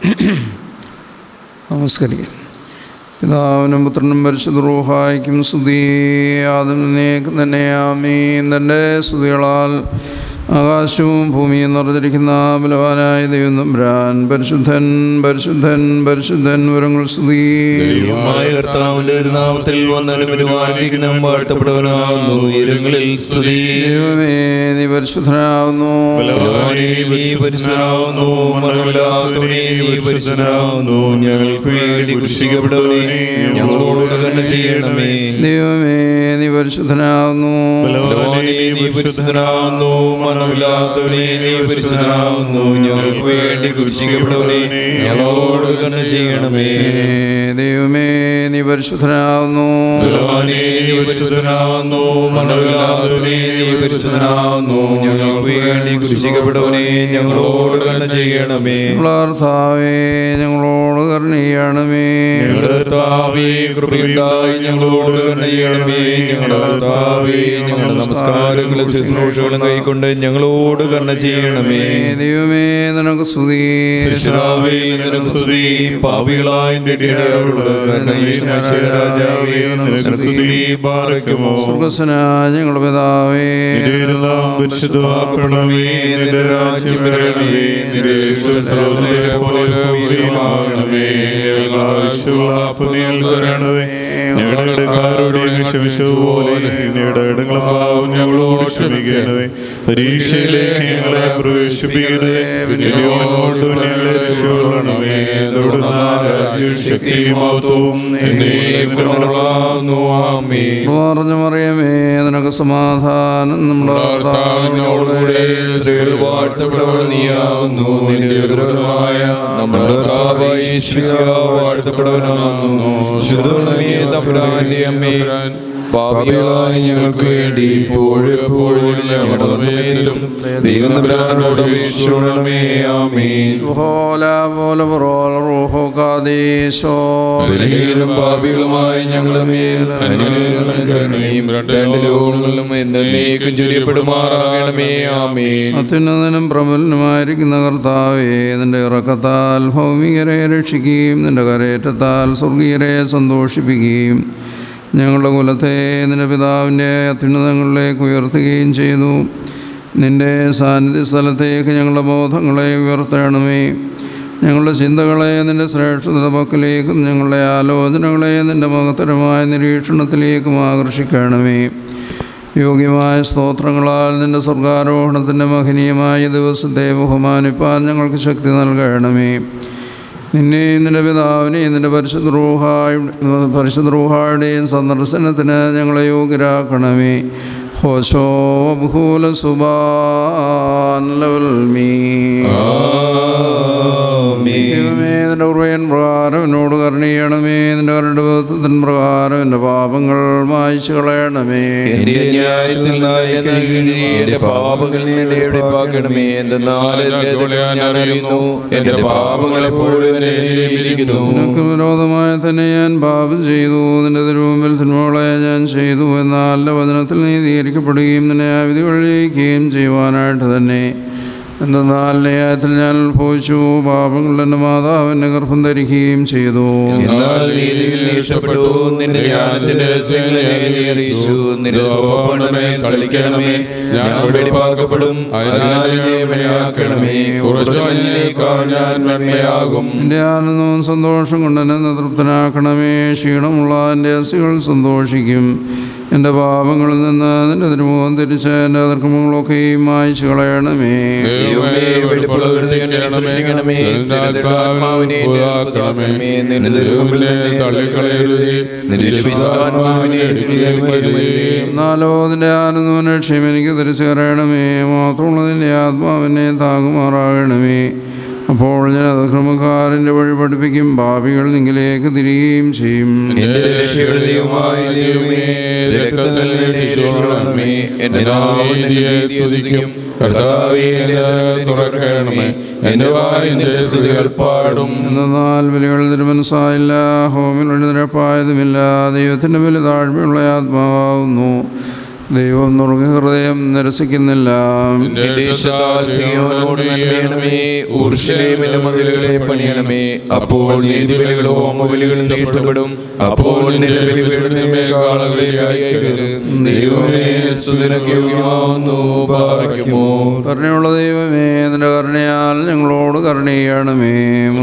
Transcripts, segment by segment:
നമസ്കരിക്കാം പിതാവിനും പുത്രനും പരിശുദ്ധ റൂഹായിക്കും സ്തുതി ആദ്യം തന്നെ ആമീൻ തൻ്റെ സ്തുതികളാൽ ആകാശവും ഭൂമിയും നിറഞ്ഞിരിക്കുന്ന ബലവാനായ ദൈവം തമ്പുരാൻ പരിശുദ്ധൻ പരിശുദ്ധൻ പരിശുദ്ധൻ വരങ്ങൾ സ്തുതി ദൈവമായ കർത്താവിന്റെ ഒരു നാമത്തിൽ വന്നവനും വരുവാനിരിക്കുന്ന വാഴ്ത്തപ്പെടുവനാവുന്നു ഇരുങ്ങളിൽ സ്തുതി ദൈവമേ നീ പരിശുദ്ധനാവുന്നു ബലവാനേ, നീ പരിശുദ്ധനാവുന്നു മരണമില്ലാത്തവനേ നീ പരിശുദ്ധനാവുന്നു ഞങ്ങൾക്ക് വേണ്ടി കുരിശിക്കപ്പെട്ടവനെ ഞങ്ങളോട് തന്നെ ചെയ്യണമേ ദൈവമേ നീ പരിശുദ്ധനാവുന്നു ബലവാനേ, നീ പരിശുദ്ധനാവുന്നു മരണമില്ലാത്തവനേ നീ പരിശുദ്ധനാവുന്നു ഞങ്ങൾക്ക് വേണ്ടി കുരിശിക്കപ്പെട്ടവനെ ഞങ്ങളോട് തന്നെ ചെയ്യണമേ ദൈവമേ നീ പരിശുദ്ധനാവുന്നു ബലവാനേ, നീ പരിശുദ്ധനാവുന്നു മരണമില്ലാത്തവനേ നീ പരിശുദ്ധനാവുന്നു ഞങ്ങൾക്ക് വേണ്ടി കുരിശിക്കപ്പെട്ടവനെ ഞങ്ങളോട് കണ്ണ ചെയ്യണമേ കർത്താവേ ഞങ്ങളോട് കരുണീയണമേ ഞങ്ങളുടെ കർത്താവേ കൃപയുണ്ടായി ഞങ്ങളോട് കണ്ണ ചെയ്യണമേ ഞങ്ങളുടെ കർത്താവേ ഞങ്ങളുടെ നമസ്കാരങ്ങളും ശുശ്രൂഷകളും കൈക്കൊണ്ട് ഞങ്ങളോട് കണ്ണ ചെയ്യണമേ ദൈവമേ നിനക്ക് സ്തുതി കർത്താവേ, നിനക്ക് സ്തുതി പാപികളായ നിത്യരോട് കരുണയുണ്ടായ രാജാവേ നിനക്ക് സ്തുതി പാർക്കുമോ സ്വർഗസ്വന ഞങ്ങളുടെ പിതാവേ ഇതെല്ലാം പരിശുദ്ധമാക്കണമേ നിന്റെ രാജ്യം വരണമേ നിന്റെ ഇഷ്ടസ്ഥലത്തിലെ പോലെ ഭൂമിയിലുമാകണമേ ഞങ്ങൾക്ക് ആവശ്യമുള്ള പുതിയ തരണമേ ഞങ്ങളുടെ ഇടക്കാരോട് ഞങ്ങൾ ക്ഷമിച്ചതുപോലെ ഞങ്ങളുടെ ഇടങ്ങളും പാവം ഞങ്ങളോട് ക്ഷമിക്കണമേ പരീക്ഷയിലേക്ക് ഞങ്ങളെ പ്രവേശിപ്പിക്കണമേ വലിയോനോട് ഞങ്ങളെ രക്ഷപ്പെടണമേ തുടർന്ന് രാജ്യവും ശക്തിയും മഹത്വവും എന്നേക്കും നിനക്കുള്ളതാകുന്നു. ആമേൻ പറഞ്ഞു മറിയമേ നിനക്ക് സമാധാനം നമ്മുടെ കർത്താവിനോടുകൂടെ സ്ത്രീകൾ വാഴ്ത്തപ്പെട്ടവൾ നീയാവുന്നു നിന്റെ ഉദരവനുമായ നമ്മുടെ കർത്താവായ യേശുമിശിഹാ വാഴ്ത്തപ്പെട്ടവനാകുന്നു ശുദ്ധമേ തമ്പുരാന്റെ അമ്മേ പാപികളായ ഞങ്ങൾക്ക് വേണ്ടി ഇപ്പോഴും എപ്പോഴും ഞങ്ങളുടെ സമയത്തും ദൈവം തമ്പുരാനോട് അപേക്ഷിച്ചുകൊള്ളണമേ ആമേൻ ഹോല പോലെ റോൽ റൂഹോ കാദീശോ ബലഹീനരും പാപികളുമായ ഞങ്ങളുടെ മേൽ അനുഗ്രഹങ്ങളും കരുണയും രണ്ട് ലോകങ്ങളിലും എന്നേക്കും ചൊരിയപ്പെടുമാറാകണമേ ആമേൻ അത്യുന്നതനും പ്രബലനുമായിരിക്കുന്ന കർത്താവേ നിന്റെ ഇറക്കത്താൽ ഭൗമികരെ രക്ഷിക്കുകയും നിന്റെ കരയേറ്റത്താൽ സ്വർഗീയരെ സന്തോഷിപ്പിക്കുകയും ഞങ്ങളുടെ കുലത്തെ നിന്റെ പിതാവിൻ്റെ അത്യുന്നതങ്ങളിലേക്ക് ഉയർത്തുകയും ചെയ്തു നിന്റെ സാന്നിധ്യ സ്ഥലത്തേക്ക് ഞങ്ങളുടെ ബോധങ്ങളെ ഉയർത്തണമേ ഞങ്ങളുടെ ചിന്തകളെ നിന്റെ ശ്രേഷ്ഠത പക്കലേക്കും ഞങ്ങളുടെ ആലോചനകളെ നിന്റെ മഹത്തരമായ നിരീക്ഷണത്തിലേക്കും ആകർഷിക്കണമേ യോഗ്യമായ സ്തോത്രങ്ങളാൽ നിന്റെ സ്വർഗാരോഹണത്തിൻ്റെ മഹനീയമായ ദിവസത്തെ ബഹുമാനിപ്പാൻ ഞങ്ങൾക്ക് ശക്തി നൽകണമേ നിന്നെയും നിന്റെ പിതാവിനെയും നിന്റെ പരിശുദ്ധ റൂഹായ പരിശുദ്ധ റൂഹായുടെയും സന്ദർശനത്തിന് ഞങ്ങളെ യോഗ്യരാക്കണമേ ഹോശോ ബഹൂല സുബാൻ ലവൽ മീ ദൈവമേ നിന്റെ ഉറവയൻ പ്രകാരം എന്നോട് കരുണീയണമേ നിന്റെ കരുണത്തിന് പ്രകാരം എൻ്റെ പാപങ്ങൾ മായ്ച്ചു കളയണമേ എന്റെ ന്യായത്തിൽ നായകനേ, എന്റെ പാപങ്ങളിൽ നിന്ന് എവിടെപ്പാക്കണമേ എന്തെന്നാൽ എന്റെ തെറ്റുകൾ ഞാൻ അറിയുന്നു എന്റെ പാപങ്ങൾ എപ്പോഴും എന്നെ ഇരിക്കുന്നു നിനക്ക് വിരോധമായി തന്നെ ഞാൻ പാപം ചെയ്തു നിന്റെ തിരുമുമ്പിൽ സിനിമകളെ ഞാൻ ചെയ്തു എന്നാൽ എൻ്റെ വചനത്തിൽ നീതീകരിക്കപ്പെടുകയും നിന്നെ വിധികൾ ജയിക്കുകയും ചെയ്യുവാനായിട്ട് തന്നെ എന്തെന്നാൽ ന്യായത്തിൽ ഞാൻ ഉത്ഭവിച്ചു പാപങ്ങൾ എൻ്റെ മാതാവ് എന്നെ ഗർഭം ധരിക്കുകയും ചെയ്തു എന്നാൽ നീതിയിൽ നീ ഇഷ്ടപ്പെട്ടു നിന്റെ ജ്ഞാനത്തിന്റെ രഹസ്യങ്ങളെ നീ അറിയിച്ചു നിന്റെ സ്വപ്നമേ കളിക്കണമേ ഞാൻ വെടിപ്പാക്കപ്പെടും അതിനാൽ എന്നെ വെളിയാക്കണമേ ഉറച്ച മഞ്ഞിലേക്കാൾ ഞാൻ വെണ്മയാകും എൻ്റെ ആനന്ദവും സന്തോഷം കൊണ്ട് എന്നെ തൃപ്തനാക്കണമേ ക്ഷീണമുള്ള എൻ്റെ അസികൾ സന്തോഷിക്കും എൻ്റെ പാപങ്ങളിൽ നിന്ന് നിന്റെ തിരുമുഖം തിരിച്ച് എൻ്റെ അതിർക്കമങ്ങളൊക്കെയും മായ്ച്ചു കളയണമേ ദൈവമേ, വെടിപ്പുള്ള ഹൃദയം രക്ഷിക്കണമേ. സ്ഥിരതാത്മാവിനെ പുതുതാക്കണമേ. നിന്റെ തിരുമുമ്പിൽ എന്നെ തള്ളിക്കളയരുതേ. നിന്റെ വിശ്വാത്മാവിനെ എടുക്കണമേ. എന്നാലോ നിന്റെ ആനന്ദവും രക്ഷയും എനിക്ക് തിരിച്ചു കയറണമേ മാത്രമുള്ളതിൻ്റെ ആത്മാവിനെ താങ്ങുമാറാകണമേ അപ്പോൾ ഞാൻ അതിക്രമക്കാരൻ്റെ വഴി പഠിപ്പിക്കും പാപികൾ നിങ്കിലേക്ക് തിരികുകയും ചെയ്യും എന്റെ രക്ഷയുടെ ദൈവമായ ദൈവമേ, രക്തത്തിൽ നിന്നെ രക്ഷിക്കണമേ. എന്റെ നാവ് നിന്നെ സ്തുതിക്കും. കർത്താവേ, എന്റെ അതിരുകൾ തുറക്കണമേ. എന്റെ വായ് നിന്റെ സ്തുതികൾ പാടും എന്നാൽ ബലികൾ തിരുമനസ്സായില്ല ഹോമിൽ നിരപ്പായതുമില്ല ദൈവത്തിൻ്റെ ബലി താഴ്മയുള്ള ആത്മാവാകുന്നു ദൈവം നുറുങ്ങി ഹൃദയം നിരസിക്കുന്നില്ല നിന്റെ ഇഷ്ടത്താൽ സിയോനോട് നന്മയണമേ ഊർഷലേമിന്റെ മതിലുകളെ പണിയണമേ അപ്പോൾ നീതിബലികളും ഹോമബലികളും ഇഷ്ടപ്പെടും അപ്പോൾ നിന്റെ ബലിപീഠത്തിന്റെ മേൽ കാളകളെ അയക്കരുത് ദൈവമേ സുദിനക്ക് യോഗ്യമാവുന്നു പാറയ്ക്കുമോ കരുണയുള്ള ദൈവമേ നിന്റെ കരുണയാൽ ഞങ്ങളോട് കരുണീയണമേ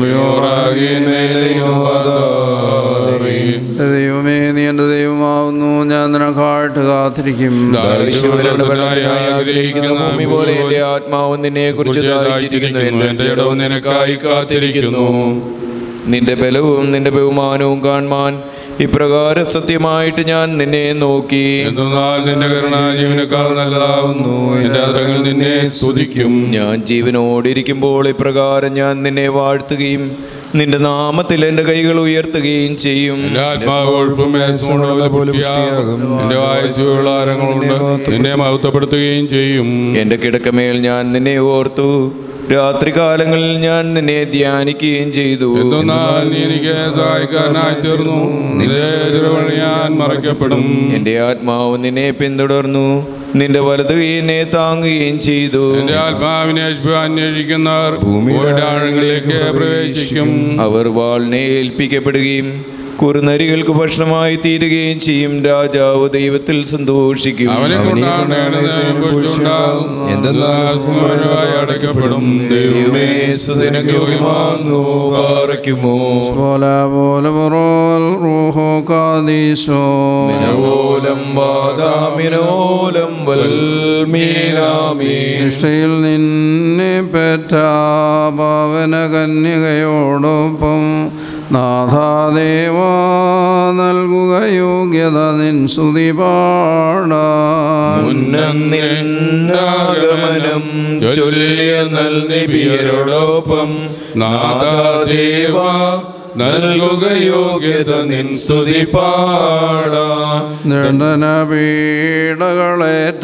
ദൈവമേ നീ എൻ്റെ ദൈവമാവുന്നു ഞാൻ നിനക്കായിട്ട് കാത്തിരിക്കും ദാരിദ്ര്യമുള്ളവരുടെ ബലത്തിനായി ആഗ്രഹിക്കുന്ന ഭൂമി പോലെ എന്റെ ആത്മാവ് നിന്നെ കുറിച്ച് ദാഹിച്ചിരിക്കുന്നു എന്റെ ഇടവും നിനക്കായി കാത്തിരിക്കുന്നു നിന്റെ ബലവും നിന്റെ ബഹുമാനവും കാണുവാൻ ഇപ്രകാരം സത്യമായിട്ട് ഞാൻ നിന്നെ നോക്കി എന്തെന്നാൽ നിന്റെ കരുണ ജീവനേക്കാൾ നല്ലതാവുന്നു എന്റെ അതരങ്ങൾ നിന്നെ സ്തുതിക്കും ഞാൻ ജീവനോടിരിക്കുമ്പോൾ ഇപ്രകാരം ഞാൻ നിന്നെ വാഴ്ത്തുകയും നിന്റെ നാമത്തിൽ എന്റെ കൈകൾ ഉയർത്തുകയും ചെയ്യും എന്റെ ആത്മാവ് കൊഴുപ്പും മേൽസൂടുള്ള പുഷ്ടിയാകും എന്റെ വായിച്ചുള്ള ആരങ്ങളുണ്ട് നിന്നെ മഹത്വപ്പെടുത്തുകയും ചെയ്യും എന്റെ കിടക്കമേൽ ഞാൻ നിന്നെ ഓർത്തു രാത്രികാലങ്ങളിൽ ഞാൻ നിന്നെ ധ്യാനിക്കുകയും ചെയ്തു എന്തെന്നാൽ നീ എനിക്ക് സഹായിക്കാനായി തീർന്നു നിന്റെ എതിർവഴി ഞാൻ മറയ്ക്കപ്പെടും എന്റെ ആത്മാവ് നിന്നെ പിന്തുടർന്നു നിന്റെ വലതു കൈ എന്നെ താങ്ങുകയും ചെയ്തു എന്റെ ആത്മാവിനെ അന്വേഷിക്കുന്നവർ ഭൂമിയുടെ ആഴങ്ങളിലേക്ക് പ്രവേശിക്കും അവർ വാളിനെ ഏൽപ്പിക്കപ്പെടുകയും കുറുനരികൾക്ക് ഭക്ഷണമായി തീരുകയും ചെയ്യും രാജാവ് ദൈവത്തിൽ സന്തോഷിക്കും അവനെ കൊണ്ടാണ്ടാകും എന്തെന്നാൽ സുമരമായി അടയ്ക്കപ്പെടും ദൈവമേ യോഗ്യമാകുന്നു പാറയ്ക്കുമോ പോലെ പോലെ പുറോൽ റൂഹോ കാദീശോ ഓലം വാദാമിനോലം വൽമീനാമീ നിഷ്ഠയിൽ നിന്നെ പെറ്റ പവന കന്യകയോടൊപ്പം നാഥാദേവ നൽകുക യോഗ്യത നിൻ സ്തുതി പാടാൻ ഉന്നന്നാഗമനം ചൊല്ലിയ നൽനിബിയരോടൊപ്പം നാദാദേവ നൽകുക യോഗ്യത നിൻ സ്തുതി പാടാം ദണ്ഡന പീഡകളേറ്റ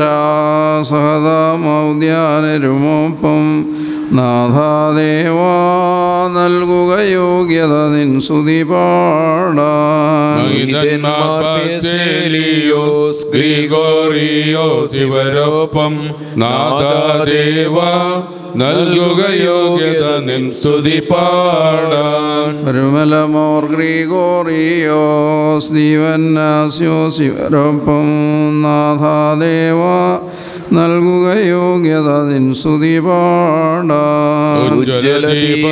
സഹതമൗദ്യാനരുമൊപ്പം നാഥാദേവ നൽകുക യോഗ്യത നിൻ സ്തുതി പാടാൻ മാർപ്പേസേലിയോസ് ഗ്രിഗോറിയോസ് ഇവരൊപ്പം നാദാദേവ നൽകുക യോഗ്യത നിൻ സ്തുതി പാടാൻ ഒരുമലമോർ ഗ്രിഗോറിയോസ് ദീവന്നാസ്യോസ് ഇവരൊപ്പം നാഥാദേവ നൽകുക യോഗ്യത നിൻ സ്തുതി പാടാൻ ഉജ്ജ്വല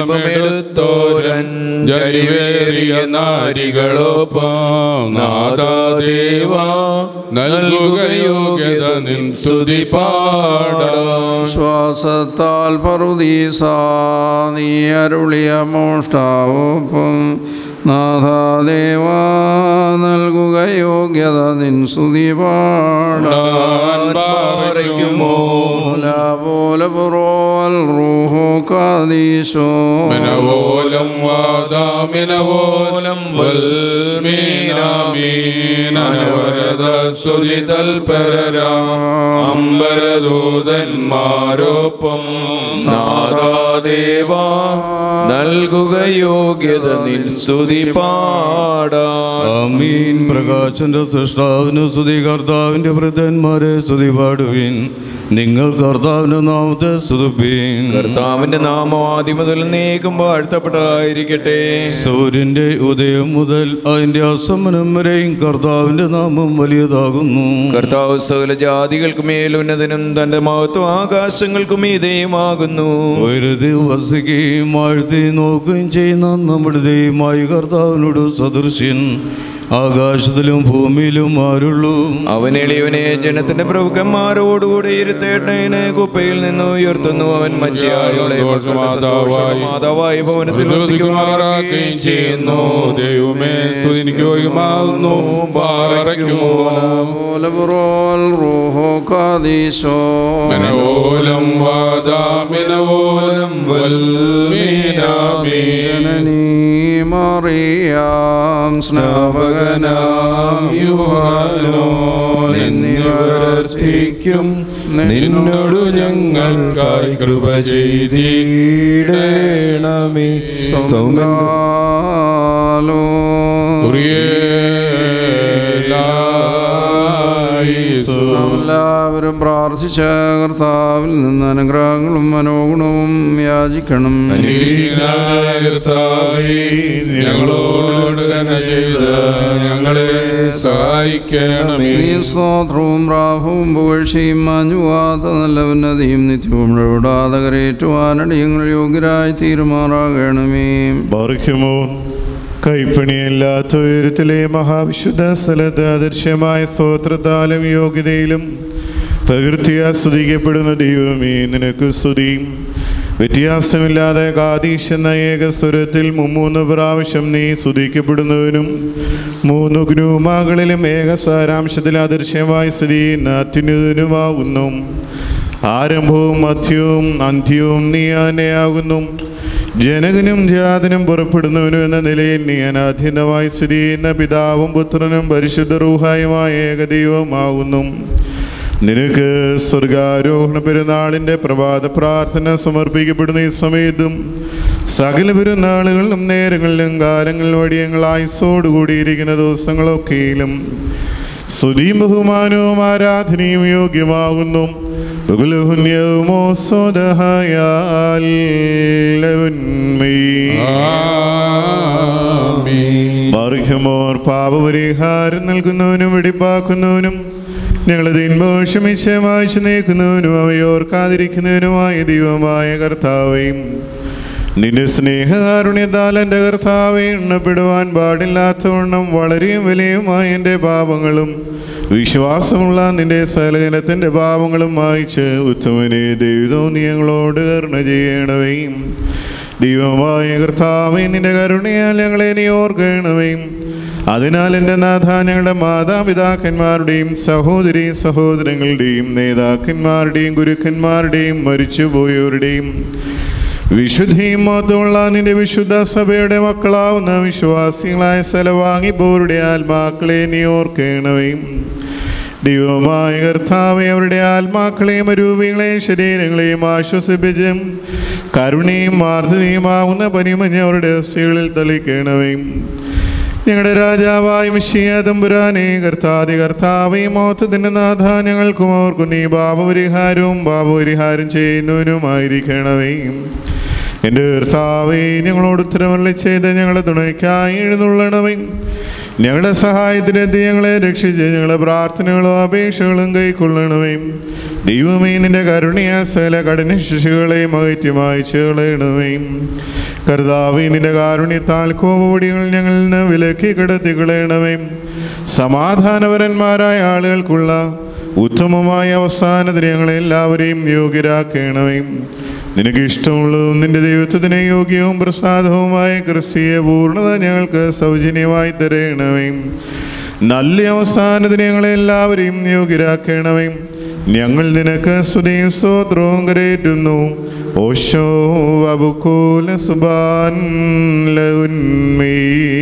ദീപമെടുത്തോരഞ്ചരിവേറിയ നാരികളൊപ്പം നാദാദേവ നൽകുക യോഗ്യത നിൻ സ്തുതി പാടാൻ ശ്വാസത്താൽ പറുദീസ നീ അരുളിയ മോഷ്ടാവൊപ്പം നാഥാദേവ നൽകുക യോഗ്യത നിൻ സ്തുതി പാടാൻ പാറയ്ക്കുമോ പോലെ പുറോൽ റൂഹോ കാദീശോ മിനവോലം വാദാമിനവോലം വൽമീനാമീനവരത സ്തുതി അമ്പരദൂതന്മാരൊപ്പം നാദാദേവ നൽകുക യോഗ്യത നിൻ സ്തുതി പാടാൻ ആമീൻ പ്രകാശന്റെ സൃഷ്ടാവിന് സ്തുതി കർത്താവിന്റെ വൃദ്ധന്മാരെ സ്തുതി പാടുവിൻ നിങ്ങൾ കർത്താവിന്റെ നാമത്തെ സ്തുതിപ്പീൻ കർത്താവിന്റെ നാമം ആദ്യം മുതൽ നീക്കും വാഴ്ത്തപ്പെട്ടതായിരിക്കട്ടെ സൂര്യന്റെ ഉദയം മുതൽ അതിന്റെ അസമനം വരെയും കർത്താവിന്റെ നാമം വലിയതാകുന്നു കർത്താവ് സകല ജാതികൾക്ക് മേലുന്നതിനും തന്റെ മഹത്വം ആകാശങ്ങൾക്കും മീതയുമാകുന്നു ഉയരതി വസിക്കുകയും വാഴ്ത്തി നോക്കുകയും ചെയ്യുന്ന നമ്മുടെ ദൈവമായ കർത്താവിനോട് സദൃശ്യൻ ആകാശത്തിലും ഭൂമിയിലും ആരുള്ളൂ അവൻ എളിയവനെ ജനത്തിന്റെ പ്രഭുക്കന്മാരോടുകൂടെ ഇരുത്തേട്ടനെ കുപ്പയിൽ നിന്ന് ഉയർത്തുന്നു അവൻ മച്ചിയായുള്ള മാതാവായി ഭവനത്തിൽ വസിക്കുമാറാക്കുകയും ചെയ്യുന്നു ദൈവമേ സ്തുതിക്ക് യോഗ്യമാകുന്നു പാറയ്ക്കുമോ പോലെ പുറോൽ റൂഹോ കാദീശോ മിനവോലം വാദാമിനവോലം വൽമീനാമീൻ ജനനീ മറിയാം സ്നാപകനാം യുവാനോൻ എന്നിവരർത്ഥിക്കും നിന്നോടു ഞങ്ങൾക്കായി കൃപ ചെയ്തിടണമേ സൗമ്യാലോ നാം എല്ലാവരും പ്രാർത്ഥിച്ച കർത്താവിൽ നിന്ന് അനുഗ്രഹങ്ങളും മനോഗുണവും യാചിക്കണം അനുഗ്രഹിക്കണമായ കർത്താവേ, ഞങ്ങളോട് തന്നെ ചെയ്ത് ഞങ്ങളെ സഹായിക്കണമേ സ്ത്രീ സ്തോത്രവും പ്രാഭവും പുകഴ്ചയും മാഞ്ഞുവാത്ത നല്ല ഉന്നതിയും നിത്യവും ഇടപെടാതെ കരയേറ്റുവാനടിയങ്ങൾ യോഗ്യരായി തീരുമാറാകണമേ ബാർക്കുമോ കൈപ്പണിയില്ലാത്ത ഉയരത്തിലെ മഹാവിശുദ്ധ സ്ഥലത്ത് അദൃശ്യമായ സ്തോത്രത്താലും യോഗ്യതയിലും പ്രകൃതി ആസ്വദിക്കപ്പെടുന്ന ദൈവമേ നിനക്ക് സ്തുതിയും വ്യത്യാസമില്ലാതെ കാതീശ് എന്ന ഏക സ്വരത്തിൽ മുമ്മൂന്ന് പ്രാവശ്യം നീ സ്തുതിക്കപ്പെടുന്നവനും മൂന്ന് ഗ്രൂമാകളിലും ഏക സാരാംശത്തിൽ അദൃശ്യമായി സ്ഥിതി ചെയ്യുന്ന അത്യുന്നതനുമാകുന്നു ആരംഭവും മധ്യവും അന്ത്യവും നീ തന്നെയാകുന്നു ജനകനും ജാതനും പുറപ്പെടുന്നവനും എന്ന നിലയിൽ നീ അനാധീനമായി സ്ഥിതി ചെയ്യുന്ന പിതാവും പുത്രനും പരിശുദ്ധ റൂഹായുമായ ഏകദൈവമാകുന്നു നിനക്ക് സ്വർഗാരോഹണ പെരുന്നാളിൻ്റെ പ്രഭാത പ്രാർത്ഥന സമർപ്പിക്കപ്പെടുന്ന ഈ സമയത്തും സകല പെരുന്നാളുകളിലും നേരങ്ങളിലും കാലങ്ങൾ വഴിയങ്ങൾ ആയുസോടുകൂടിയിരിക്കുന്ന ദിവസങ്ങളൊക്കെയിലും സ്തുതിയും ബഹുമാനവും ആരാധനയും യോഗ്യമാകുന്നു ബഹുലഹുന്യവുമോ സ്വതഹായാൽ മറിഹമോർ പാപപരിഹാരം നൽകുന്നവനും വെടിപ്പാക്കുന്നവനും ഞങ്ങളെ തിന്മ ക്ഷമിച്ച് മായ്ച്ചു നീക്കുന്നവനും അവയോർക്കാതിരിക്കുന്നവനുമായ ദൈവമായ കർത്താവേയും നിന്റെ സ്നേഹകാരുണ്യത്താൽ എൻ്റെ കർത്താവെ എണ്ണപ്പെടുവാൻ പാടില്ലാത്തവണ്ണം വളരെയും വിലയുമായ എൻ്റെ പാപങ്ങളും വിശ്വാസമുള്ള നിന്റെ സകലജനത്തിൻ്റെ പാപങ്ങളും മായ്ച്ച് ഉത്തമനെ ദൈവവും നീ ഞങ്ങളോട് കരുണ ചെയ്യണവേ ദൈവമായ കർത്താവെ നിന്റെ കരുണയാൽ ഞങ്ങളെ നീ ഓർക്കണമേ അതിനാൽ എൻ്റെ നാഥ ഞങ്ങളുടെ മാതാപിതാക്കന്മാരുടെയും സഹോദരി സഹോദരങ്ങളുടെയും നേതാക്കന്മാരുടെയും ഗുരുക്കന്മാരുടെയും മരിച്ചുപോയവരുടെയും വിശുദ്ധിയും മഹത്വമുള്ള നിന്റെ വിശുദ്ധ സഭയുടെ മക്കളാവുന്ന വിശ്വാസികളായ സ്ഥലവാങ്ങിപ്പോരുടെ ആത്മാക്കളെ നീ ഓർക്കണവേ ദൈവമായ കർത്താവെ അവരുടെ ആത്മാക്കളെയും അരൂപികളെയും ശരീരങ്ങളെയും ആശ്വസിപ്പിച്ച് കരുണയും മാർദ്ദനയുമാവുന്ന പനിമഞ്ഞ അവരുടെ അസ്ഥികളിൽ തളിക്കണവേ ഞങ്ങളുടെ രാജാവായ മിഷിയ തമ്പുരാനെ കർത്താതി കർത്താവയും മോത്തത്തിൻ്റെ നാഥ ഞങ്ങൾക്കും അവർക്കും നീ പാപപരിഹാരവും പാപപരിഹാരം ചെയ്യുന്നവനുമായിരിക്കണമേ എൻ്റെ കർത്താവേ ഞങ്ങളോട് ഉത്തരമല്ല ചെയ്ത് ഞങ്ങളെ തുണയ്ക്കായി എഴുന്നള്ളണമേ ഞങ്ങളുടെ സഹായത്തിനെത്തി ഞങ്ങളെ രക്ഷിച്ച് ഞങ്ങളുടെ പ്രാർത്ഥനകളും അപേക്ഷകളും കൈക്കൊള്ളണമേ ദൈവമേ നിന്റെ കരുണയാ സകല കഠിന ശിശുകളെയും അകറ്റി മായ്ച്ചു കളയണമേ കർത്താവേ നിന്റെ കാരുണ്യത്താൽ കോപടികൾ ഞങ്ങളിൽ നിന്ന് വിലക്കി കിടത്തി കളയണമേ സമാധാനപരന്മാരായ ആളുകൾക്കുള്ള ഉത്തമമായ അവസാനത്തിന് ഞങ്ങളെ എല്ലാവരെയും യോഗ്യരാക്കണമേ നിനക്ക് ഇഷ്ടമുള്ളതും നിന്റെ ദൈവത്വത്തിന് യോഗ്യവും പ്രസാദവുമായ ക്രിസ്തീയ പൂർണ്ണത ഞങ്ങൾക്ക് സൗജന്യമായി തരണമേ നല്ല അവസാനത്തിന് ഞങ്ങളെ എല്ലാവരെയും യോഗ്യരാക്കണമേ ഞങ്ങൾ നിനക്ക് സ്തുതിയും സ്തോത്രവും കരയേറ്റുന്നു ഓശോ വബുക്കൂല സുബാൻ ലൗന്മീ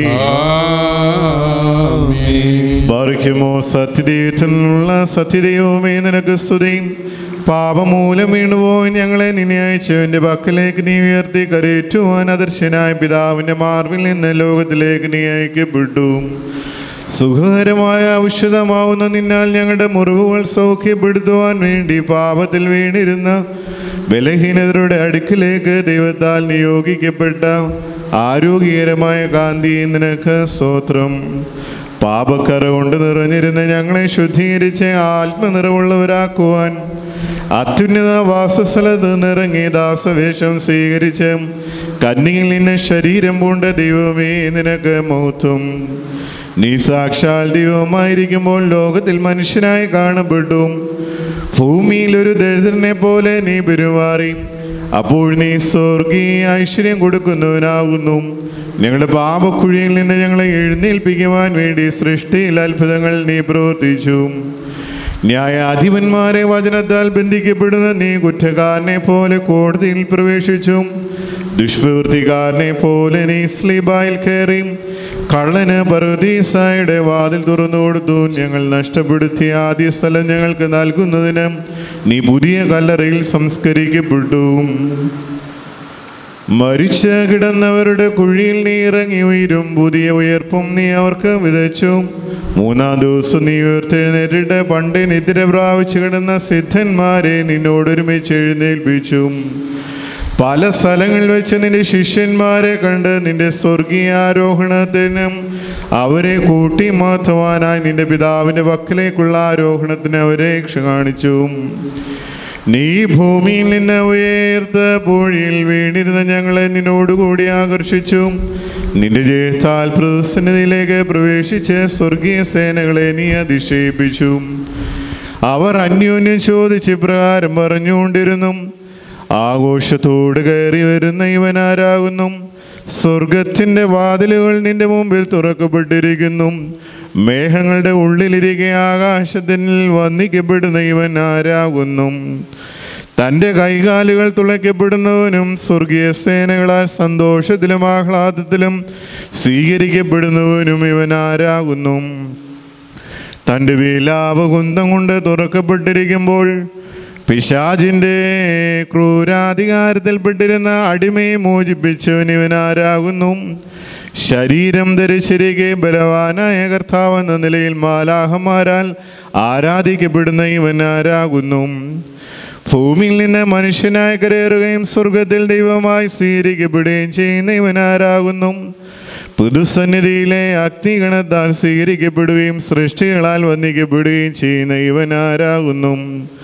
ബാറിക്കുമോ സത്യദൈവത്തിനുള്ള സത്യദൈവമേ നിനക്ക് സ്തുതിയും പാപമൂലം വീണുപോയി ഞങ്ങളെ നിന്നെ അയച്ചവൻ്റെ പക്കലേക്ക് നീ ഉയർത്തി കരയേറ്റുവാൻ അദർശനായ പിതാവിൻ്റെ മാർവിൽ നിന്ന് ലോകത്തിലേക്ക് നീ അയക്കപ്പെട്ടു സുഖകരമായ ഔഷധമാവുന്ന നിന്നാൽ ഞങ്ങളുടെ മുറിവുകൾ സൗഖ്യപ്പെടുത്തുവാൻ വേണ്ടി പാപത്തിൽ വീണിരുന്ന ബലഹീനതരുടെ അടുക്കിലേക്ക് ദൈവത്താൽ നിയോഗിക്കപ്പെട്ട ആരോഗ്യകരമായ കാന്തി നിനക്ക് സ്തോത്രം പാപക്കറ കൊണ്ട് നിറഞ്ഞിരുന്ന ഞങ്ങളെ ശുദ്ധീകരിച്ച് ആത്മനിറവുള്ളവരാക്കുവാൻ അത്യുന്നത വാസസ്ഥലത്ത് നിറങ്ങി ദാസവേഷം സ്വീകരിച്ച് കന്നിയിൽ നിന്ന് ശരീരം പൂണ്ട ദൈവമേ നിനക്ക് മൗത്വം നീ സാക്ഷാൽ ദൈവമായിരിക്കുമ്പോൾ ലോകത്തിൽ മനുഷ്യനായി കാണപ്പെട്ടു ഭൂമിയിൽ ഒരു ദരിദ്രനെ പോലെ നീ പെരുമാറി അപ്പോൾ നീ സ്വർഗീയ ഐശ്വര്യം കൊടുക്കുന്നവനാകുന്നു ഞങ്ങളുടെ പാപക്കുഴിയിൽ നിന്ന് ഞങ്ങളെ എഴുന്നേൽപ്പിക്കുവാൻ വേണ്ടി സൃഷ്ടിയിൽ അത്ഭുതങ്ങൾ നീ പ്രവർത്തിച്ചു ന്യായാധിപന്മാരെ വചനത്താൽ ബന്ധിക്കപ്പെടുന്ന നീ കുറ്റക്കാരനെ പോലെ കോടതിയിൽ പ്രവേശിച്ചു ദുഷ്പ്രവൃത്തിക്കാരനെ പോലെ നീ സ്ലീബായിൽ കയറി കള്ളന് പർവതീസായുടെ വാതിൽ തുറന്നു കൊടുത്തു ഞങ്ങൾ നഷ്ടപ്പെടുത്തിയ ആദ്യ സ്ഥലം ഞങ്ങൾക്ക് നൽകുന്നതിന് നീ പുതിയ കല്ലറയിൽ സംസ്കരിക്കപ്പെട്ടു മരിച്ച കിടന്നവരുടെ കുഴിയിൽ നീ ഇറങ്ങി ഉയരും പുതിയ ഉയർപ്പും നീ അവർക്ക് വിതച്ചു മൂന്നാം ദിവസം നീ ഉയർത്തെഴുന്നേറ്റിട്ട് പണ്ട് നിദ്ര പ്രാപിച്ചു കിടന്ന സിദ്ധന്മാരെ നിന്നോടൊരുമിച്ച് എഴുന്നേൽപ്പിച്ചു പല സ്ഥലങ്ങളിൽ വെച്ച് നിന്റെ ശിഷ്യന്മാരെ കണ്ട് നിന്റെ സ്വർഗീയാരോഹണത്തിനും അവരെ കൂട്ടി മാറ്റുവാനായി നിന്റെ പിതാവിൻ്റെ പക്കലേക്കുള്ള ആരോഹണത്തിന് അവരെ കാണിച്ചു നീ ഭൂമിയിൽ നിന്ന് ഉയർത്ത പൂഴിയിൽ വീണിരുന്ന ഞങ്ങളെ നിന്നോടുകൂടി ആകർഷിച്ചു നിന്റെ ജയത്താൽ പ്രതിസന്നിധിയിലേക്ക് പ്രവേശിച്ച് സ്വർഗീയ സേനകളെ നീ അതിശയിപ്പിച്ചു അവർ അന്യോന്യം ചോദിച്ച് ഇപ്രകാരം പറഞ്ഞുകൊണ്ടിരുന്നു ആഘോഷത്തോട് കയറി വരുന്ന ഇവനാരാകുന്നു സ്വർഗത്തിൻ്റെ വാതിലുകൾ നിന്റെ മുമ്പിൽ തുറക്കപ്പെട്ടിരിക്കുന്നു മേഘങ്ങളുടെ ഉള്ളിലിരിക്കെ ആകാശത്തിൽ വന്നിക്കപ്പെടുന്ന ഇവൻ ആരാകുന്നു തൻ്റെ കൈകാലുകൾ തുളയ്ക്കപ്പെടുന്നവനും സ്വർഗീയ സേനകളാൽ സന്തോഷത്തിലും ആഹ്ലാദത്തിലും സ്വീകരിക്കപ്പെടുന്നവനും ഇവൻ ആരാകുന്നു തൻ്റെ വീലാപകുന്തം കൊണ്ട് തുറക്കപ്പെട്ടിരിക്കുമ്പോൾ പിശാജിൻ്റെ ക്രൂരാധികാരത്തിൽപ്പെട്ടിരുന്ന അടിമയെ മോചിപ്പിച്ചവൻ ഇവനാരാകുന്നു ശരീരം ധരിച്ചിരിക്കെ ബലവാനായ കർത്താവ് എന്ന നിലയിൽ മാലാഹമാരാൽ ആരാധിക്കപ്പെടുന്ന ഇവനാരാകുന്നു ഭൂമിയിൽ നിന്ന് മനുഷ്യനായി കരയേറുകയും സ്വർഗത്തിൽ ദൈവമായി സ്വീകരിക്കപ്പെടുകയും ചെയ്യുന്ന ഇവനാരാകുന്നു പുതുസന്നിധിയിലെ അഗ്നിഗണത്താൽ സ്വീകരിക്കപ്പെടുകയും സൃഷ്ടികളാൽ വന്ദിക്കപ്പെടുകയും ചെയ്യുന്ന ഇവനാരാകുന്നു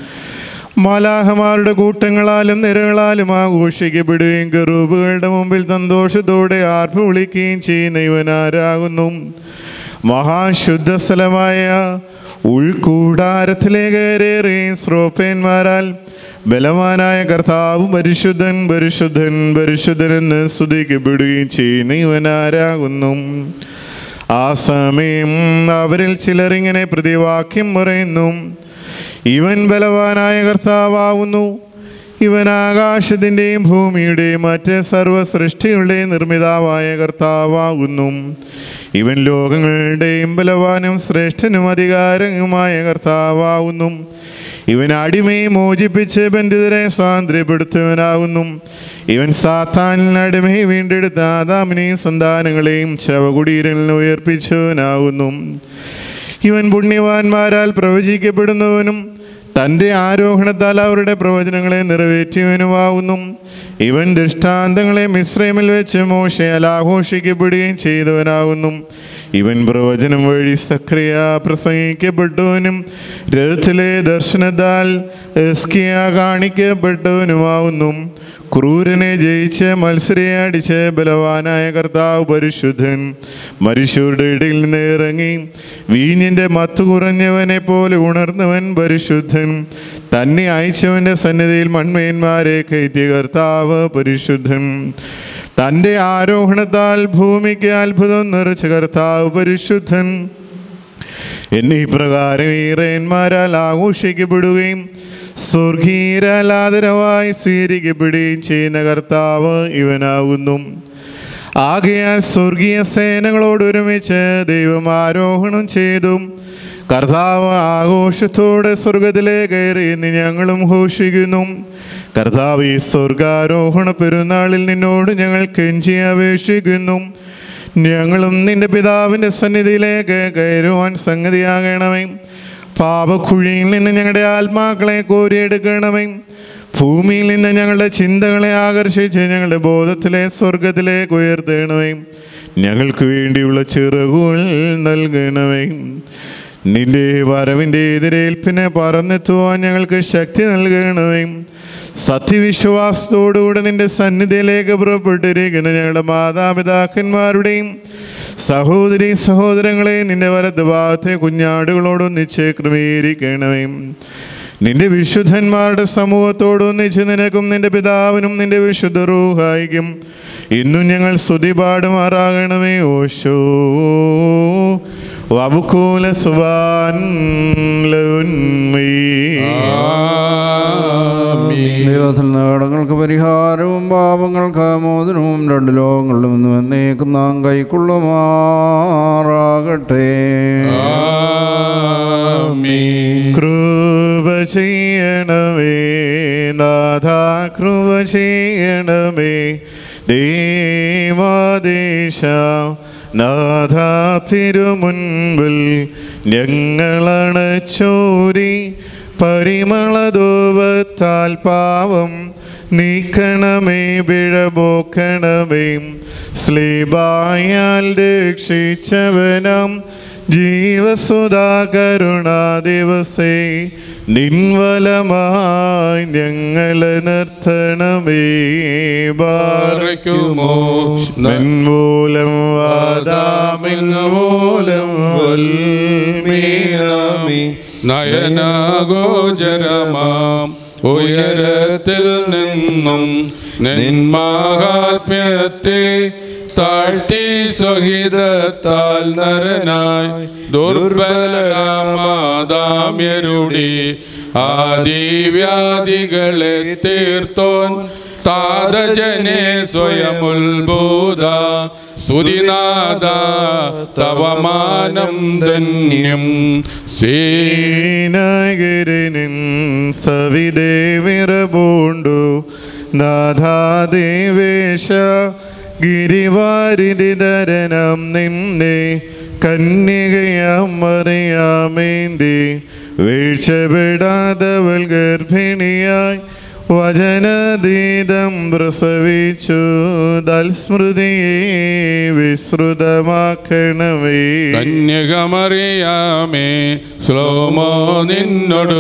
മാലാഹമാരുടെ കൂട്ടങ്ങളാലും നിരകളാലും ആഘോഷിക്കപ്പെടുകയും കെറൂബുകളുടെ മുമ്പിൽ സന്തോഷത്തോടെ ആർപ്പ് വിളിക്കുകയും ചെയ്യുന്ന ഇവനാരാകുന്നു മഹാശുദ്ധ സ്ഥലമായ ഉൾക്കൂടാരത്തിലേക്ക് കയറിയേറുകയും ശ്രോപ്പേന്മാരാൽ ബലവാനായ കർത്താവ് പരിശുദ്ധൻ പരിശുദ്ധൻ പരിശുദ്ധൻ എന്ന് സ്തുതിക്കപ്പെടുകയും ചെയ്യുന്ന ഇവനാരാകുന്നു ആ സമയം അവരിൽ ചിലർ ഇങ്ങനെ പ്രതിവാക്യം പറയുന്നു ഇവൻ ബലവാനായ കർത്താവാകുന്നു ഇവൻ ആകാശത്തിൻ്റെയും ഭൂമിയുടെയും മറ്റ് സർവ്വ സൃഷ്ടികളുടെയും നിർമ്മിതാവായ കർത്താവാകുന്നു ഇവൻ ലോകങ്ങളുടെയും ബലവാനും ശ്രേഷ്ഠനും അധികാരവുമായ കർത്താവാകുന്നു ഇവൻ അടിമയെ മോചിപ്പിച്ച് ബന്ധിതരെ സ്വാതന്ത്ര്യപ്പെടുത്തുവനാകുന്നു ഇവൻ സാത്താനിൽ അടിമയെ വീണ്ടെടുത്ത ആദാമിനെയും സന്താനങ്ങളെയും ശവകുടീരനിൽ നിന്ന് ഉയർപ്പിച്ചവനാകുന്നു ഇവൻ പുണ്യവാന്മാരാൽ പ്രവചിക്കപ്പെടുന്നവനും തൻ്റെ ആരോഹണത്താൽ അവരുടെ പ്രവചനങ്ങളെ നിറവേറ്റിയവനുമാകുന്നു ഇവൻ ദൃഷ്ടാന്തങ്ങളെ മിശ്രമിൽ വെച്ച് മോശയാൽ ആഘോഷിക്കപ്പെടുകയും ചെയ്തവനാകുന്നു ഇവൻ പ്രവചനം വഴി സക്രിയ പ്രസംഗിക്കപ്പെട്ടവനും രഥത്തിലെ ദർശനത്താൽ എസ്കിയ കാണിക്കപ്പെട്ടവനുമാകുന്നു ക്രൂരനെ ജയിച്ച് മത്സരയെ അടിച്ച് ബലവാനായ കർത്താവ് പരിശുദ്ധൻ മനുഷ്യരുടെ ഇടയിൽ നിന്ന് ഇറങ്ങി വീഞ്ഞിൻ്റെ മത്തു കുറഞ്ഞവനെ പോലെ ഉണർന്നവൻ പരിശുദ്ധൻ തന്നെ അയച്ചവൻ്റെ സന്നിധിയിൽ മൺമയന്മാരെ കയറ്റിയ കർത്താവ് പരിശുദ്ധൻ തൻ്റെ ആരോഹണത്താൽ ഭൂമിക്ക് അത്ഭുതം നിറച്ച കർത്താവ് പരിശുദ്ധൻ എന്നീ പ്രകാരം ഈറയന്മാരാൽ ആഘോഷിക്കപ്പെടുകയും സ്വർഗീയരാൽ ആദരവായി സ്വീകരിക്കപ്പെടുകയും ചെയ്യുന്ന കർത്താവ് ഇവനാകുന്നു ആകയാൽ സ്വർഗീയ സേനകളോട് ഒരുമിച്ച് ദൈവം ആരോഹണം ചെയ്തു കർത്താവ് ആഘോഷത്തോടെ സ്വർഗത്തിലെ കയറി എന്ന് ഞങ്ങളും ഘോഷിക്കുന്നു കർത്താവ് ഈ സ്വർഗാരോഹണ പെരുന്നാളിൽ നിന്നോട് ഞങ്ങൾ കെഞ്ചി അപേക്ഷിക്കുന്നു ഞങ്ങളും നിന്റെ പിതാവിൻ്റെ സന്നിധിയിലേക്ക് കയറുവാൻ സംഗതിയാകണമേ പാപക്കുഴിയിൽ നിന്ന് ഞങ്ങളുടെ ആത്മാക്കളെ കോരിയെടുക്കണമേ ഭൂമിയിൽ നിന്ന് ഞങ്ങളുടെ ചിന്തകളെ ആകർഷിച്ച് ഞങ്ങളുടെ ബോധത്തിലെ സ്വർഗത്തിലേക്ക് ഉയർത്തണമേ ഞങ്ങൾക്ക് വേണ്ടിയുള്ള ചിറകുകൾ നൽകണമേ നിന്റെ വരവിൻ്റെ എതിരേൽപ്പിനെ പറന്നെത്തുവാൻ ഞങ്ങൾക്ക് ശക്തി നൽകണമേ സത്യവിശ്വാസത്തോടുകൂടെ നിന്റെ സന്നിധിയിലേക്ക് പുറപ്പെട്ടിരിക്കുന്ന ഞങ്ങളുടെ മാതാപിതാക്കന്മാരുടെയും സഹോദരി സഹോദരങ്ങളെയും നിന്റെ വലത് ഭാഗത്തെ കുഞ്ഞാടുകളോടൊന്നിച്ച് ക്രമീകരിക്കണമേ നിന്റെ വിശുദ്ധന്മാരുടെ സമൂഹത്തോടൊന്നിച്ച് നിനക്കും നിന്റെ പിതാവിനും നിന്റെ വിശുദ്ധ റൂഹായിക്കും ഇന്നും ഞങ്ങൾ സ്തുതി പാടുമാറാകണമേ ഓശോ വബുക്കൂല സുബാൻ ദൈവത്തിൽ നേടങ്ങൾക്ക് പരിഹാരവും പാപങ്ങൾക്ക് മോചനവും രണ്ട് ലോകങ്ങളിലും നിന്ന് എന്നേക്കും നാം കൈക്കൊള്ളുമാറാകട്ടെ കൃപ ചെയ്യണമേ നാഥ കൃപ ചെയ്യണമേ ദേവാദേശ നാഥ തിരുമുൻപിൽ ഞങ്ങളണ ചോരി പരിമളധൂപത്താൽ പാവം നീക്കണമേ പിഴപോക്കണമേ സ്ലീബായാൽ രക്ഷിച്ചവനം ജീവസുധാ കരുണാ ദിവസേ നിൻവലമായി ഞങ്ങളെ നിർത്തണമേ പാറയ്ക്കുമോ മെൻമൂലം വാദാമിൻ മൂലം വൽമീനാമി നയനാഗോചരമാം ഉയരത്തിൽ നിന്നും നിന്മാഹാത്മ്യത്തെ താഴ്ത്തി സ്വഹിതത്താൽ നരനായി ദുർബലരാമാദാമ്യരുടെ ആദിവ്യാധികളെ തീർത്തോൻ താതജനെ സ്വയമുത്ഭൂത സ്തുതിനാഥ തവമാനം ധന്യം സേ സീനഗിരിനിൻ സവിതേ വിറപൂണ്ടു നാഥാദേവേശ ഗിരിവാരിതിധരനം നിന്നെ കന്യകയാം മറിയാമേന്തി വീഴ്ചപ്പെടാതവൾ ഗർഭിണിയായി വചനതീതം പ്രസവിച്ചു ദൽസ്മൃതിയെ വിശ്രുതമാക്കണമേ കന്യകമറിയാമേ ശ്ലോമോ നിന്നോട്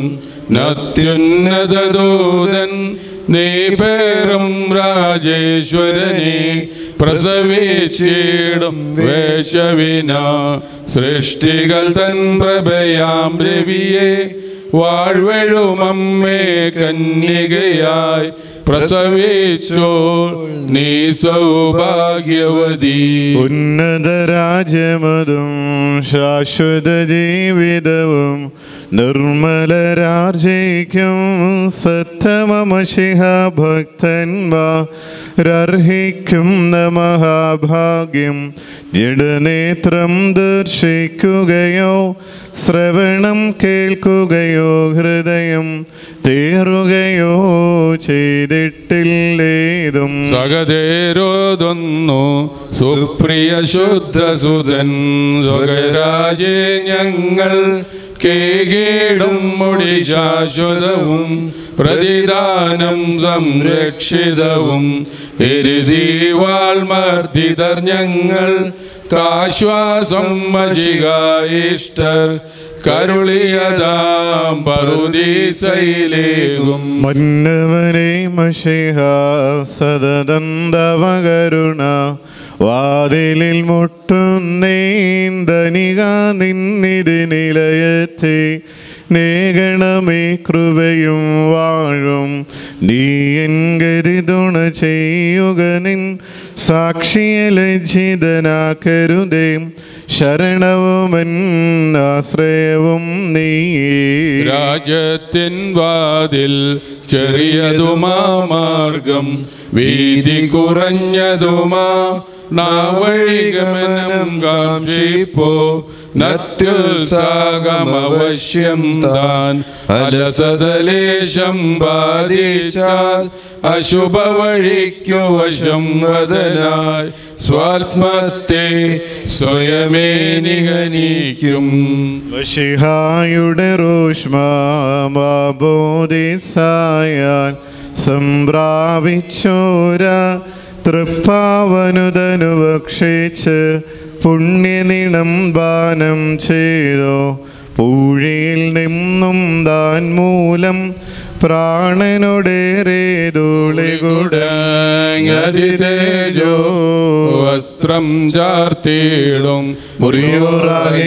ചൊന്നത്യുന്നതദൂതൻ നീ പേരും രാജേശ്വരനെ പ്രസവിച്ചിടും വേശവിന സൃഷ്ടികൾ തൻ പ്രഭയാം രവിയെ വാഴ്വഴുമമ്മേ കന്യകയായി പ്രസവിച്ചോ നീ സൗഭാഗ്യവതി ഉന്നത രാജ്യമതും ശാശ്വത ജീവിതവും നിർമ്മലരാർജയിക്കും സത്തമശിഹ ഭക്തന്മാരർഹിക്കും മഹാഭാഗ്യം ജഡനേത്രം ദർശിക്കുകയോ ശ്രവണം കേൾക്കുകയോ ഹൃദയം തീറുകയോ ചെയ്തിട്ടില്ലേതും സകതേരോതൊന്നു സുപ്രിയ ശുദ്ധസുതൻ സ്വകരാജേ ഞങ്ങൾ കേകീടും മുടി ശാശ്വതവും പ്രതിദാനം സംരക്ഷിതവും എരുതിവാൾ മർദ്ദിതർ ഞങ്ങൾ കാശ്വാസം വശികായിഷ്ട കരുളിയതാം പറുദീസയിലേകും മന്നവനെ മഷിഹ സദതന്തവകരുണ വാതിലിൽ മുട്ടുന്നേന്തനിക നിന്നിത് നിലയത്തെ നേകണമേ കൃപയും വാഴും നീ എൻ ഗരിതുണ ചെയ്യുക നിൻ സാക്ഷിയ ലജ്ജിതനാക്കരുതേ ശരണവുമൻ ആശ്രയവും നീ രാജ്യത്തിൻ വാതിൽ ചെറിയതുമാ മാർഗം വീതി കുറഞ്ഞതുമാ നാവഴികമനം കാംക്ഷിപ്പോ നത്യുത്സാഹമവശ്യം താൻ അലസതലേശം ബാധിച്ചാൽ അശുഭ വഴിക്കു വശം വദനായി സ്വാത്മത്തെ സ്വയമേ നിഗനിക്കും മഷിഹായുടെ റോഷ്മാബോധിസായാൽ സംപ്രാപിച്ചോര തൃപ്പാവനുതനു ഭക്ഷിച്ച് പുണ്യനിണം പാനം ചെയ്തോ പൂഴിയിൽ നിന്നും താൻ മൂലം പ്രാണനോടേറെ ൂടങ്ങതിതേജോ വസ്ത്രം ചാർത്തിയിടും മുറിയോറായി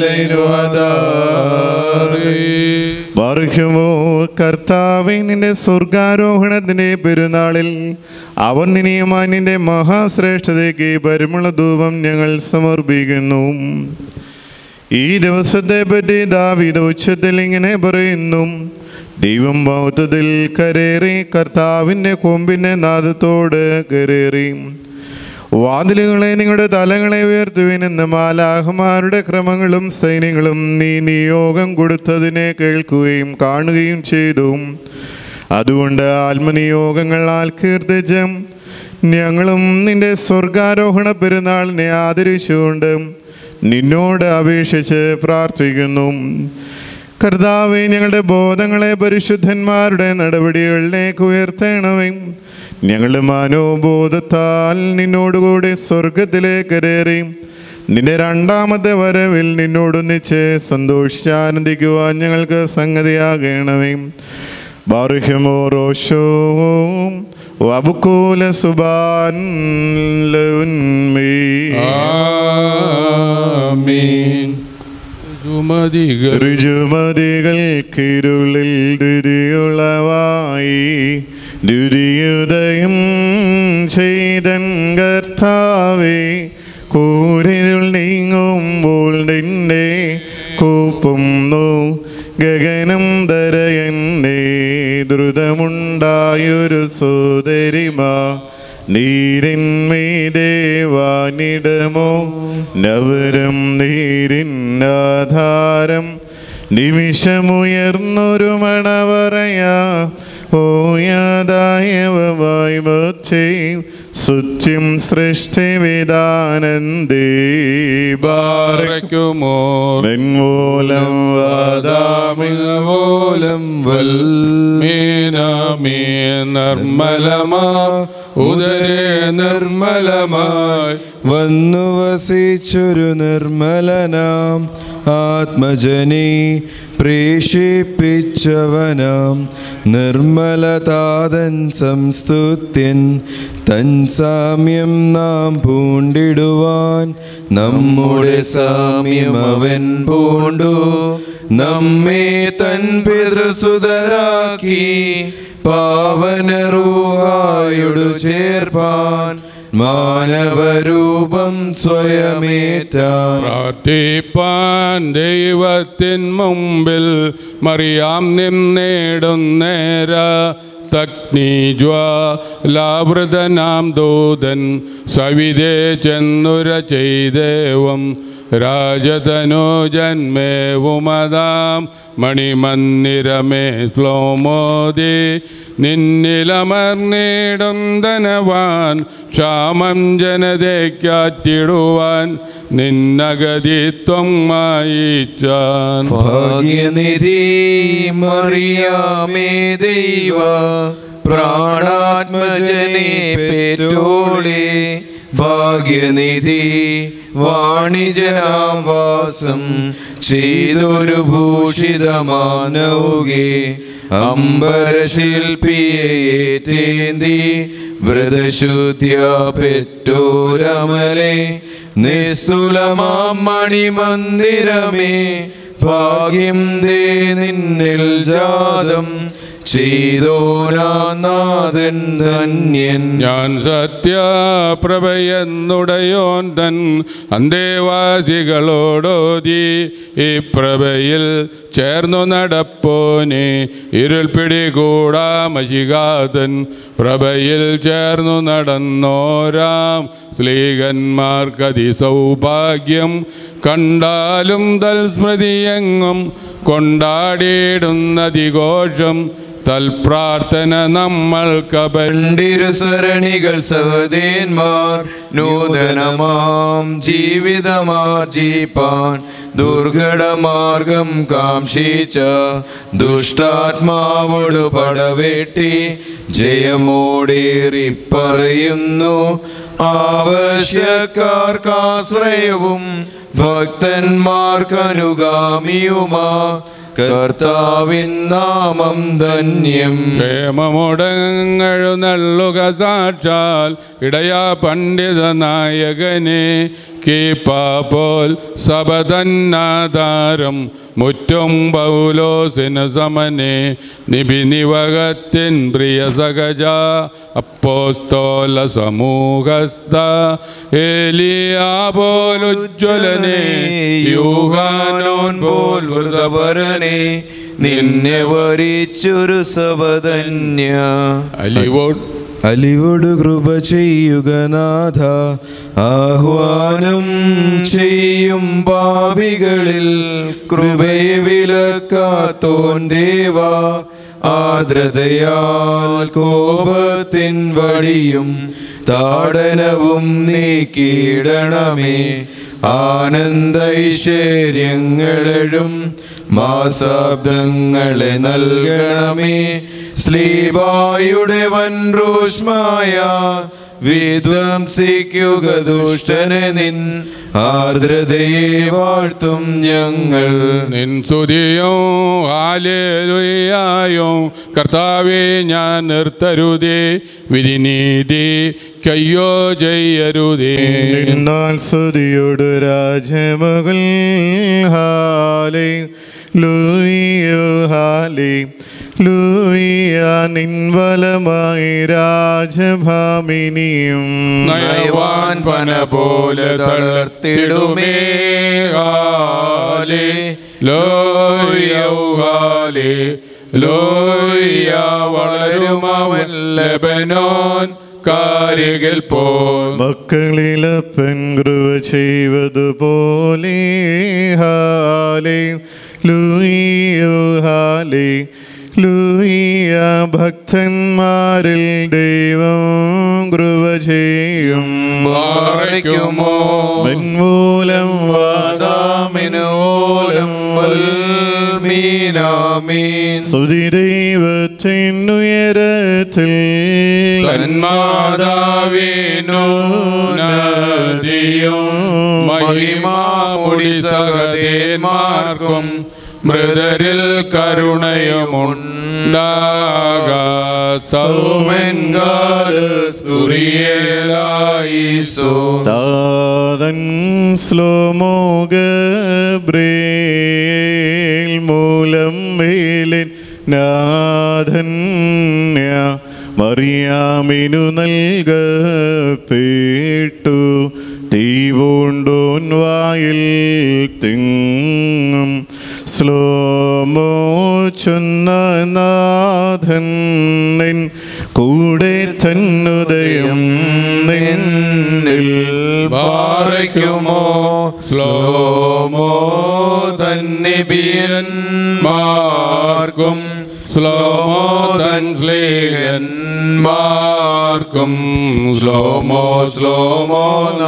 ബർഹുമോ കർത്താവെ നിന്റെ സ്വർഗാരോഹണത്തിന്റെ പെരുന്നാളിൽ അവൻ നിനിയമായി നിന്റെ മഹാശ്രേഷ്ഠതയ്ക്ക് പരിമള ധൂപം ഞങ്ങൾ സമർപ്പിക്കുന്നു ഈ ദിവസത്തെ പറ്റി ദാവിത ഉച്ചത്തിൽ ഇങ്ങനെ പറയുന്നു ദൈവം ബൗദ്ധത്തിൽ കരേറി കർത്താവിൻ്റെ കൊമ്പിൻ്റെ നാദത്തോട് കരേറി വാതിലുകളെ നിങ്ങളുടെ തലങ്ങളെ ഉയർത്തുവിനെന്ന് മാലാഹമാരുടെ ക്രമങ്ങളും സൈന്യങ്ങളും നീ നിയോഗം കൊടുത്തതിനെ കേൾക്കുകയും കാണുകയും ചെയ്തു അതുകൊണ്ട് ആത്മനിയോഗങ്ങളാൽ കീർത്തിച്ചും ഞങ്ങളും നിന്റെ സ്വർഗാരോഹണ പെരുന്നാളിനെ ആദരിച്ചുകൊണ്ട് നിന്നോട് അപേക്ഷിച്ച് പ്രാർത്ഥിക്കുന്നു കർത്താവെ ഞങ്ങളുടെ ബോധങ്ങളെ പരിശുദ്ധന്മാരുടെ നടപടികളിലേക്ക് ഉയർത്തണമേ ഞങ്ങളുടെ മനോബോധത്താൽ നിന്നോടുകൂടി സ്വർഗത്തിലേക്ക് കയറി നിന്റെ രണ്ടാമത്തെ വരവിൽ നിന്നോടൊന്നിച്ച് സന്തോഷിച്ചാനന്ദിക്കുവാൻ ഞങ്ങൾക്ക് സംഗതിയാകണമേ ബാറുഹ്യമോ റോഷോ വബുക്കൂല സുബാൻ ലൗൻമീ. ആമീൻ സുമതികൾ ഋജുമതികൾക്കിരുളിൽ ദുരിയുളവായി ദുരിയുദയം ചെയ്തൻ കർത്താവേ കൂരിരുൾ നീങ്ങുമ്പോൾ നിന്നെ കൂപ്പുന്നു ഗഗനം തരയന്നെ ദ്രുതമുണ്ടായൊരു സോദരിമ നീരിന്മീദേവാനിടമോ നവരം നീരിന്നാധാരം നിമിഷമുയർന്നൊരു മണവറയാ ഓയാദായവമായി മധ്യേ സുച്യം സൃഷ്ടിവിധാനന്ദേ ബാറ പാറയ്ക്കുമോ മെൻമൂലം വാദാമിൽ മൂലം വൽ മീനാമീ നിർമ്മലമാ ഉദരേ നിർമ്മലമായി വന്നു വസിച്ചൊരു നിർമ്മലനാം ആത്മജനെ പ്രേഷിപ്പിച്ചവനാം നിർമ്മലതാതൻ സംസ്തുത്യൻ തൻ സാമ്യം നാം പൂണ്ടിടുവാൻ നമ്മുടെ സാമ്യം അവൻ പൂണ്ടു നമ്മെ തൻ പിതൃസുതരാക്കി പാവനറൂഹായോടു ചേർപ്പാൻ മാനവരൂപം സ്വയമേറ്റാൻ പ്രാർത്ഥിപ്പാൻ ദൈവത്തിൻ മുമ്പിൽ മറിയാം നിന്നേടുന്നേര തഗ്നിജ്വാലാവൃതനാം ദൂതൻ സവിതേ ചെന്നുര ചെയ്ദേവം രാജതനോ ജന്മേവുമതാം മണിമന്ദിരമേ ശ്ലോമോദി നിന്നിലമർന്നിടും ധനവാൻ ക്ഷാമം ജനതയ്ക്കാറ്റിടുവാൻ നിന്നഗതിത്വം മായിച്ചാൻ ഭാഗ്യനിധി മറിയാമേ ദൈവ പ്രാണാത്മജനെ പെറ്റോളെ ഭാഗ്യനിധി വാണിജനാം വാസം ചെയ്തൊരു ഭൂഷിതമാനവുകേ അംബരശില്പിയേറ്റേന്തി വ്രതശുദ്ധ്യ പെറ്റോരമലെ നിസ്തുലമാം മണിമന്ദിരമേ ഭാഗ്യം ദേ നിന്നിൽ ജാതം ചെയ്തോനാഥൻ ധന്യൻ ഞാൻ സത്യപ്രഭയെന്നുടയോൻ തൻ അന്തേവാസികളോടോതി ഈ പ്രഭയിൽ ചേർന്നു നടപ്പോനെ ഇരുൾ പിടികൂടാ മഷികാതൻ പ്രഭയിൽ ചേർന്നു നടന്നോരാം സ്ത്രീകന്മാർക്കതി സൗഭാഗ്യം കണ്ടാലും തൽസ്മൃതിയെങ്ങും കൊണ്ടാടിയിടുന്നതിഘോഷം തൽപ്രാർത്ഥന നമ്മൾക്കപ രണ്ടിരുസരണികൾ സഹദേന്മാർ നൂതനമാം ജീവിതമാർജിപ്പാൻ ദുർഘടമാർഗം കാംക്ഷിച്ച ദുഷ്ടാത്മാവോട് പടവെട്ടി ജയമോടേറി പറയുന്നു ആവശ്യക്കാർക്കാശ്രയവും ഭക്തന്മാർക്കനുഗാമിയുമാ കർത്താവിൻ നാമം ധന്യം ക്ഷേമമുടങ്ങഴു നല്ലുക സാക്ഷാൽ ഇടയാ പണ്ഡിത നായകനെ കീപ്പാപോൽ സബതന്നാധാരം മുറ്റും പൗലോസിന് സമനെ നിബിനിവകത്തിൻ പ്രിയ സഹജ അപ്പോസ്തോല സമൂഹസ്ഥ ഏലിയാ പോലുജ്വലനെ യൂഹാനോൻ പോൽ വൃതപരനെ നിന്നെ വരിച്ചൊരു സവധന്യ അലിവോട് അലിവോട് കൃപ ചെയ്യുക നാഥ ആഹ്വാനം ചെയ്യും പാപികളിൽ കൃപയെ വിലക്കാത്തോൻ ദേവ ആർദ്രതയാൽ കോപത്തിൻ വടിയും താടനവും നീക്കിയിടണമേ ആനന്ദൈശ്വര്യങ്ങളെഴും മാസാബ്ദങ്ങളെ നൽകണമേ സ്ലീബായുടെ വൻ റൂഷ്മായ വിധ്വംസിക്കുക ദുഷ്ടനെ നിൻ ആർദ്രതയെ വാഴ്ത്തും ഞങ്ങൾ നിൻ സ്തുതിയോ ഹാലേലുയായോ കർത്താവെ ഞാൻ നിർത്തരുതേ വിധിനീതി കയ്യോ ചെയ്യരുതേ എന്നാൽ സ്തുതിയോട് രാജമകൾ ഹാലേ ലൂയോ ഹാലേ ലൂയ നിൻവലമായി രാജഭാമിനിയും നയവാൻ പന പോലെ തളർത്തിടുമേ ഹാലേ ലോയൗഹാലേ ലോയ വളരുമവൻ ലബനോൻ കാരികൾ പോൽ മക്കളിലപ്പൻ കൃപ ചെയ്വതുപോലെ ഹാലേ ലൂയോ ഹാലേ ലൂയ ഭക്തന്മാരിൽ ദൈവം കൃപ ചെയ്യും പാറയ്ക്കുമോ മൻമൂലം വാദാമിനോലം മീനാമീൻ സ്തുതി ദൈവത്തിനുയരത്തിൽ തന്മാതാവിനോ നദിയും മഹിമാമുടി സഹദേന്മാർക്കും മൃതരിൽ സൗമൻകാലസ്കുറിയേലായിസോ താതൻ ശ്ലോമോഗബ്രേൽ മൂലം മേലിൻ നാഥന്യ മറിയാമിനു നൽകപ്പെട്ടു തീവൂണ്ടോൻ വായിൽ തിങ്ങും സ്ലോമോ ചൊന്ന നാഥൻ നിൻ കൂടെ തന്നുദയം നിന്നിൽ പാറയ്ക്കുമോ ശ്ലോമോ തന്നിബിയന്മാർക്കും ശ്ലോമോ തൻ സ്ലേഹന്മാർക്കും ശ്ലോമോ ശ്ലോമോ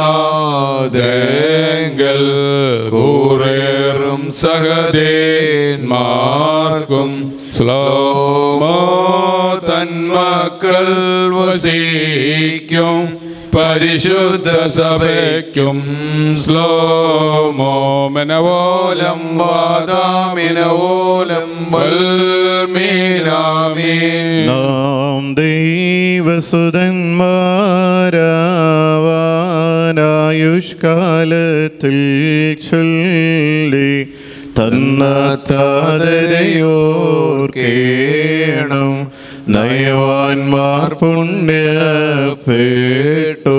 നാദെങ്കൽ കൂറേറും സഹദേന്മാർക്കും ശ്ലോമോ തന്മക്കൾ വസിക്കും പരിശുദ്ധ സഭയ്ക്കും ശ്ലോമോ മെനവോലം ഓലം വാദാമിനോലം വൽമീനാമീ നാം ദൈവസുതന്മാരാവാനായുഷ്കാലത്തിൽ ചൊല്ലി തന്ന താതരയോർക്കേണം നയവാൻമാർ പുണ്യപ്പെട്ടു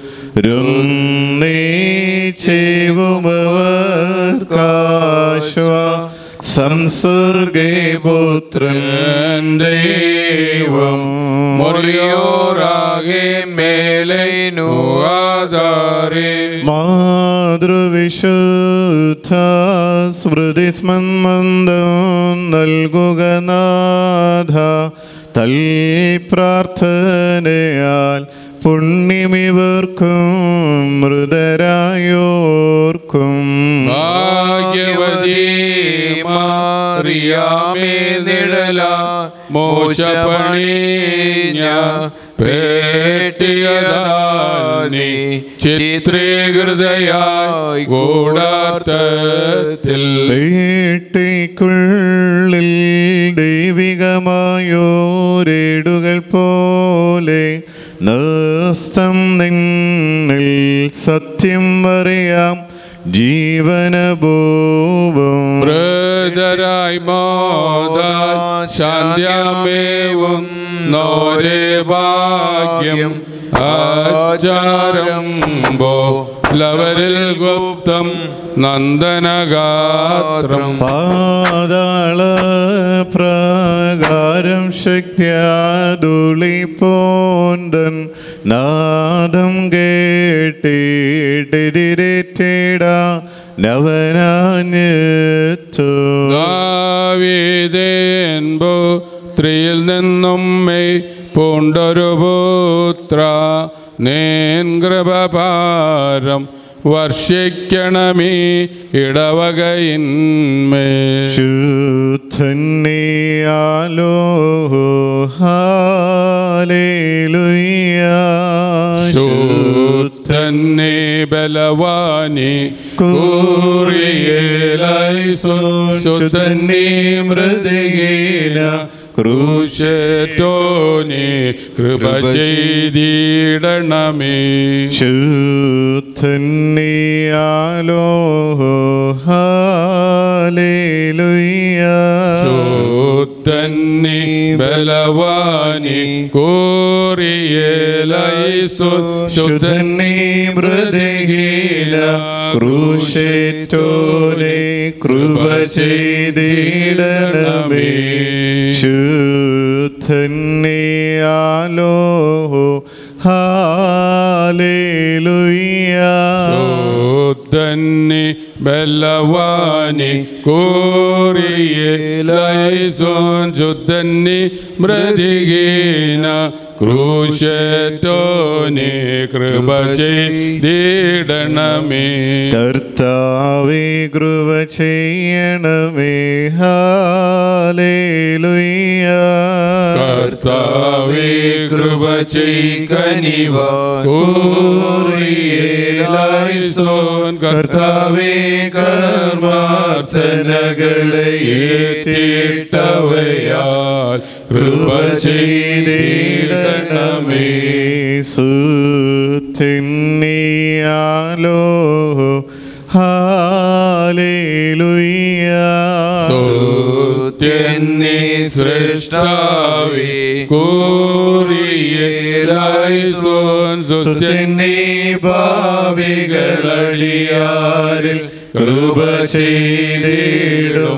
രുന്നേച്ചേവുമവർക്കാശ്വ സംസർഗേ പുത്രൻ ദൈവം മുറിയോറാകെ മേലൈനു ആധാരേ മാതൃവിശുദ്ധ സ്മൃതി സ്മന്ദം നൽകുക നാഥ തൽ പ്രാർത്ഥനയാൽ പുണ്യമിവർക്കും മൃതരായോർക്കും ഭാഗ്യവതി മാറിയാമേ നിഴല മോശപണിഞ്ഞ പേട്ടിയതാനി ചിത്രീകൃതയായി കൂടാത്തത്തിൽ പേട്ടിക്കുള്ളിൽ ദൈവികമായോരേടുകൾ പോലെ നസ്തം നിന്നിൽ സത്യം അറിയാം ജീവനഭൂവും മൃതരായി മോദ ശാന്ത്യമേവും നോരേ ഭാഗ്യം ആചാരം ബോ ലവരിൽ ഗുപ്തം നന്ദനഗാത്രം പാതാള പ്രകാരം ശക്തിയാതുളി പോന്തൻ നാദം കേട്ടിടിരേറ്റേട നവനാഞ്ഞെത്തു ദാവീദേൻപു സ്ത്രീയിൽ നിന്നും മെയ് പൂണ്ടൊരു പുത്ര നേൻ കൃപപാരം വർഷിക്കണമേ ഇടവകയിന്മേ ശുദ്ധന്നെയാലോ ഹാലേലുയ്യ ശുദ്ധന്നെ ബലവാനി കൂറിയേലൈസോ ശുദ്ധന്നെ മൃദഗീന ക്രൂശറ്റോനെ കൃപ ചെയ്തിടണമേ ശുദ്ധന്നെയാലോ ഹാലേലുയ്യ ശുദ്ധന്നെ ബലവാനി കൂറിയേലൈസോ ശുദ്ധന്നെ മൃദഗീന ക്രൂശേറ്റോനെ കൃപ ചെയ്തിടണമേ ശുദ്ധന്നെയാലോ ഹാലേലുയ്യ ശുദ്ധന്നെ ബലവാനി കോറിയേലൈസോൻ ശുദ്ധന്നെ മൃതികീന ക്രൂശറ്റോനെ കൃപ ചെയ്തിടണമേ കർത്താവേ കൃപ ചെയ്യണമേ ഹാലേലുയ്യ കർത്താവേ കൃപ ചെയ്കനിവ കോറിയേലൈസോൻ കർത്താവേ കർമാർത്ഥനകളെ ഏറ്റിട്ടവയാൽ കൃപ ചെയ്തിടണമേ സുത്തിന്നിയാലോ ഹാലേലുയ്യ സ്തുത്യന്നി സൃഷ്ടാവേ കോറിയേലൈസോൻ സ്തുത്യന്നി ഭാവികളടിയാരിൽ കൃപ ചെയ്തിടും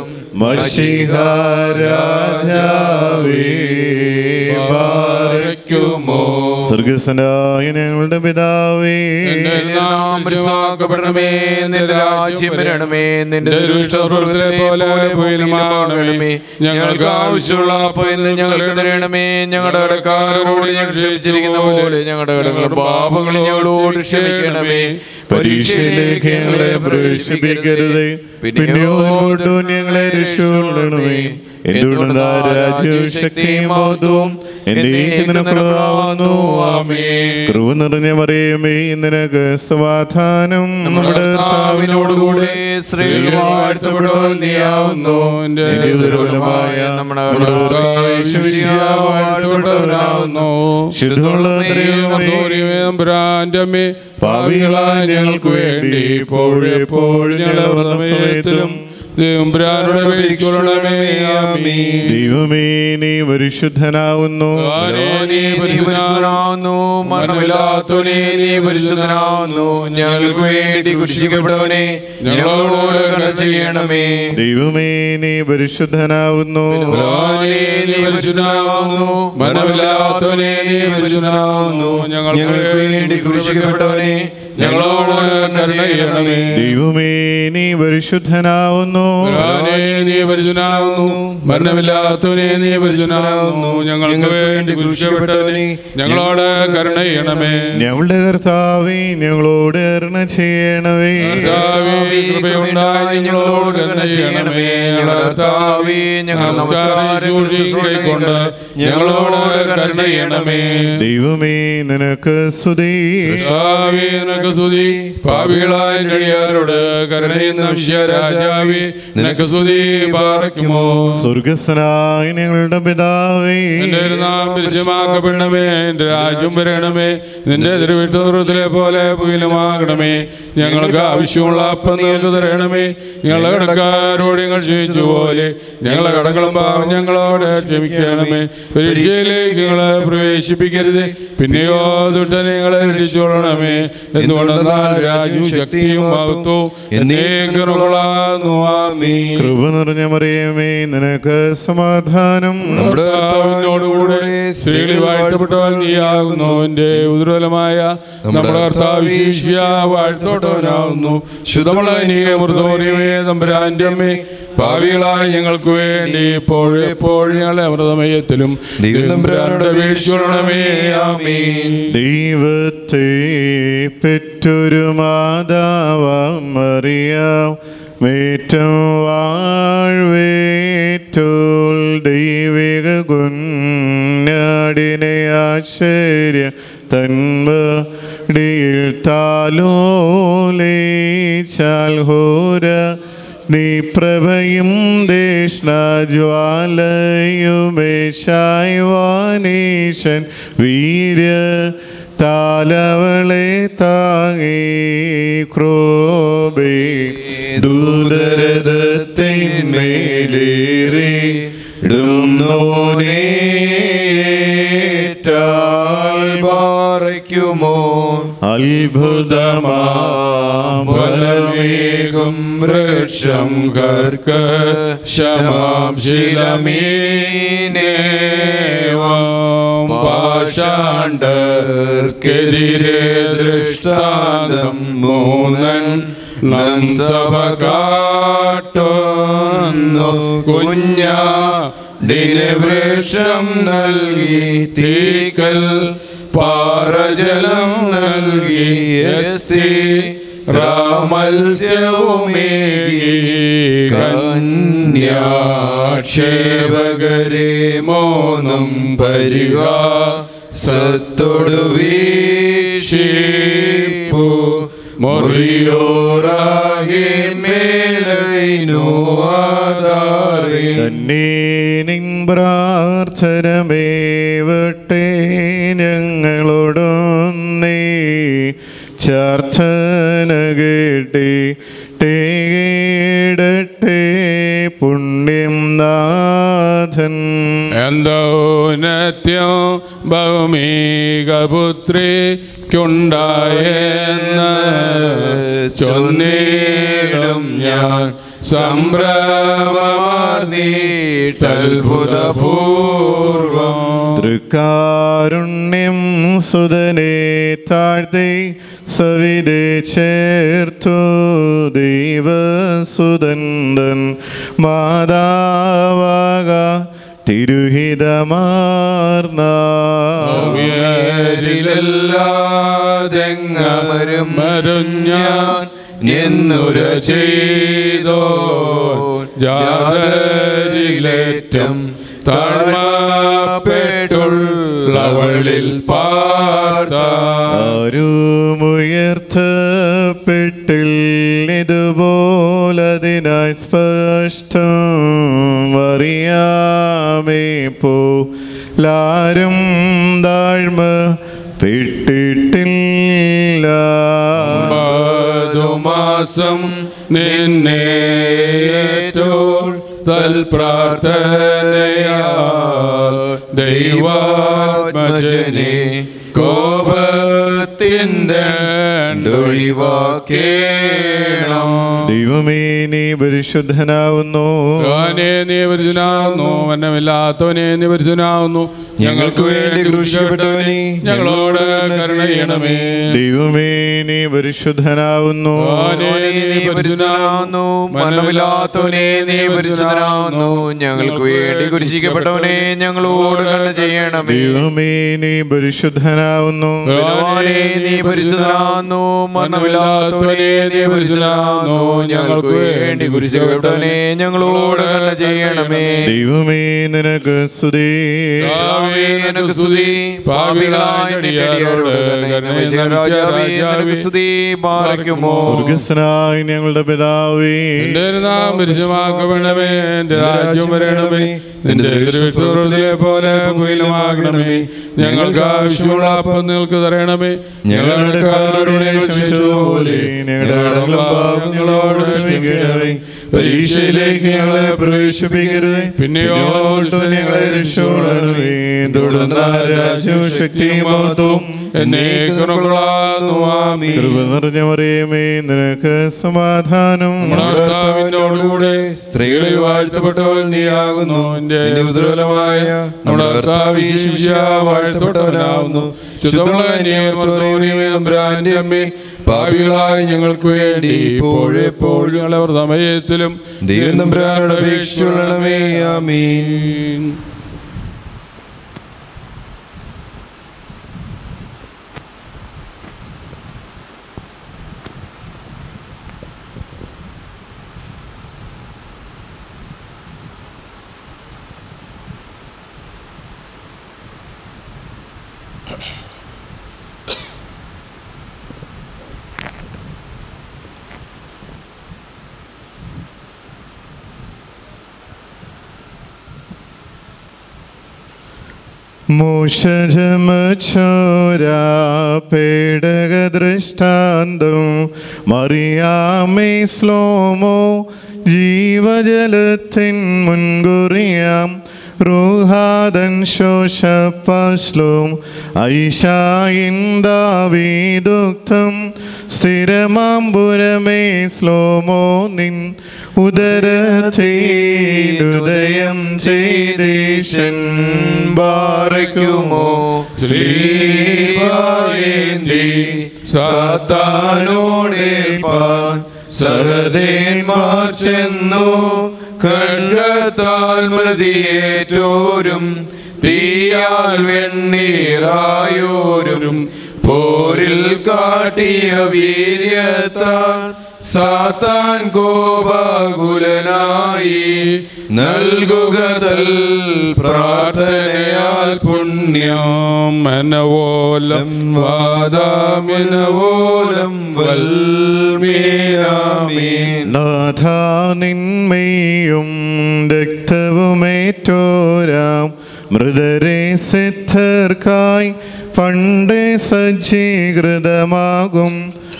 മഷിഹാരാജാവേ പാറയ്ക്കുമോ സ്വർഗസ്വനായ ഞങ്ങളുടെ പിതാവേ എന്റെ നാം പരിശുദ്ധമാക്കപ്പെടണമേ നിന്റെ രാജ്യം വരണമേ നിന്റെ ദൈവം സ്വർഗ്ഗത്തിലെ പോലെ ഭൂമിയിലുമാകണമേ. ഞങ്ങൾക്ക് ആവശ്യമുള്ള അപ്പം ഇന്ന് ഞങ്ങൾക്ക് തരണമേ ഞങ്ങളുടെ കടക്കാരോട് ഞങ്ങൾ ക്ഷമിച്ചിരിക്കുന്ന പോലെ ഞങ്ങളുടെ കടങ്ങളും പാപങ്ങളും ഞങ്ങളോട് ക്ഷമിക്കണമേ പരീക്ഷയിലേക്ക് ഞങ്ങളെ പ്രവേശിപ്പിക്കരുത് പിന്നെയോ കൊണ്ടു ഞങ്ങളെ രക്ഷപ്പെടണമേ എന്തുകൊണ്ട് രാജ്യവും ശക്തിയും ബോധവും എന്നേക്കുന്നു ആമേ കൃപ നിറഞ്ഞ മറിയമേ നിനക്ക് സമാധാനം നമ്മുടെ കർത്താവിനോടുകൂടെ സ്ത്രീകൾ വാഴ്ത്തപ്പെടുവാൻ നീയാവുന്നു എന്റെ നിന്റെ ദുർബലമായ നമ്മുടെ കർത്താവ് യേശുമിശിഹാ വാഴ്ത്തപ്പെട്ടവനാവുന്നു ശുദ്ധമുള്ള ദൈവമേ ബ്രാൻഡമേ പാവികളായ ഞങ്ങൾക്ക് വേണ്ടി ഇപ്പോഴെപ്പോഴും ഞങ്ങളുടെ സമയത്തിലും ദൈവംബ്രാനുടെ വിളിക്കൊള്ളണമേ ആമീൻ ദൈവമേ നീ പരിശുദ്ധനാവുന്നു ആനേ നീ നീ പരിശുദ്ധനാ- പരിശുദ്ധനാവുന്നു മരണമില്ലാത്തവനെ നീ പരിശുദ്ധനാവുന്നു ഞങ്ങൾക്ക് വേണ്ടി കുഷിക്കപ്പെട്ടവനെ ഞങ്ങളോട് കരുണ ചെയ്യണമേ ദൈവമേ നീ പരിശുദ്ധനാവുന്നു ആനേ നീ പരിശുദ്ധനാവുന്നു മരണമില്ലാത്തവനെ നീ പരിശുദ്ധനാവുന്നു ഞങ്ങൾക്ക് വേണ്ടി കുരിശിക്കപ്പെട്ടവനെ ഞങ്ങളോട് കരുണ ചെയ്യണമേ ദൈവമേ നീ പരിശുദ്ധനാവുന്നു ആനേ നീ പരിശുദ്ധനാവുന്നു മരണമില്ലാത്തവനെ നീ പരിശുദ്ധനാവുന്നു ഞങ്ങൾക്ക് വേണ്ടി കുരിശിക്കപ്പെട്ടവനെ ഞങ്ങളോട് കരുണ ചെയ്യണമേ ഞങ്ങളുടെ കർത്താവേ ഞങ്ങളോട് കരുണ ചെയ്യണമേ കർത്താവേ, കൃപയുണ്ടായി ഞങ്ങളോട് കരുണ ചെയ്യണമേ കർത്താവേ, ഞങ്ങൾ നമസ്കാരം കൊണ്ട് ഞങ്ങളോട് കരുണ ചെയ്യണമേ ദൈവമേ നിനക്ക് സ്തുതി കർത്താവേ, നിനക്ക് സ്തുതി പാപികളായ ഞടിയാരോട് കരുണയുന്ന രാജാവേ നിനക്ക് സ്തുതി പാറയ്ക്കുമോ സ്വർഗസ്വനായ ഞങ്ങളുടെ പിതാവേ എന്റെ ഒരു നാം പരിചയമാക്കപ്പെടണമേ എന്റെ രാജ്യം വരണമേ നിന്റെ തിരുവിട്ടുറത്തിലെ പോലെ പുയിലുമാകണമേ ഞങ്ങൾക്ക് ആവശ്യമുള്ള അപ്പം നിങ്ങൾക്ക് തരണമേ ഞങ്ങളെ കടക്കാരോട് ഞങ്ങൾ ക്ഷമിച്ച പോലെ ഞങ്ങളെ കടകളും പാവം ഞങ്ങളോട് ക്ഷമിക്കണമേ പരീക്ഷയിലേക്ക് ഞങ്ങളെ പ്രവേശിപ്പിക്കരുത് പിന്നെയോ തൊട്ട് നിങ്ങളെ രക്ഷിച്ചോളണമേ എന്തുകൊണ്ടെന്നാൽ രാജ്യവും ശക്തിയും മഹത്വവും എന്നേക്കുള്ളതാകുന്നു ആമീൻ കൃപ നിറഞ്ഞ മറിയമേ നിനക്ക് സമാധാനം നമ്മുടെ കർത്താവിനോടുകൂടെ സ്ത്രീകളിൽ വാഴ്ത്തപ്പെട്ടവൻ നീയാകുന്നു എന്റെ ഉദുരലമായ നമ്മുടെ കർത്താവ് ശിഷ്യ വാഴ്ത്തോട്ടവനാകുന്നു ശുദ്ധമുള്ള നീയെ മൃതമറിയമേ തമ്പുരാന്റെ അമ്മേ ഭാവികളായ ഞങ്ങൾക്ക് വേണ്ടി ഇപ്പോഴും എപ്പോഴും ഞങ്ങളെ അമൃതമയത്തിലും ദൈവം തമ്പുരാനോട് അപേക്ഷിച്ചുകൊള്ളണമേ ആമീൻ ദൈവത്തെ പെറ്റൊരു മാതാവാം മറിയാം മേറ്റം വാഴ്വേറ്റോൾ ദൈവിക കുഞ്ഞാടിനെ ആശ്ചര്യ തന്മടിയിൽ താലോലേച്ചാൽ ഹോര നീ പ്രഭയും ദേഷ്ണജ്വാലയുമേശായ് വാനീശൻ വീര്യ താലവളെ താങ്ങി ക്രോബേ ദൂതരഥത്തിന്മേലേറി ഇടുന്നോനേറ്റാൽ പാറയ്ക്കുമോ അത്ഭുതമാം ഫലമേകും വൃക്ഷം കർക്ക ശമാം ശിലമീനേവം പാഷാണ്ടർക്കെതിരെ ദൃഷ്ടാന്തം മൂന്നൻ നം സഭ കാട്ടുന്നു കുഞ്ഞാ ഡിന് വൃക്ഷം നൽകി തീക്കൽ പാറജലം നൽകി എസ്തി രാമത്സ്യവുമേകി കന്യാക്ഷേപകരെ മോനും പരിക സത്തൊടു വീക്ഷിപ്പു മൊറിയോറാകെ മേലൈനു ആധാരേ തന്നെ നിൻ പ്രാർത്ഥനമേവട്ടെ ഞങ്ങളോടൊന്നേ ചാർത്ഥന കേട്ടി ടേടട്ടെ പുണ്യം നാഥൻ എന്തൗനത്യം ഭൗമികപുത്രിക്കുണ്ടായെന്ന് ചൊന്നീടും ഞാൻ സംഭ്രമമാർന്നീട്ടത്ഭുതപൂർവം തൃക്കാരുണ്യം സുതനെ താഴ്ത്തി സവിതെ ചേർത്തു ദൈവസുതന്തൻ മാതാവാക തിരുഹിതമാർന്ന സൗമ്യരിലെല്ലാതെങ്ങമരും മരുഞ്ഞാൻ എന്നുര ചെയ്തോ ജാതരിലേറ്റം താഴ്മപ്പെട്ടുള്ളവളിൽ പാർത്ത ആരുമുയർത്തപ്പെട്ടില്ലിതുപോലതിനായി സ്പഷ്ടം അറിയാമേ പോ ലാരും താഴ്മ പെട്ടിട്ടില്ല മാസം നിന്നേറ്റോൾ തൽപ്രാർത്ഥനയാ ദൈവാത്മജനെ കോപത്തിൻ്റെ ഒഴിവാക്കേണം ദൈവമേ നീ പരിശുദ്ധനാവുന്നു യോനെ നീ പരിശുനാവുന്നു വന്നമില്ലാത്തവനെ നീ പരിശുനാവുന്നു ഞങ്ങൾക്ക് വേണ്ടി ക്രൂശിക്കപ്പെട്ടവനെ ഞങ്ങളോട് കരുണ ചെയ്യണമേ ദൈവമേ നീ പരിശുദ്ധനാവുന്നു യോനെ നീ പരിശുനാവുന്നു മരണമില്ലാത്തവനെ നീ പരിശുദ്ധനാവുന്നു ഞങ്ങൾക്ക് വേണ്ടി കുരിശിക്കപ്പെട്ടവനെ ഞങ്ങളോട് കരുണ ചെയ്യണമേ ദൈവമേ നീ പരിശുദ്ധനാവുന്നു ബലവാനേ, നീ പരിശുദ്ധനാവുന്നു മരണമില്ലാത്തവനെ നീ പരിശുദ്ധനാവുന്നു ഞങ്ങൾക്ക് വേണ്ടി കുരിശിക്കപ്പെട്ടവനെ ഞങ്ങളോട് കരുണ ചെയ്യണമേ ദൈവമേ നിനക്ക് സ്തുതി കർത്താവേ, നിനക്ക് സ്തുതി പാപികളായ നിന്റെ അടിയാരോട് കരുണ രാജാവേ നിനക്ക് സ്തുതി പാറയ്ക്കുമോ സ്വർഗസ്നായി ഞങ്ങളുടെ പിതാവേ എന്റെ നാം പരിശുമാക്കപ്പെടണമേ എന്റെ രാജ്യം വരണമേ നിന്റെ തിരുവിഷ്ണുവൃത്തിയെ പോലെ കുയിലുമാകണമേ ഞങ്ങൾക്ക് ആവശ്യമുള്ള അപ്പം നിങ്ങൾക്ക് തരണമേ ഞങ്ങളുടെ കാരോട് ക്ഷമിച്ചതുപോലെ ഞങ്ങളുടെ പാപങ്ങളോട് ക്ഷമിക്കണമേ പരീക്ഷയിലേക്ക് ഞങ്ങളെ പ്രവേശിപ്പിക്കരുത് പിന്നെയോ ഞങ്ങളെ രക്ഷപ്പെടണമേ തുടർന്ന രാജ്യവും ശക്തിയും മഹത്വവും എന്നേക്കുള്ളാന്നു ആമീൻ കൃപ നിറഞ്ഞ മറിയമേ നിനക്ക് സമാധാനം നമ്മുടെ കർത്താവിനോടുകൂടെ സ്ത്രീകളിൽ വാഴ്ത്തപ്പെട്ടവൾ നീയാകുന്നു എന്റെ നിന്റെ ഉദരഫലമായ നമ്മുടെ കർത്താവ് യേശുമിശിഹാ വാഴ്ത്തപ്പെട്ടവനാവുന്നു ശുദ്ധമുള്ള തമ്പുരാന്റെ അമ്മേ പാപികളായ ഞങ്ങൾക്ക് വേണ്ടി ഇപ്പോഴെപ്പോഴും ഞങ്ങളവർ സമയത്തിലും ദൈവം തമ്പുരാനോട് അപേക്ഷിച്ചുകൊള്ളണമേ ആമീൻ മൂഷജമച്ചോരാ പേടക ദൃഷ്ടാന്തം മറിയാമേ സ്ലോമോ ജീവജലത്തിൻ മുൻകുറിയാം റൂഹാദൻ ശോഷപ്പശ്ലോം ഐഷായിൻ ദാവീദുക്തം സ്ഥിരമാമ്പുരമേ സ്ലോമോ നിൻ ഉദരത്തേലുദയം ചെയ്തേശൻ ബാറയ്ക്കുമോ ശ്രീവായേന്തി സാത്താനോടേൽപ്പാൻ സഹദേന്മാർ ചെന്നു ഖഡ്ഗത്താൽ മൃതിയേറ്റോരും തീയാൽ വെണ്ണീറായോരും പോരിൽ കാട്ടിയ വീര്യത്താൽ സാത്താൻ കോപാകുലനായി നൽകുകതൽ പ്രാർത്ഥനയാൽ പുണ്യം മനവോലം വാദാമിനവോലം വൽമീനാമീൻ നാഥാ നിന്മയും രക്തവുമേറ്റോരാം മൃതരെ സിദ്ധർക്കായി പണ്ട് സജ്ജീകൃതമാകും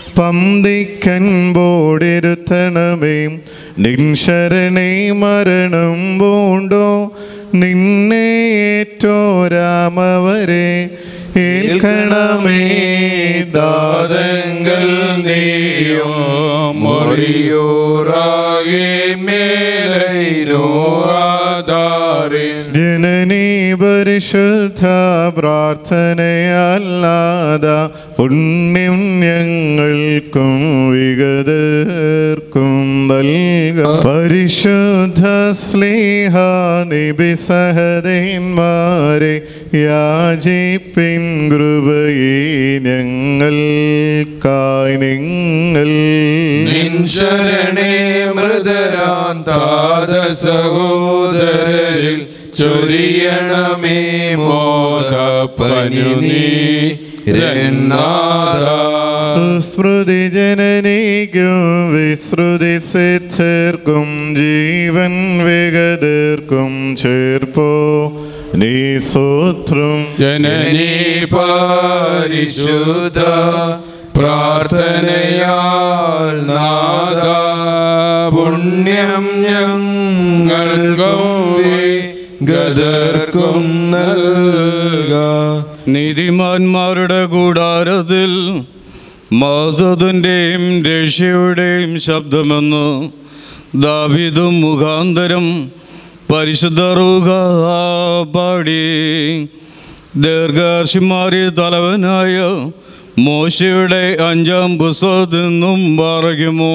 പന്തിക്കൻപോടിരുത്തണമേ നിൻ ശരണേ മരണം പൂണ്ടോ നിന്നെ ഏറ്റോരാമവരെ ഏൽക്കണമേ ദാതങ്ങൾ നീയോ മൊറിയോറാകെ മേലൈനോ ആധാരൻ ജനനീ പരിശുദ്ധ പ്രാർത്ഥനയല്ലാത പുണ്യം ഞങ്ങൾക്കും വിഗതർക്കും നൽക പരിശുദ്ധ സ്നേഹ നിബിസഹദേന്മാരെ യാചിപ്പിൻ കൃപയെ ഞങ്ങൾക്കായി നിങ്ങൾ നിൻ ശരണേ മൃതരാൻ താത സഹോദരരിൽ ചൊരിയണമേ മോദപ്പനി നീ രന്നാദ സുസ്മൃതി ജനനീക്കും വിസ്മൃതി സിദ്ധർക്കും ജീവൻ വിഗതർക്കും ചേർപ്പോ നീ സൂത്രം ജനനീ പരിശുദ്ധ പ്രാർത്ഥനയാൽ നാദ പുണ്യം ഞങ്ങൾക്കും ഗദർക്കും നൽക നീതിമാന്മാരുടെ കൂടാരത്തിൽ മതത്തിൻ്റെയും രക്ഷയുടെയും ശബ്ദമെന്ന് ദാവിദും മുഖാന്തരം പരിശുദ്ധ റൂഹ പാടി ദീർഘർഷിമാരി തലവനായ മോശയുടെ അഞ്ചാം പുസ്തകത്തിൽ നിന്നും പറയുമോ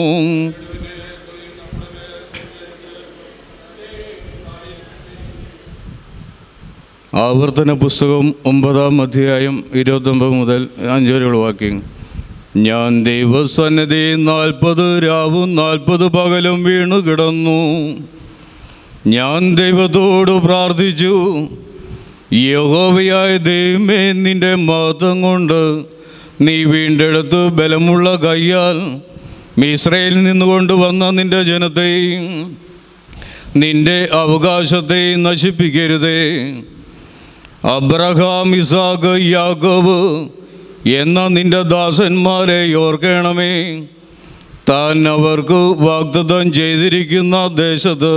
ആവർത്തന പുസ്തകം ഒമ്പതാം അധ്യായം ഇരുപത്തൊമ്പത് മുതൽ അഞ്ച് വരെയുള്ള വാക്യം ഞാൻ ദൈവസന്നിധി നാൽപ്പത് രാവും നാൽപ്പത് പകലും വീണു കിടന്നു ഞാൻ ദൈവത്തോട് പ്രാർത്ഥിച്ചു യഹോവയായ ദൈവമേ നിന്റെ മഹത്വം കൊണ്ട് നീ വീണ്ടെടുത്ത് ബലമുള്ള കയ്യാൽ മിശ്രയിൽ നിന്നുകൊണ്ട് വന്ന നിന്റെ ജനത്തെയും നിന്റെ അവകാശത്തെയും നശിപ്പിക്കരുതേ അബ്രഹാം ഇസാഖ് യാക്കോബ് എന്ന നിന്റെ ദാസന്മാരെ ഓർക്കണമേ താൻ അവർക്ക് വാഗ്ദത്തം ചെയ്തിരിക്കുന്ന ദേശത്ത്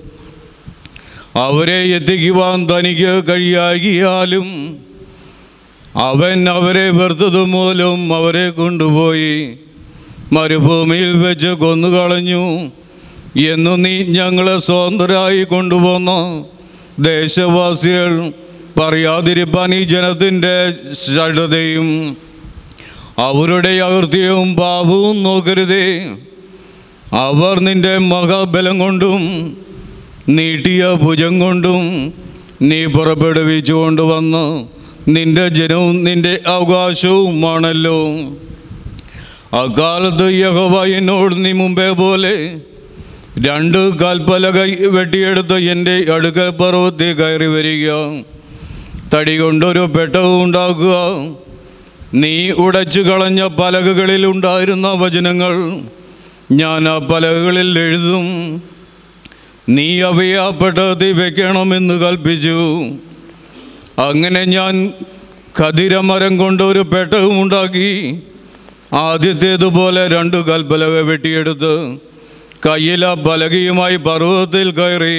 അവരെ എത്തിക്കുവാൻ തനിക്ക് കഴിയാകിയാലും അവൻ അവരെ വെറുത്തത് മൂലം അവരെ കൊണ്ടുപോയി മരുഭൂമിയിൽ വെച്ച് കൊന്നുകളഞ്ഞു എന്നു നീ ഞങ്ങളെ സ്വതന്ത്രരായി കൊണ്ടുപോന്ന ദേശവാസികൾ പറയാതിരിപ്പാൻ ഈ ജനത്തിൻ്റെ ഷഡതയും അവരുടെ അകൃത്യവും പാപവും നോക്കരുതേ അവർ നിന്റെ മഹാബലം കൊണ്ടും നീട്ടിയ ഭുജം കൊണ്ടും നീ പുറപ്പെടുവിച്ചു കൊണ്ടുവന്ന് നിന്റെ ജനവും നിന്റെ അവകാശവുമാണല്ലോ അക്കാലത്ത് യഹോവ എന്നോട് നീ മുമ്പേ പോലെ രണ്ട് കാൽപ്പലക വെട്ടിയെടുത്ത് എൻ്റെ അടുക്കൽ പർവ്വത്തിൽ കയറി വരിക തടി കൊണ്ടൊരു പെട്ടവും ഉണ്ടാക്കുക നീ ഉടച്ചു കളഞ്ഞ പലകകളിൽ ഉണ്ടായിരുന്ന വചനങ്ങൾ ഞാൻ ആ പലകകളിൽ എഴുതും നീ അവയെ ആ പെട്ടകത്തിൽ വെക്കണമെന്ന് കൽപ്പിച്ചു അങ്ങനെ ഞാൻ ഖതിരമരം കൊണ്ട് ഒരു പെട്ടകമുണ്ടാക്കി ആദ്യത്തേതുപോലെ രണ്ട് കൽപ്പലക വെട്ടിയെടുത്ത് കയ്യില പലകയുമായി പർവ്വതത്തിൽ കയറി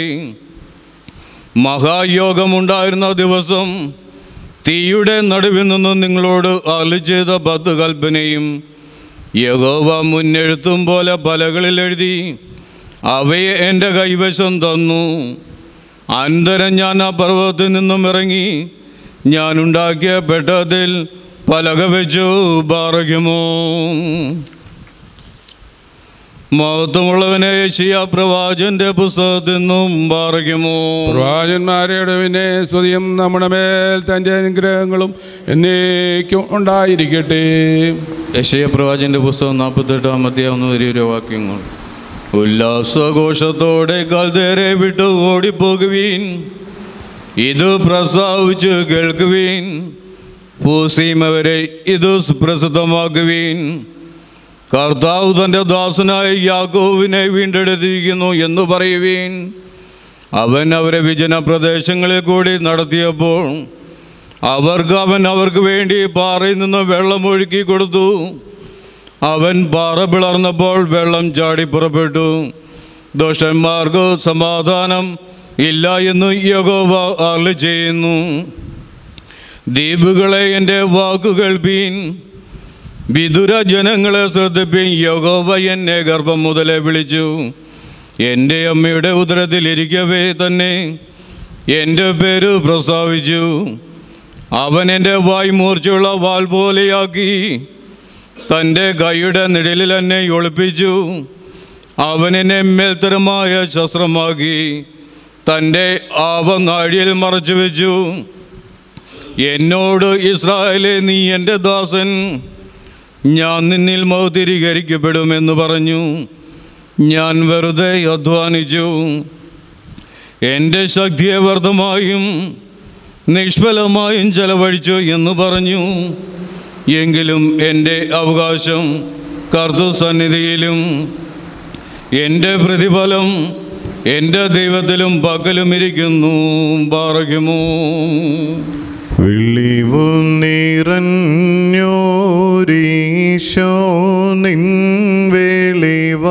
മഹായോഗമുണ്ടായിരുന്ന ദിവസം തീയുടെ നടുവിൽ നിന്ന് നിങ്ങളോട് അരളി ചെയ്ത പത്ത് കൽപ്പനയും യഹോവ മുന്നെഴുത്തും പോലെ പലകളിൽ എഴുതി അവയെ എൻ്റെ കൈവശം തന്നു അനന്തരം ഞാൻ ആ പർവ്വതത്തിൽ നിന്നും ഇറങ്ങി ഞാൻ ഉണ്ടാക്കിയ പെട്ടതിൽ പലക വെച്ചു പാറയ്ക്കുമോ മഹത്വമുള്ളവനെ യേശിയ പ്രവാചന്റെ പുസ്തകത്തിൽ നിന്നും പാറയ്ക്കുമോ പ്രവാചന്മാരുടെ പിന്നെ സ്തുതിയും നമ്മുടെ മേൽ തൻ്റെ അനുഗ്രഹങ്ങളും എന്നേക്കും ഉണ്ടായിരിക്കട്ടെ യശയ പ്രവാചന്റെ പുസ്തകം നാൽപ്പത്തെട്ടാം അധ്യായം വലിയൊരു വാക്യങ്ങൾ ഉല്ലാസഘോഷത്തോടെ കൽദേരെ വിട്ടു ഓടിപ്പോകുവീൻ ഇത് പ്രസ്താവിച്ച് കേൾക്കുവീൻ പൂസീമവരെ ഇത് പ്രസിദ്ധമാക്കുവീൻ കർത്താവ് തൻ്റെ ദാസനായ യാക്കോവിനെ വീണ്ടെടുത്തിരിക്കുന്നു എന്ന് പറയുവീൻ അവൻ അവരെ വിജന പ്രദേശങ്ങളിൽ കൂടി നടത്തിയപ്പോൾ അവർക്ക് അവൻ അവർക്ക് വേണ്ടി പാറയിൽ നിന്ന് വെള്ളം ഒഴുക്കി കൊടുത്തു അവൻ പാറ പിളർന്നപ്പോൾ വെള്ളം ചാടി പുറപ്പെട്ടു ദോഷന്മാർക്ക് സമാധാനം ഇല്ല എന്ന് യഹോവ അരളി ചെയ്യുന്നു ദ്വീപുകളെ എൻ്റെ വാക്കു കേൾപ്പീൻ വിദുര ജനങ്ങളെ ശ്രദ്ധിപ്പീൻ യഹോവ എന്നെ ഗർഭം മുതലേ വിളിച്ചു എൻ്റെ അമ്മയുടെ ഉദരത്തിലിരിക്കവേ തന്നെ എൻ്റെ പേര് പ്രസ്താവിച്ചു അവൻ എൻ്റെ വായ് മൂർച്ചയുള്ള വാൾ പോലെയാക്കി തൻ്റെ കൈയുടെ നിഴലിൽ എന്നെ ഒളിപ്പിച്ചു അവൻ എന്നെ മേൽത്തരമായ ശസ്ത്രമാക്കി തൻ്റെ ആവനാഴിയിൽ മറച്ചു വെച്ചു എന്നോട് ഇസ്രായേലെ നീ എൻ്റെ ദാസൻ ഞാൻ നിന്നിൽ മൗതിരീകരിക്കപ്പെടുമെന്ന് പറഞ്ഞു ഞാൻ വെറുതെ അധ്വാനിച്ചു എൻ്റെ ശക്തിയെ വ്യർത്ഥമായും നിഷ്ഫലമായും ചെലവഴിച്ചു എന്ന് പറഞ്ഞു എങ്കിലും എൻ്റെ അവകാശം കർത്തൃസന്നിധിയിലും എൻ്റെ പ്രതിഫലം എൻ്റെ ദൈവത്തിലും പകലും ഇരിക്കുന്നു പാറയ്ക്കുമോ വിളിവു നിറഞ്ഞോരീശോ നിൻ വെളിവ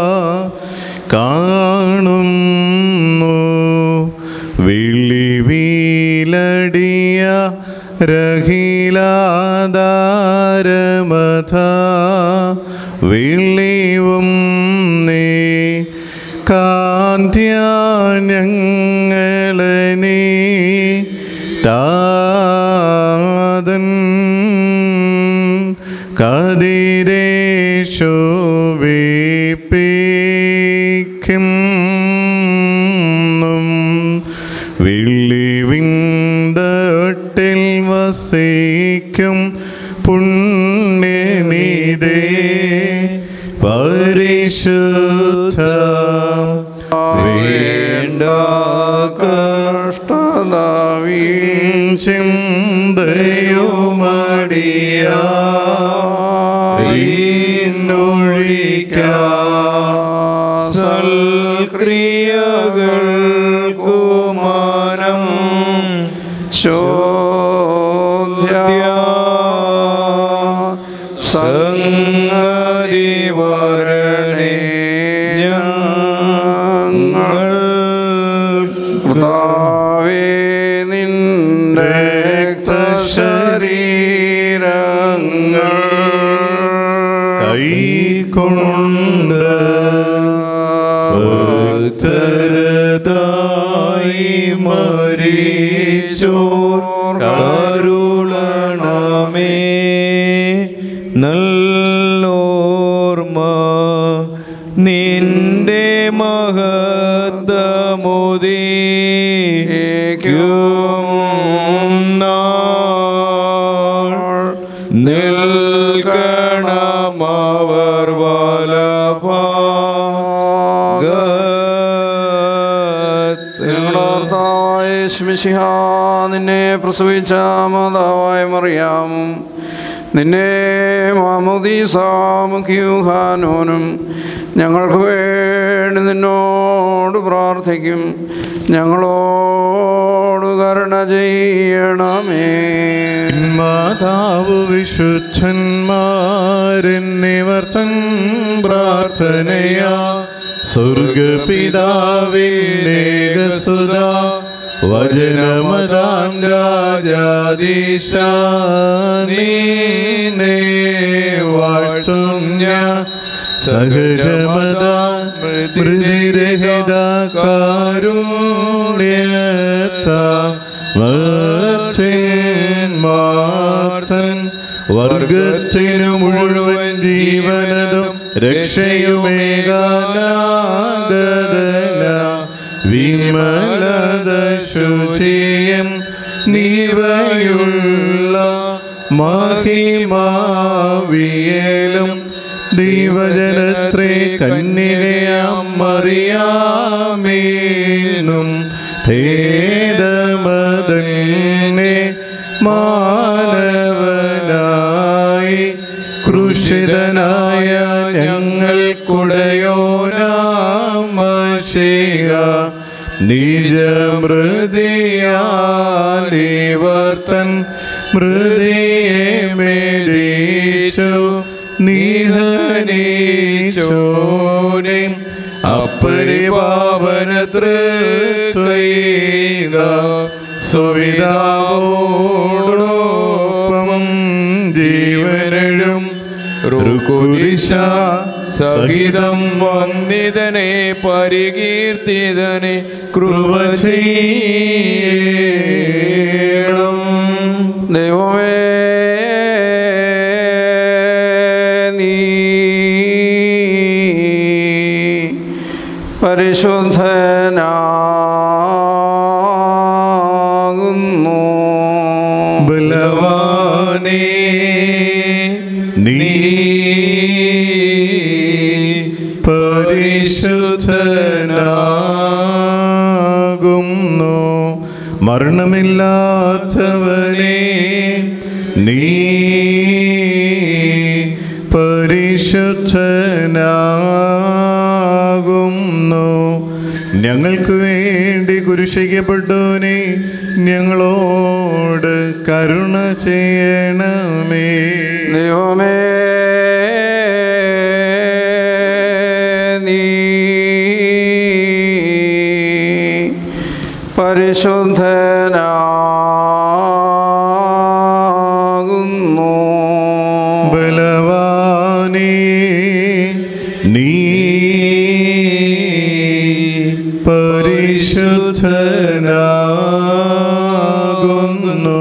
കാണുന്നു വിളിവീലടിയ രഹിലാധാരമഥ വിളിവും നീ കാന്ത്യാനങ്ങളെ താതൻ കതിരേശോ വീപ്പിക്കും വിള്ളിവിന്തട്ടിൽ വസിക്കും പുണ്യനിതേ പരിശുദ്ധ വേണ്ട ചിന്തയുമടിയൊഴിക്ക സൽക്രിയകൾ കുമാനം ശോധ്യ സംഗതി വരണേ ഞങ്ങൾ കർത്താവേ നിന്റെ ശരീരങ്ങൾ കൈക്കൊണ്ട് മരിച്ചോർ കരുളണമേ നല്ലോർമ്മ നിന്റെ മഹത്തമുദീക്കും നാൾ നിൽക്കണമവർ കർത്താവായ യേശുമിശിഹ നിന്നെ പ്രസവിച്ച മാതാവായ മറിയാമും നിന്നെ മാമുദീസാമുഖ്യൂഹാനോനും ഞങ്ങൾക്ക് വേണ്ടി നിന്നോട് പ്രാർത്ഥിക്കും ഞങ്ങളോട് കരുണ ചെയ്യണമേ മാതാവ് വിശുദ്ധന്മാരെന്നിവർ തൻ പ്രാർത്ഥനയാ സ്വർഗപിതാവിന്നേകസുത വചനമതാം രാജാദീശ നീനെ വാഴ്ത്തും ഞാൻ സഹജമതാ മൃതിരഹിത കാരുണ്യത്താ മാർത്തൻ വർഗത്തിനു മുഴുവൻ ജീവനതും രക്ഷയുമേകാനാഗതന വിമലത ശുചിയം നീവയുള്ള മഹിമാവിയലും ദൈവജനത്രേ കന്യകയാം മറിയാമേനും ഭേദമതന്നെ മാനവനായി കൃഷിതനായ ഞങ്ങൾക്കുടയോനാമശിക നിജമൃതിയാലിവർത്തൻ മൃതിയെ മേടിച്ചു നീഹനീച്ചോനെ അപ്പരിപാവന തൃത്വൈക സുവിതാവോടൊപ്പം ജീവനഴും റുകുരിശ സഹിതം വന്ദിതനെ പരികീർത്തിതനെ കൃപ ചെയ്യണം ദൈവമേ നീ പരിശുദ്ധനാകുന്നു ബലവാനേ നീ പരിശുദ്ധനാകുന്നു മരണമില്ലാത്തവനെ നീ പരിശുദ്ധനാകുന്നു ഞങ്ങൾക്ക് വേണ്ടി കുരിശിക്കപ്പെട്ടവനെ ഞങ്ങളോട് കരുണ ചെയ്യണമേ ദൈവമേ നീ പരിശുദ്ധനാകുന്നു ബലവാനേ നീ പരിശുദ്ധനാകുന്നു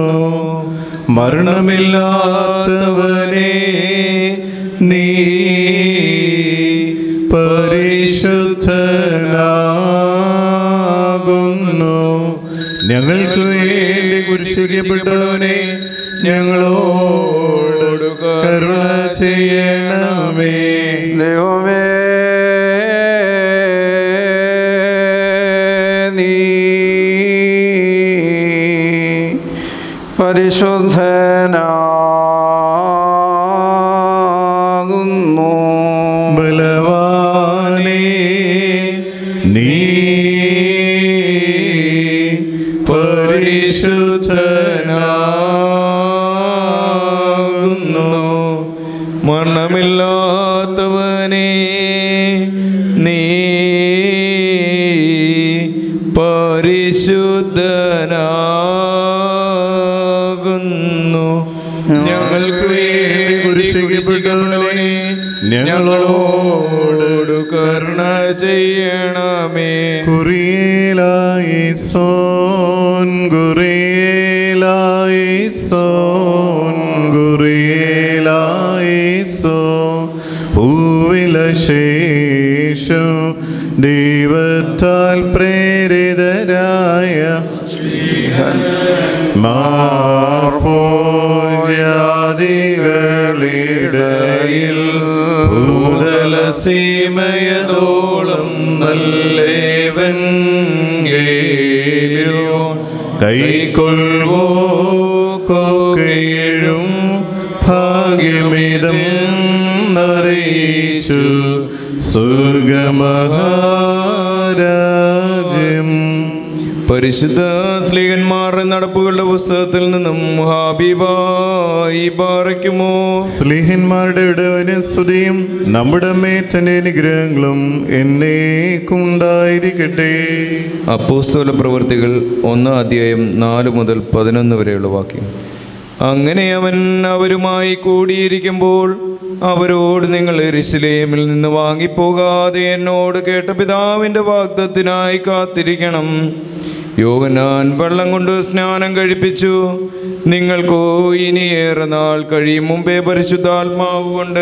മരണമില്ലാത്തവനെ നീ പരിശുദ്ധനാകുന്നു ഞങ്ങൾക്ക് വേണ്ടി കുരിശിക്കപ്പെട്ടവനെ ഞങ്ങളോട് കരുണ ചെയ്യണമേ ദൈവമേ നീ പരിശുദ്ധനാകുന്നു ബലവാനേ നീ പരിശുദ്ധനാകുന്നു മരണമില്ലാത്തവനെ നീ പരിശുദ്ധനാകുന്നു ഞങ്ങൾക്ക് വേണ്ടി കുരിശിക്കപ്പെട്ടവനെ ഞങ്ങളോട് കരുണ ചെയ്യണമേ കുറിയേലായി സോ ഗുറിയേലായിസോൻ ഗുറിയേലായിസോ ഭൂവില ശേഷം ദൈവത്താൽ പ്രേരിതരായ മാർപ്പോജാതികളിടയിൽ ഭൂതല സീമയതോളം നല്ലേവൻ കൈക്കൊള്ളുവോ കൊക്കയിഴും ഭാഗ്യമിതം അറിയിച്ചു സ്വർഗമഹാരാജ്യം പരിശുദ്ധ സ്ലീഹന്മാരുടെ നടപ്പുകളുടെ പുസ്തകത്തിൽ നിന്നും ഹാബിബായി പാറയ്ക്കുമോ സ്ലീഹന്മാരുടെ ഇടവനും സ്തുതിയും നമ്മുടെ മേത്തന്റെ അനുഗ്രഹങ്ങളും എന്നേക്കുണ്ടായിരിക്കട്ടെ അപ്പോസ്തോല പ്രവൃത്തികൾ ഒന്നാം അധ്യായം നാല് മുതൽ പതിനൊന്ന് വരെയുള്ള വാക്യം അങ്ങനെ അവൻ അവരുമായി കൂടിയിരിക്കുമ്പോൾ അവരോട് നിങ്ങൾ എരിശിലേമിൽ നിന്ന് വാങ്ങിപ്പോകാതെ എന്നോട് കേട്ട പിതാവിൻ്റെ വാഗ്ദത്തിനായി കാത്തിരിക്കണം യോവനാൻ വെള്ളം കൊണ്ട് സ്നാനം കഴിപ്പിച്ചു നിങ്ങൾക്കോ ഇനിയേറെ നാൾ കഴിയും മുമ്പേ പരിശുദ്ധാത്മാവ് കൊണ്ട്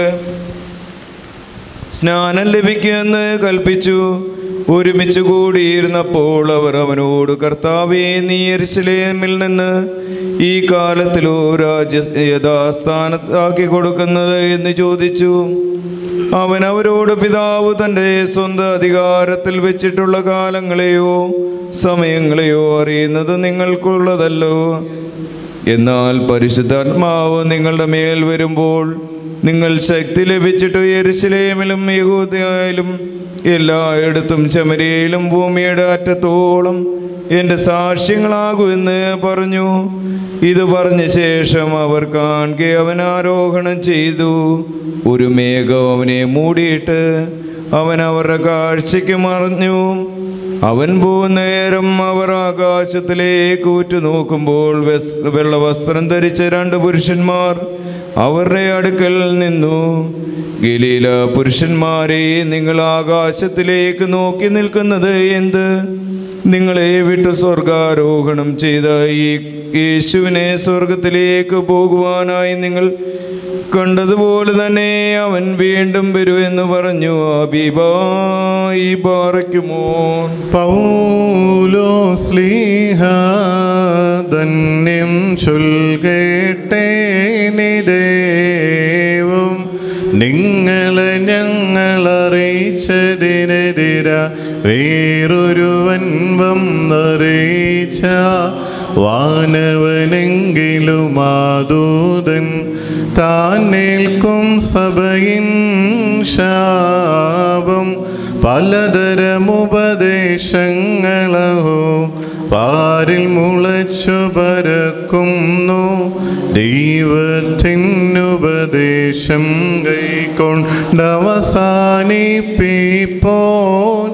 സ്നാനം ലഭിക്കുമെന്ന് കൽപ്പിച്ചു ഒരുമിച്ച് കൂടിയിരുന്നപ്പോൾ അവർ അവനോട് കർത്താവേ നീ എരിശിലേമിൽ നിന്ന് ഈ കാലത്തിലോ രാജ്യ യഥാസ്ഥാനത്താക്കി കൊടുക്കുന്നത് എന്ന് ചോദിച്ചു അവൻ അവരോട് പിതാവ് തൻ്റെ സ്വന്തം അധികാരത്തിൽ വെച്ചിട്ടുള്ള കാലങ്ങളെയോ സമയങ്ങളെയോ അറിയുന്നത് നിങ്ങൾക്കുള്ളതല്ലോ എന്നാൽ പരിശുദ്ധാത്മാവ് നിങ്ങളുടെ മേൽ വരുമ്പോൾ നിങ്ങൾ ശക്തി ലഭിച്ചിട്ട് യെരുശലേമിലും യഹൂദയായാലും എല്ലായിടത്തും ചമരയിലും ഭൂമിയുടെ അറ്റത്തോളം എൻ്റെ സാക്ഷ്യങ്ങളാകുമെന്ന് പറഞ്ഞു ഇത് പറഞ്ഞ ശേഷം അവർ കാണുക അവൻ ആരോഹണം ചെയ്തു ഒരു മേഘം അവനെ മൂടിയിട്ട് അവൻ അവരുടെ കാഴ്ചയ്ക്ക് മറഞ്ഞു അവൻ പോകുന്ന നേരം അവർ ആകാശത്തിലേക്ക് ഉറ്റുനോക്കുമ്പോൾ വെസ് വെള്ളവസ്ത്രം ധരിച്ച രണ്ട് പുരുഷന്മാർ അവരുടെ അടുക്കൽ നിന്നു ഗലീല പുരുഷന്മാരെ നിങ്ങൾ ആകാശത്തിലേക്ക് നോക്കി നിൽക്കുന്നത് എന്ത് നിങ്ങളെ വിട്ട് സ്വർഗാരോഹണം ചെയ്ത ഈ യേശുവിനെ സ്വർഗത്തിലേക്ക് പോകുവാനായി നിങ്ങൾ കണ്ടതുപോലെ തന്നെ അവൻ വീണ്ടും വരുമെന്ന് പറഞ്ഞു അബിബായി പാറയ്ക്കുമോ പൗലോ സ്ലീഹ ധന്യം ചൊൽകേട്ടേനിദേവം നിങ്ങളെ ഞങ്ങൾ അറിയിച്ചതിനെതിര വേറൊരുവൻ വന്നറിയിച്ച വാനവനെങ്കിലും ആദൂതൻ താനേൽക്കും സഭയിൻ ശാപം പലതരമുപദേശങ്ങളഹോ പാരിൽ മുളച്ചു പരക്കുന്നു ദൈവത്തിനുപദേശം കൈക്കൊണ്ടവസാനിപ്പിപ്പോൻ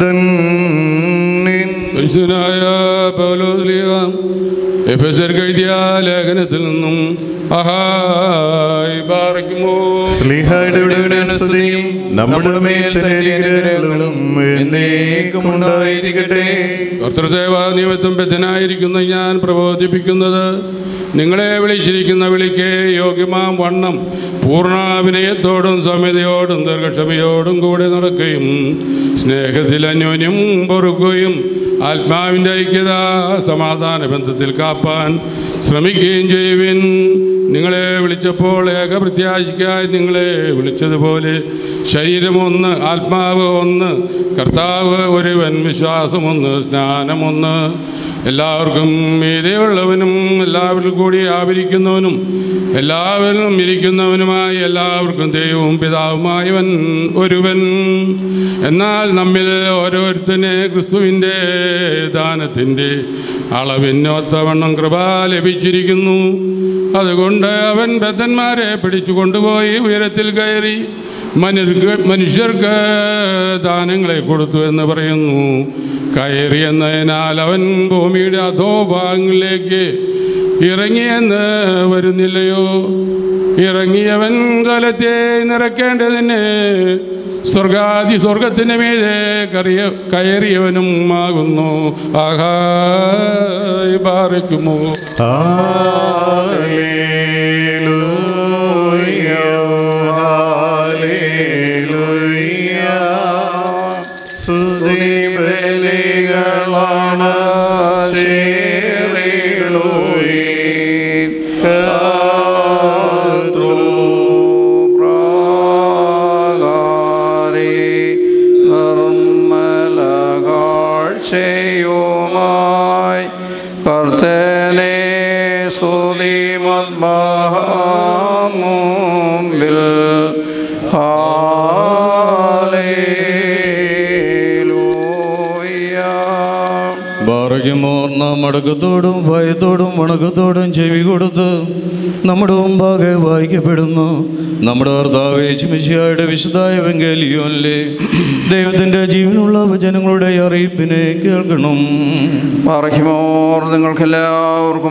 ധന്യൻ പരിശുദ്ധനായ പൗലോസ്ലീഹ എഫെസർ എഴുതിയ ലേഖനത്തിൽ നിന്നും അഹായ് പാറയ്ക്കുമോ സ്ലിഹയുടെ ഉടനെ സ്തുതിയും നമ്മുടെ മേൽ തന്നെ അനുഗ്രഹങ്ങളും എന്നേക്കും ഉണ്ടായിരിക്കട്ടെ കർത്തൃസേവാ നിമിത്തം ബദ്ധനായിരിക്കുന്ന ഞാൻ പ്രബോധിപ്പിക്കുന്നത് നിങ്ങളെ വിളിച്ചിരിക്കുന്ന വിളിക്ക് യോഗ്യമാം വണ്ണം പൂർണ്ണാഭിനയത്തോടും സമയതയോടും ദീർഘക്ഷമയോടും കൂടെ നടക്കുകയും സ്നേഹത്തിൽ അന്യോന്യം പൊറുക്കുകയും ആത്മാവിൻ്റെ ഐക്യത സമാധാന ബന്ധത്തിൽ കാപ്പാൻ ശ്രമിക്കുകയും ചെയ്യുവിൻ നിങ്ങളെ വിളിച്ചപ്പോൾ ഏകപ്രത്യാശിക്കായി നിങ്ങളെ വിളിച്ചതുപോലെ ശരീരം ഒന്ന് ആത്മാവ് ഒന്ന് കർത്താവ് ഒരുവൻ വിശ്വാസമൊന്ന് സ്നാനമൊന്ന് എല്ലാവർക്കും മീതെയുള്ളവനും എല്ലാവരിൽ കൂടി ആവരിക്കുന്നവനും എല്ലാവരിലും ഇരിക്കുന്നവനുമായി എല്ലാവർക്കും ദൈവവും പിതാവുമായവൻ ഒരുവൻ എന്നാൽ നമ്മിൽ ഓരോരുത്തനെ ക്രിസ്തുവിൻ്റെ ദാനത്തിൻ്റെ അളവിനൊത്തവണ്ണം കൃപ ലഭിച്ചിരിക്കുന്നു അതുകൊണ്ട് അവൻ ബദ്ധന്മാരെ പിടിച്ചു കൊണ്ടുപോയി ഉയരത്തിൽ കയറി മനുഷ്യർക്ക് മനുഷ്യർക്ക് ദാനങ്ങളെ കൊടുത്തു എന്ന് പറയുന്നു കയറി എന്നതിനാൽ അവൻ ഭൂമിയുടെ അധോഭാഗങ്ങളിലേക്ക് ഇറങ്ങിയെന്ന് വരുന്നില്ലയോ ഇറങ്ങിയവൻ കാലത്തെ നിറക്കേണ്ടതിന് സ്വർഗാദി സ്വർഗത്തിന് മീതെ കറിയ കയറിയവനും ആകുന്നു ആഹായ പാറിക്കുമോ സ്തുതിബലികളാണ് യുമായി കർത്തനെ സ്തുതിമദ്ബാമുമ്പിൽ ഹാലേലൂയ ഭാഗ്യമോർ നാം അടക്കത്തോടും ഭയത്തോടും വണക്കത്തോടും ചെവി കൊടുത്ത് നമ്മുടെ മുമ്പാകെ വായിക്കപ്പെടുന്നു നമ്മുടെ കർത്താവേശുമിശിയായുടെ വിശുദ്ധായ വെങ്കലിയോനിലെ ദൈവത്തിൻ്റെ ജീവനുള്ള വചനങ്ങളുടെ അറിയിപ്പിനെ കേൾക്കണം പറഹിമോർ നിങ്ങൾക്കെല്ലാവർക്കും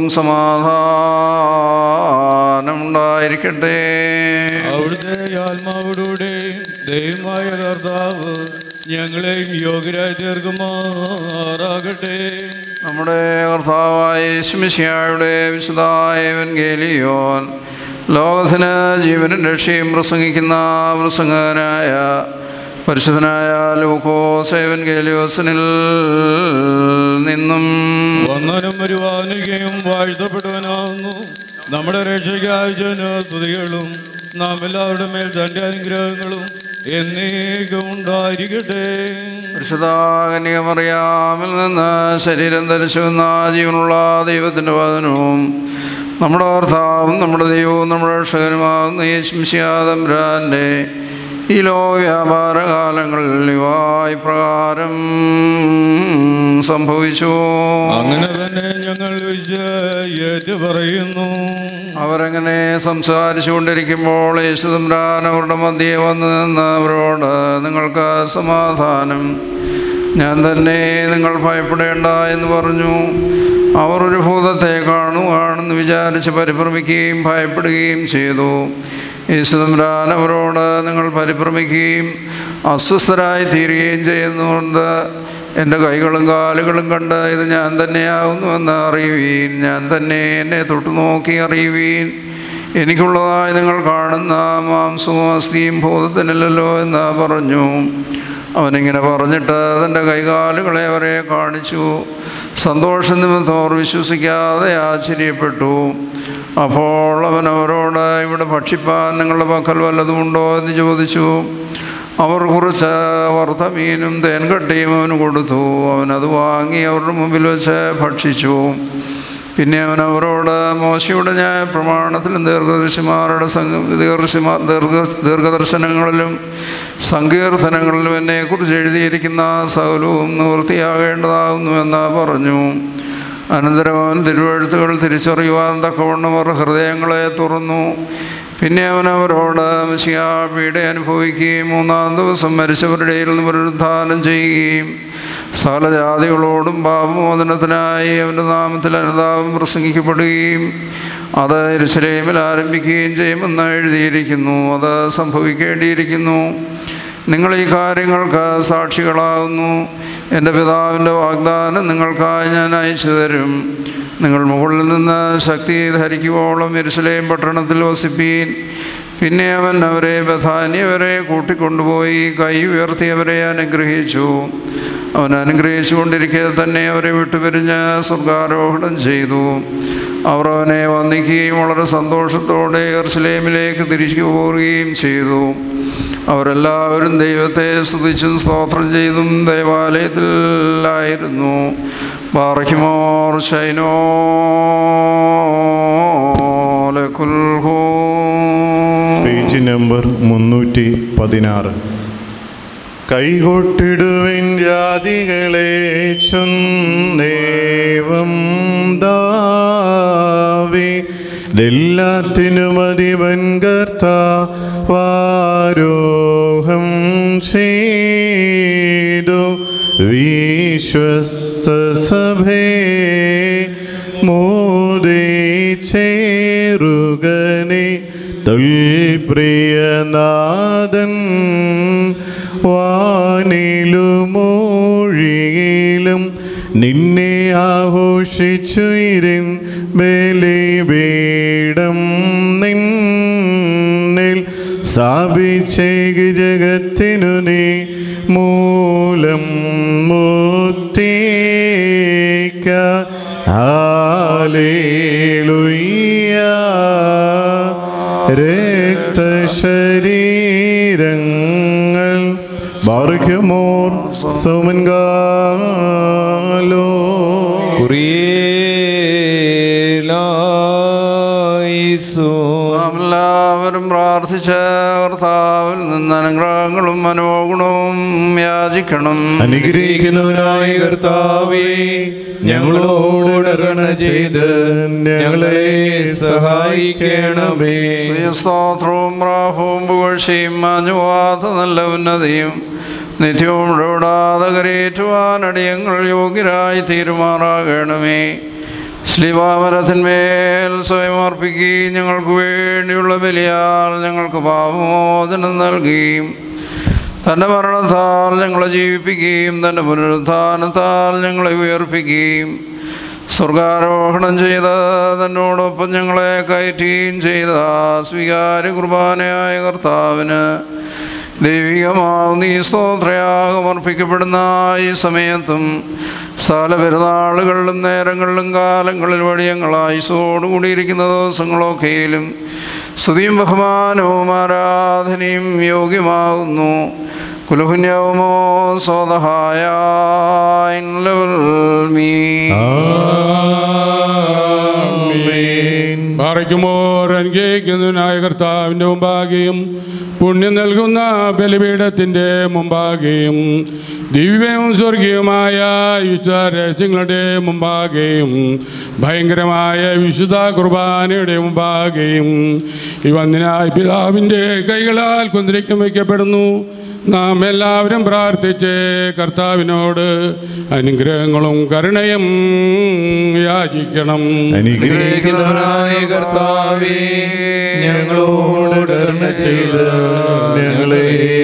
സമാധാനം ഉണ്ടായിരിക്കട്ടെ അവിടുത്തെ ആത്മാവിലൂടെ ദൈവമായ കർത്താവ് ഞങ്ങളെയും യോഗ്യരായി തീർക്കുമാറാകട്ടെ നമ്മുടെ കർത്താവായ യേശുമിശിയായുടെ വിശുദ്ധായ എവൻഗേലിയോൻ ലോകത്തിന് ജീവനും രക്ഷയും പ്രസംഗിക്കുന്ന പ്രസംഗനായ പരിശുദ്ധനായ ലൂക്കോസ് എവൻഗേലിയോസിനിൽ നിന്നും വന്നവനും വരുവാനികയും വാഴ്ത്തപ്പെട്ടവനാകുന്നു നമ്മുടെ രക്ഷയ്ക്കായ സ്തുതികളും നാം എല്ലാവരുടെ മേൽ തൻ്റെ അനുഗ്രഹങ്ങളും എന്നേക്കും ഉണ്ടായിരിക്കട്ടെ പരിശുദ്ധാകന്യമറിയാമിൽ നിന്ന് ശരീരം ധരിച്ചു വന്ന ജീവനുള്ള ദൈവത്തിൻ്റെ വചനവും നമ്മുടെ കർത്താവും നമ്മുടെ ദൈവവും നമ്മുടെ രക്ഷകനുമാകുന്ന യേശുശിയാതംരാൻ്റെ ഈ ലോക വ്യാപാര കാലങ്ങളിൽ ഇവായി പ്രകാരം സംഭവിച്ചു അങ്ങനെ തന്നെ ഞങ്ങൾ ഏറ്റു പറയുന്നു അവരങ്ങനെ സംസാരിച്ചു കൊണ്ടിരിക്കുമ്പോൾ യേശുദംരാൻ അവരുടെ മധ്യേ വന്ന് നിന്ന് അവരോട് നിങ്ങൾക്ക് സമാധാനം ഞാൻ തന്നെ നിങ്ങൾ ഭയപ്പെടേണ്ട എന്ന് പറഞ്ഞു അവർ ഒരു ഭൂതത്തെ കാണുകയാണെന്ന് വിചാരിച്ച് പരിഭ്രമിക്കുകയും ഭയപ്പെടുകയും ചെയ്തു യേശുദംരാൻ അവരോട് നിങ്ങൾ പരിഭ്രമിക്കുകയും അസ്വസ്ഥരായി തീരുകയും ചെയ്യുന്നുണ്ട് എൻ്റെ കൈകളും കാലുകളും കണ്ട് ഇത് ഞാൻ തന്നെയാകുന്നുവെന്ന് അറിയുവീൻ ഞാൻ തന്നെ എന്നെ തൊട്ടു നോക്കി അറിയുവീൻ എനിക്കുള്ളതായി നിങ്ങൾ കാണുന്ന മാംസവും അസ്ഥിയും ഭൂതത്തിനില്ലല്ലോ എന്ന് പറഞ്ഞു അവനിങ്ങനെ പറഞ്ഞിട്ട് തൻ്റെ കൈകാലുകളെ അവരെ കാണിച്ചു സന്തോഷ നിമിത്തം അവർ വിശ്വസിക്കാതെ ആശ്ചര്യപ്പെട്ടു അപ്പോൾ അവൻ അവരോട് ഇവിടെ ഭക്ഷിപ്പാൻ നിങ്ങളുടെ പക്കൽ വല്ലതുമുണ്ടോ എന്ന് ചോദിച്ചു അവർ കുറച്ച് വറുത്ത മീനും തേൻകട്ടിയും അവന് കൊടുത്തു അവൻ അത് വാങ്ങി അവരുടെ മുമ്പിൽ വെച്ച് ഭക്ഷിച്ചു പിന്നെ അവൻ അവരോട് മോശയുടെ ന്യായ പ്രമാണത്തിലും ദീർഘദർശിമാരുടെ സംഘ ദീർഘശിമാ ദീർഘ ദീർഘദർശനങ്ങളിലും സങ്കീർത്തനങ്ങളിലും എന്നെക്കുറിച്ച് എഴുതിയിരിക്കുന്ന സകലവും നിവൃത്തിയാകേണ്ടതാകുന്നുവെന്ന് പറഞ്ഞു അനന്തരം അവൻ തിരുവഴുത്തുകൾ തിരിച്ചറിയുവാൻ തക്കവണ്ണം അവർ ഹൃദയങ്ങളെ തുറന്നു പിന്നെ അവൻ അവരോട് മസിയ പീഡ അനുഭവിക്കുകയും മൂന്നാം ദിവസം മരിച്ചവരുടെ ഇടയിൽ നിന്ന് പുനരുദ്ധാനം ചെയ്യുകയും സകല ജാതികളോടും പാപമോചനത്തിനായി അവൻ്റെ നാമത്തിൽ അനുതാപം പ്രസംഗിക്കപ്പെടുകയും അത് ഇരുശലേമിൽ ആരംഭിക്കുകയും ചെയ്യുമെന്ന് എഴുതിയിരിക്കുന്നു അത് സംഭവിക്കേണ്ടിയിരിക്കുന്നു നിങ്ങൾ ഈ കാര്യങ്ങൾക്ക് സാക്ഷികളാകുന്നു എൻ്റെ പിതാവിൻ്റെ വാഗ്ദാനം നിങ്ങൾക്കായി ഞാൻ അയച്ചു തരും നിങ്ങൾ മുകളിൽ നിന്ന് ശക്തി ധരിക്കുവോളം എരുസലേം പട്ടണത്തിൽ വസിപ്പീൻ പിന്നെ അവൻ അവരെ ബഥാന്യവരെ കൂട്ടിക്കൊണ്ടുപോയി കൈ ഉയർത്തി അവരെ അനുഗ്രഹിച്ചു അവൻ അനുഗ്രഹിച്ചു കൊണ്ടിരിക്കെ തന്നെ അവരെ വിട്ടുപിരിഞ്ഞ് സ്വർഗാരോഹണം ചെയ്തു അവർ അവനെ വന്ദിക്കുകയും വളരെ സന്തോഷത്തോടെ എർസലേമിലേക്ക് തിരിച്ചു പോവുകയും ചെയ്തു അവരെല്ലാവരും ദൈവത്തെ സ്തുതിച്ചും സ്തോത്രം ചെയ്തും ദേവാലയത്തിലായിരുന്നു ബാർഹിമോർ ശൈനോ പേജ് നമ്പർ മുന്നൂറ്റി പതിനാറ് കൈകൊട്ടിടുവിൻ ജാതികളെ ചൊന്നേവം ദാവി ഇതെല്ലാത്തിനും അധിപൻ കർത്താവാരോഹം ചെയ്തു വിശ്വസ്ത സഭേ മോദിച്ചേറുകനെ തൊൽപ്രിയനാഥൻ വാനിലുമൊഴിയിലും നിന്നെ ആഘോഷിച്ചുയിരും ബലിപീഠം നിന്നിൽ സ്ഥാപിച്ചേക ജഗത്തിനു നീ മൂലം മുത്തേക്ക ഹാലേലുയ്യ രക്തശരീരങ്ങൾ ബാർഖ്യമോർ സുമൻകാലോ കുറിയേലായിസോ നാം എല്ലാവരും പ്രാർത്ഥിച്ച കർത്താവിൽ നിന്ന് അനുഗ്രഹങ്ങളും മനോഗുണവും യാചിക്കണം അനുഗ്രഹിക്കുന്നവനായ കർത്താവേ ഞങ്ങളോട് കരുണ ചെയ്ത് ഞങ്ങളെ സഹായിക്കണമേ സ്തോത്രവും പ്രാഭവും പുകഴ്ചയും മാഞ്ഞുവാത്ത നല്ല ഉന്നതിയും നിത്യവും ഇടപെടാതെ കരയേറ്റുവാൻ അടിയങ്ങൾ യോഗ്യരായി തീരുമാറാകണമേ ശ്രീവാമരത്തിന്മേൽ സ്വയം അർപ്പിക്കുകയും ഞങ്ങൾക്ക് വേണ്ടിയുള്ള ബലിയാൽ ഞങ്ങൾക്ക് പാപമോചനം നൽകുകയും തൻ്റെ മരണത്താൽ ഞങ്ങളെ ജീവിപ്പിക്കുകയും തൻ്റെ പുനരുത്ഥാനത്താൽ ഞങ്ങളെ ഉയർപ്പിക്കുകയും സ്വർഗാരോഹണം ചെയ്ത് തന്നോടൊപ്പം ഞങ്ങളെ കയറ്റുകയും ചെയ്ത സ്വീകാര്യ കുർബാനയായ കർത്താവിന് ദൈവികമാവുന്ന ഈ സ്തോത്രയാഗം അർപ്പിക്കപ്പെടുന്ന ഈ സമയത്തും സകല പെരുന്നാളുകളിലും നേരങ്ങളിലും കാലങ്ങളിൽ വഴി ഞങ്ങൾ ആയുസോടുകൂടിയിരിക്കുന്ന ദിവസങ്ങളൊക്കെയിലും സ്തുതിയും ബഹുമാനവും ആരാധനയും യോഗ്യമാകുന്നു കുലഹുന്യവുമോ സ്വതഹായ മീ പാറയ്ക്കുമോർ അനുഗ്രഹിക്കുന്നതിനായ കർത്താവിൻ്റെ മുമ്പാകെയും പുണ്യം നൽകുന്ന ബലിപീഠത്തിൻ്റെ മുമ്പാകെയും ദിവ്യവും സ്വർഗീയമായ വിശുദ്ധ രഹസ്യങ്ങളുടെ മുമ്പാകെയും ഭയങ്കരമായ വിശുദ്ധ കുർബാനയുടെ മുമ്പാകെയും ഈ വന്ദിനായ പിതാവിൻ്റെ കൈകളാൽ കുന്തിരിക്കം വയ്ക്കപ്പെടുന്നു നാം എല്ലാവരും പ്രാർത്ഥിച്ച് കർത്താവിനോട് അനുഗ്രഹങ്ങളും കരുണയും യാചിക്കണം അനുഗ്രഹിക്കുന്നവനായ കർത്താവേ ഞങ്ങളോട് കരുണ ചെയ്ത് ഞങ്ങളെ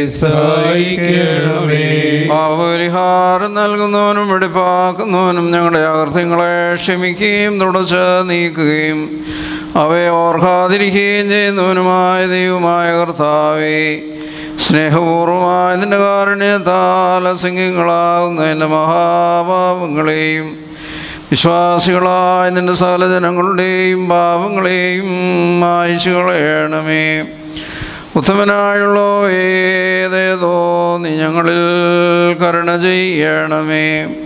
സഹായിക്കണമേ പാപപരിഹാരം നൽകുന്നവനും വെടിപ്പാക്കുന്നവനും ഞങ്ങളുടെ അകൃത്യങ്ങളെ ക്ഷമിക്കുകയും തുടച്ച് നീക്കുകയും അവയെ ഓർക്കാതിരിക്കുകയും ചെയ്യുന്നവനുമായ ദൈവമായ കർത്താവേ സ്നേഹപൂർവമായ നിന്റെ കാരുണ്യത്താൽ അസംഖ്യങ്ങളാകുന്ന എൻ്റെ മഹാപാപങ്ങളെയും വിശ്വാസികളായ നിന്റെ സകല ജനങ്ങളുടെയും പാപങ്ങളെയും മായ്ച്ചു കളയണമേ ഉത്തമനായുള്ള ഏതേതോ നീ ഞങ്ങളിൽ കരുണ ചെയ്യണമേ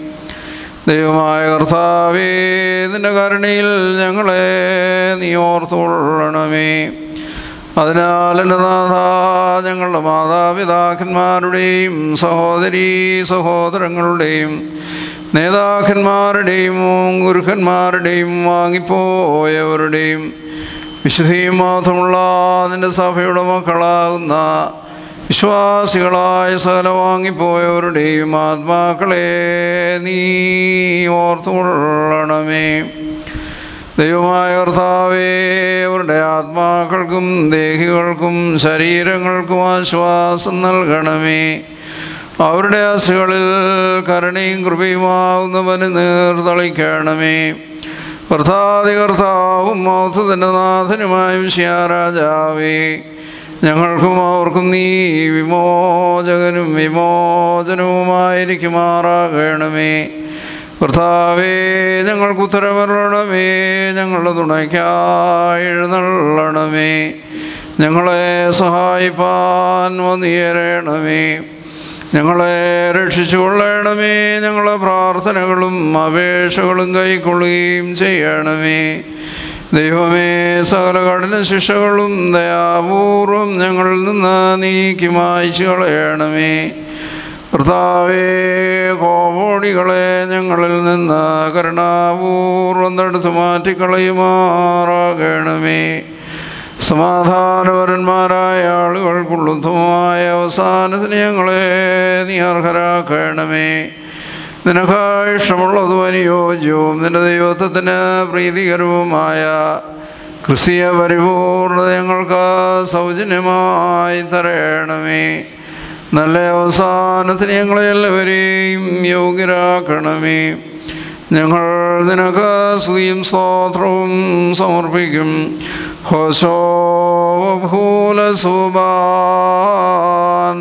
ദൈവമായ കർത്താവേ നിന്റെ കരുണയിൽ ഞങ്ങളെ നീ ഓർത്തുകൊള്ളണമേ അതിനാൽ എൻ്റെ നാഥ ഞങ്ങളുടെ മാതാപിതാക്കന്മാരുടെയും സഹോദരീ സഹോദരങ്ങളുടെയും നേതാക്കന്മാരുടെയും ഗുരുക്കന്മാരുടെയും വാങ്ങിപ്പോയവരുടെയും വിശുദ്ധിയും മാത്രമുള്ള നിന്റെ സഭയുടെ മക്കളാകുന്ന വിശ്വാസികളായ സകല വാങ്ങിപ്പോയവരുടെയും ആത്മാക്കളെ നീ ഓർത്തുകൊള്ളണമേ ദൈവമായ കർത്താവേ അവരുടെ ആത്മാക്കൾക്കും ദേഹികൾക്കും ശരീരങ്ങൾക്കും ആശ്വാസം നൽകണമേ അവരുടെ അസുകളിൽ കരുണയും കൃപയുമാവുന്നവന് നീർത്തളിക്കണമേ കർത്താതി കർത്താവും മൗത്തത്തിൻ്റെ നാഥനുമായ വിശ്യാരാജാവേ ഞങ്ങൾക്കും അവർക്കും നീ വിമോചകനും വിമോചനവുമായിരിക്കുമാറാകണമേ കർത്താവേ ഞങ്ങൾക്ക് ഉത്തരവരണമേ ഞങ്ങളുടെ തുണയ്ക്കായി എഴുന്നള്ളണമേ ഞങ്ങളെ സഹായിപ്പാൻ വന്നിയരണമേ ഞങ്ങളെ രക്ഷിച്ചു കൊള്ളണമേ ഞങ്ങളെ പ്രാർത്ഥനകളും അപേക്ഷകളും കൈക്കൊള്ളുകയും ചെയ്യണമേ ദൈവമേ സകല കഠിന ശിക്ഷകളും ദയാപൂർവം ഞങ്ങളിൽ നിന്ന് നീക്കി മായ്ച്ചു കളയണമേ കർത്താവേ കോപോടികളെ ഞങ്ങളിൽ നിന്ന് കരുണാപൂർവം തടുത്തു മാറ്റിക്കളയുമാറാകണമേ സമാധാനപരന്മാരായ ആളുകൾക്കുള്ളുത്തമായ അവസാനത്തിന് ഞങ്ങളെ നീ അർഹരാക്കണമേ നിനക്ക് ഇഷ്ടമുള്ളതും അനുയോജ്യവും നിന്റെ ദൈവത്വത്തിന് പ്രീതികരവുമായ ക്രിസ്തീയ പരിപൂർണത ഞങ്ങൾക്ക് സൗജന്യമായി തരയണമേ നല്ല അവസാനത്തിന് ഞങ്ങളെ എല്ലാവരെയും യോഗ്യരാക്കണമേ ഞങ്ങൾ നിനക്ക് സ്തുതിയും സ്തോത്രവും സമർപ്പിക്കും ഹോശോ ഭൂല സുബാൻ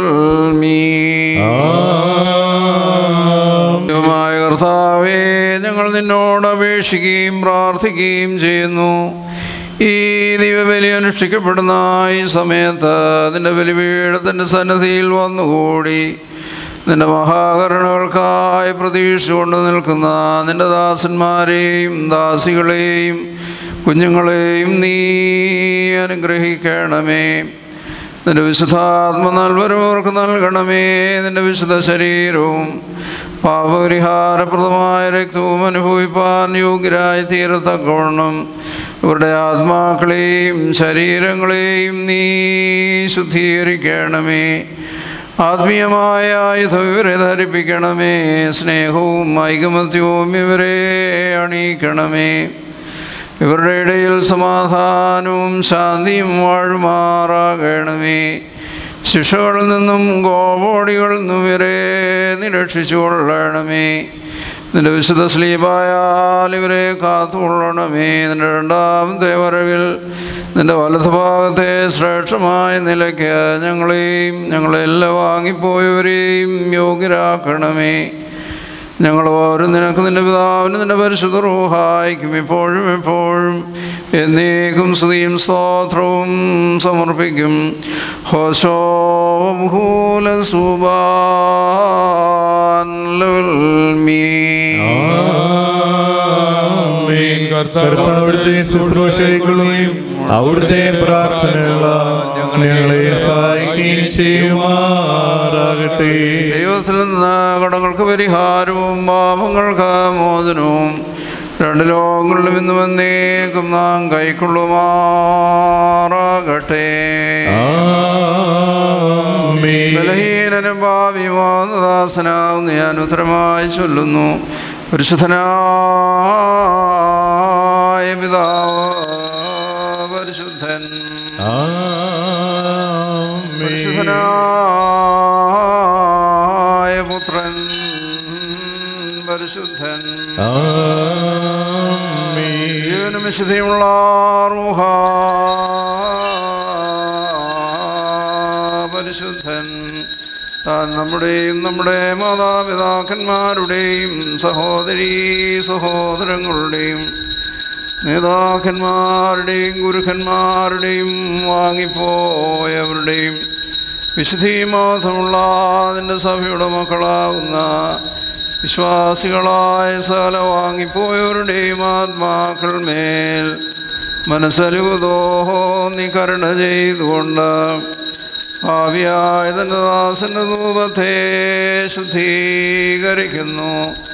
ദൈവമായ കർത്താവേ ഞങ്ങൾ നിന്നോട് അപേക്ഷിക്കുകയും പ്രാർത്ഥിക്കുകയും ചെയ്യുന്നു ഈ ദൈവബലി അനുഷ്ഠിക്കപ്പെടുന്ന ഈ സമയത്ത് നിന്റെ ബലിപീഠത്തിൻ്റെ സന്നദ്ധിയിൽ വന്നുകൂടി നിന്റെ മഹാകരുണകൾക്കായി പ്രതീക്ഷ കൊണ്ട് നിൽക്കുന്ന നിന്റെ ദാസന്മാരെയും ദാസികളെയും കുഞ്ഞുങ്ങളെയും നീ അനുഗ്രഹിക്കണമേ നിന്റെ വിശുദ്ധാത്മ നൽവരവർക്ക് നൽകണമേ നിന്റെ വിശുദ്ധ ശരീരവും പാപപരിഹാരപ്രദമായ രക്തവും അനുഭവിപ്പാൻ യോഗ്യരായി തീരത്തക്കവണ്ണം ഇവരുടെ ആത്മാക്കളെയും ശരീരങ്ങളെയും നീ ശുദ്ധീകരിക്കണമേ ആത്മീയമായ ആയുധം ഇവരെ ധരിപ്പിക്കണമേ സ്നേഹവും ഐകമത്യവും ഇവരെ അണിയിക്കണമേ ഇവരുടെ ഇടയിൽ സമാധാനവും ശാന്തിയും വാഴുമാറാകണമേ ശിക്ഷകളിൽ നിന്നും കോപോടികളിൽ നിന്നും ഇവരെ നിരക്ഷിച്ചു കൊള്ളണമേ നിന്റെ വിശുദ്ധ സ്ലീപായാൽ ഇവരെ കാത്തുകൊള്ളണമേ നിന്റെ രണ്ടാമത്തെ വരവിൽ നിന്റെ വലതുഭാഗത്തെ ശ്രേഷ്ഠമായ നിലയ്ക്ക് ഞങ്ങളെയും ഞങ്ങളെല്ലാം വാങ്ങിപ്പോയവരെയും യോഗ്യരാക്കണമേ ഞങ്ങൾ ഓരും നിനക്ക് നിന്റെ പിതാവിന് നിന്റെ പരിശുദ്ധ റൂഹായിക്കും ഇപ്പോഴും എപ്പോഴും എന്നേക്കും സ്തുതിയും സ്തോത്രവും സമർപ്പിക്കും ഹോശോ ഭൂല സുബാൻ മീ കർത്താവിടുത്തെ ശുശ്രൂഷകളെയും അവിടുത്തെ പ്രാർത്ഥനകള ഞങ്ങളെ സഹായിക്കുകയും ചെയ്യുമാറാകട്ടെ ദൈവത്തിൽ നിന്ന് കടങ്ങൾക്ക് പരിഹാരവും പാപങ്ങൾക്ക് മോചനവും രണ്ട് ലോകങ്ങളിലും ഇന്നും എന്നേക്കും നാം കൈക്കൊള്ളുമാറാകട്ടെ ആമേൻ. ബലഹീനനും ഭാവിമാനദാസനാവുന്ന ഞാൻ ഉത്തരമായി ചൊല്ലുന്നു പരിശുദ്ധനായ പിതാവ് പരിശുദ്ധൻ ആമേൻ. പരിശുദ്ധനായ പുത്രൻ പരിശുദ്ധൻ ആമേൻ. ജീവനും വിശുദ്ധിയുമുള്ള റൂഹ പരിശുദ്ധൻ താൻ നമ്മുടെയും നമ്മുടെ മാതാപിതാക്കന്മാരുടെയും സഹോദരീ സഹോദരങ്ങളുടെയും നേതാക്കന്മാരുടെയും ഗുരുക്കന്മാരുടെയും വാങ്ങിപ്പോയവരുടെയും വിശുദ്ധിമാധമുള്ള നിന്റെ സഭയുടെ മക്കളാകുന്ന വിശ്വാസികളായ സകല വാങ്ങിപ്പോയവരുടെയും ആത്മാക്കൾ മേൽ മനസ്സലുതോ നീ കരുണ ചെയ്തുകൊണ്ട് ഭാവിയായ തൻ്റെ ദാസന്റെ ധൂപത്തെ ശുദ്ധീകരിക്കുന്നു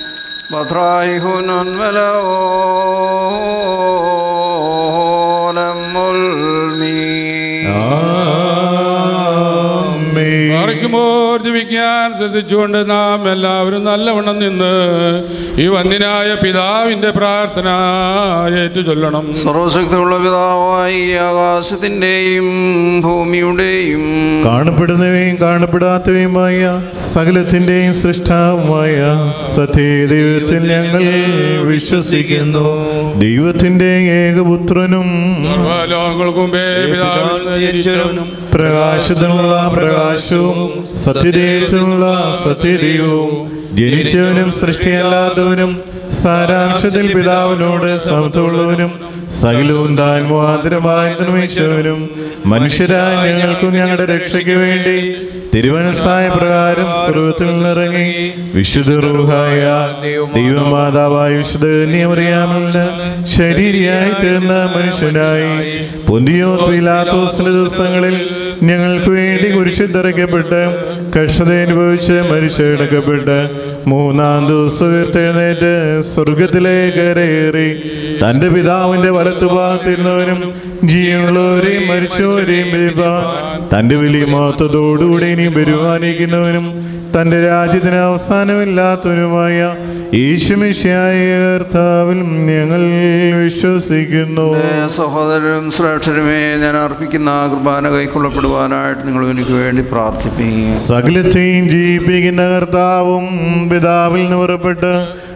ആമേൻ. മറിക്കുമ്പോൾ ജപിക്കാൻ ശ്രദ്ധിച്ചുകൊണ്ട് നാം എല്ലാവരും നല്ലവണ്ണം നിന്ന് ഈ വന്ദിനായ പിതാവിന്റെ പ്രാർത്ഥന ഏറ്റു ചൊല്ലണം സർവശക്തിയുള്ള പിതാവായി ഈ ആകാശത്തിൻ്റെയും ഭൂമിയുടെയും കാണപ്പെടുന്നവയും കാണപ്പെടാത്തവയുമായ സകലത്തിന്റെയും സൃഷ്ടാവുമായ സത്യദൈവത്തിൽ ഞങ്ങൾ വിശ്വസിക്കുന്നു ദൈവത്തിന്റെ ഏകപുത്രനും സർവ്വലോകങ്ങൾക്കും മുമ്പേ പിതാവിൽ നിന്ന് ജനിച്ചവനും പ്രകാശത്തിനുള്ള പ്രകാശവും സത്യദൈവത്തിനുള്ള സത്യദൈവവും ജനിച്ചവനും സൃഷ്ടിയല്ലാത്തവനും സാരാംശത്തിൽ പിതാവിനോട് സമത്തുള്ളവനും സകലവും താൻ മുഖാന്തരമായി നിർമ്മിച്ചവനും മനുഷ്യരായ ഞങ്ങൾക്കും ഞങ്ങളുടെ രക്ഷയ്ക്ക് വേണ്ടി തിരുവനസായ പ്രകാരം സർവത്തിൽ നിന്നിറങ്ങി വിശുദ്ധ റൂഹായ ദൈവമാതാവായ വിശുദ്ധ കന്യമറിയാമെന്ന് ശരീരിയായി തീർന്ന മനുഷ്യനായി പൊന്തിയോ പിലാത്തോസിന്റെ ദിവസങ്ങളിൽ ഞങ്ങൾക്ക് വേണ്ടി കുരിശിത്തറയ്ക്കപ്പെട്ട് കഷ്ടത അനുഭവിച്ച് മരിച്ചെടുക്കപ്പെട്ട് മൂന്നാം ദിവസം ഉയർത്തെഴുന്നേറ്റ് സ്വർഗത്തിലേക്ക് കരയേറി തന്റെ പിതാവിന്റെ വലത്തുഭാഗത്തിരുന്നവനും ജീവനുള്ളവരെയും മരിച്ചവരെയും വിധിപ്പാൻ തന്റെ വലിയ മഹത്വത്തോടുകൂടി ഇനി ബഹുമാനിക്കുന്നവനും തന്റെ രാജ്യത്തിന് അവസാനമില്ലാത്തവനുമായ യേശുമിശിയായ കർത്താവിൽ ഞങ്ങൾ വിശ്വസിക്കുന്നു എൻ്റെ സഹോദരരും ശ്രേഷ്ഠരുമേ ഞാൻ അർപ്പിക്കുന്ന ആ കുർബാന കൈക്കൊള്ളപ്പെടുവാനായിട്ട് നിങ്ങൾ എനിക്ക് വേണ്ടി പ്രാർത്ഥിപ്പിക്കും സകലത്തെയും ജീവിപ്പിക്കുന്ന കർത്താവും പിതാവിൽ നിന്ന് പുറപ്പെട്ട്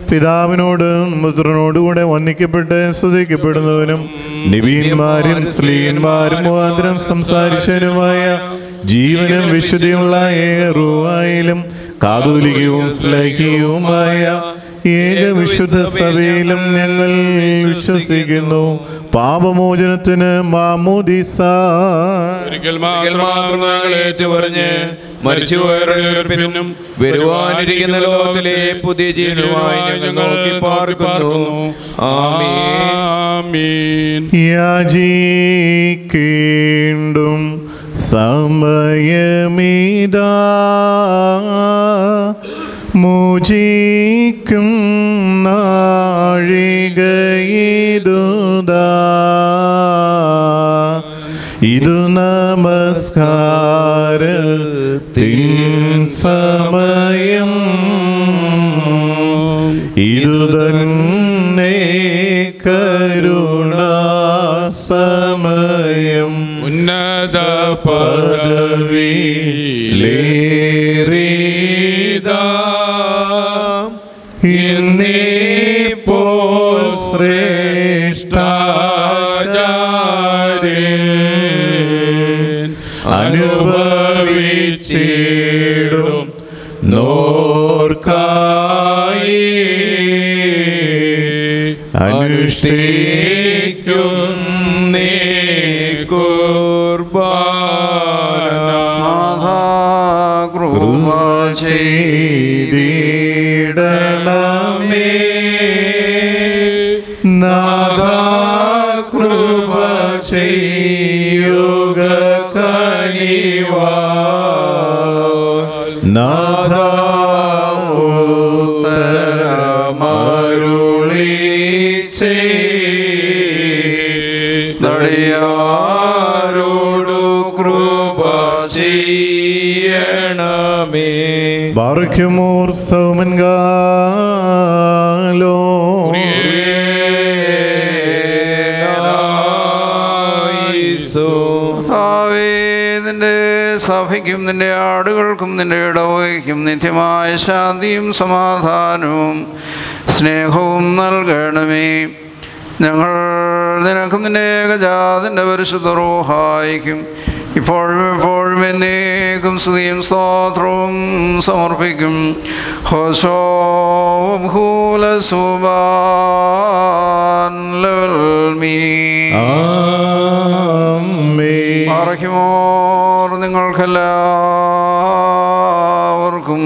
പിതാവിനോടും പുത്രനോടുകൂടെ വന്ദിക്കപ്പെട്ട് സ്തുതിക്കപ്പെടുന്നവനും നിബീന്മാരും സ്ത്രീയന്മാരും മുഖാന്തരം സംസാരിച്ചവനുമായ ജീവനും വിശുദ്ധിയുള്ള ഏറുവായാലും കാതോലികവും ശ്ലൈഹികവുമായ ഏക വിശുദ്ധ സഭയിലും ഞങ്ങൾ വിശ്വസിക്കുന്നു പാപമോചനത്തിന് മാമോദിസ ഒരിക്കൽ മാത്രം മാത്രം ഞങ്ങൾ ഏറ്റുപറഞ്ഞ് മരിച്ചുപോയവരുടെ പിന്നും വരുവാനിരിക്കുന്ന ലോകത്തിലെ പുതിയ ജീവനുമായി ഞങ്ങൾ നോക്കി പാർക്കുന്നു ആമീൻ ആമീൻ യാചിക്കേണ്ടും സമയമിതാ മോചിക്കും നാഴികയിതുതാ ഇതു നമസ്കാരത്തിൻ സമയം ഇതു തന്നെ കരുണാ സമയം ഉന്നത പദവി ലേറിതാ ഇന്നിപ്പോൾ ശ്രേഷ്ഠാചാര്യൻ അനുഭവിച്ചിടും നോർക്കായി അനുഷ്ഠിക്കും നീ കുർബാന നാഥാ കൃപ ചെയ്തിടണമേ നാഥ കൃപ ചെയ്യുക കനിവാ നാഥ ഉത്തരമരുളി ദയാരോടു കൃപ ചെയ്യണമേ ബാറയ്ക്കുമോർ സൗമൻകാലോ കർത്താവേ, നിന്റെ സഭയ്ക്കും നിന്റെ ആടുകൾക്കും നിന്റെ ഇടവകയ്ക്കും നിത്യമായ ശാന്തിയും സമാധാനവും സ്നേഹവും നൽകണമേ ഞങ്ങൾ നിനക്കും നിന്റെ ഏകജാതിൻ്റെ പരിശുദ്ധ റൂഹായിക്കും ഇപ്പോഴും എപ്പോഴും എന്നേക്കും സ്തുതിയും സ്തോത്രവും സമർപ്പിക്കും ഹോശോ ഭൂലസുബാൻ മീ ആമേൻ പാറയ്ക്കുമോർ നിങ്ങൾക്കെല്ലാവർക്കും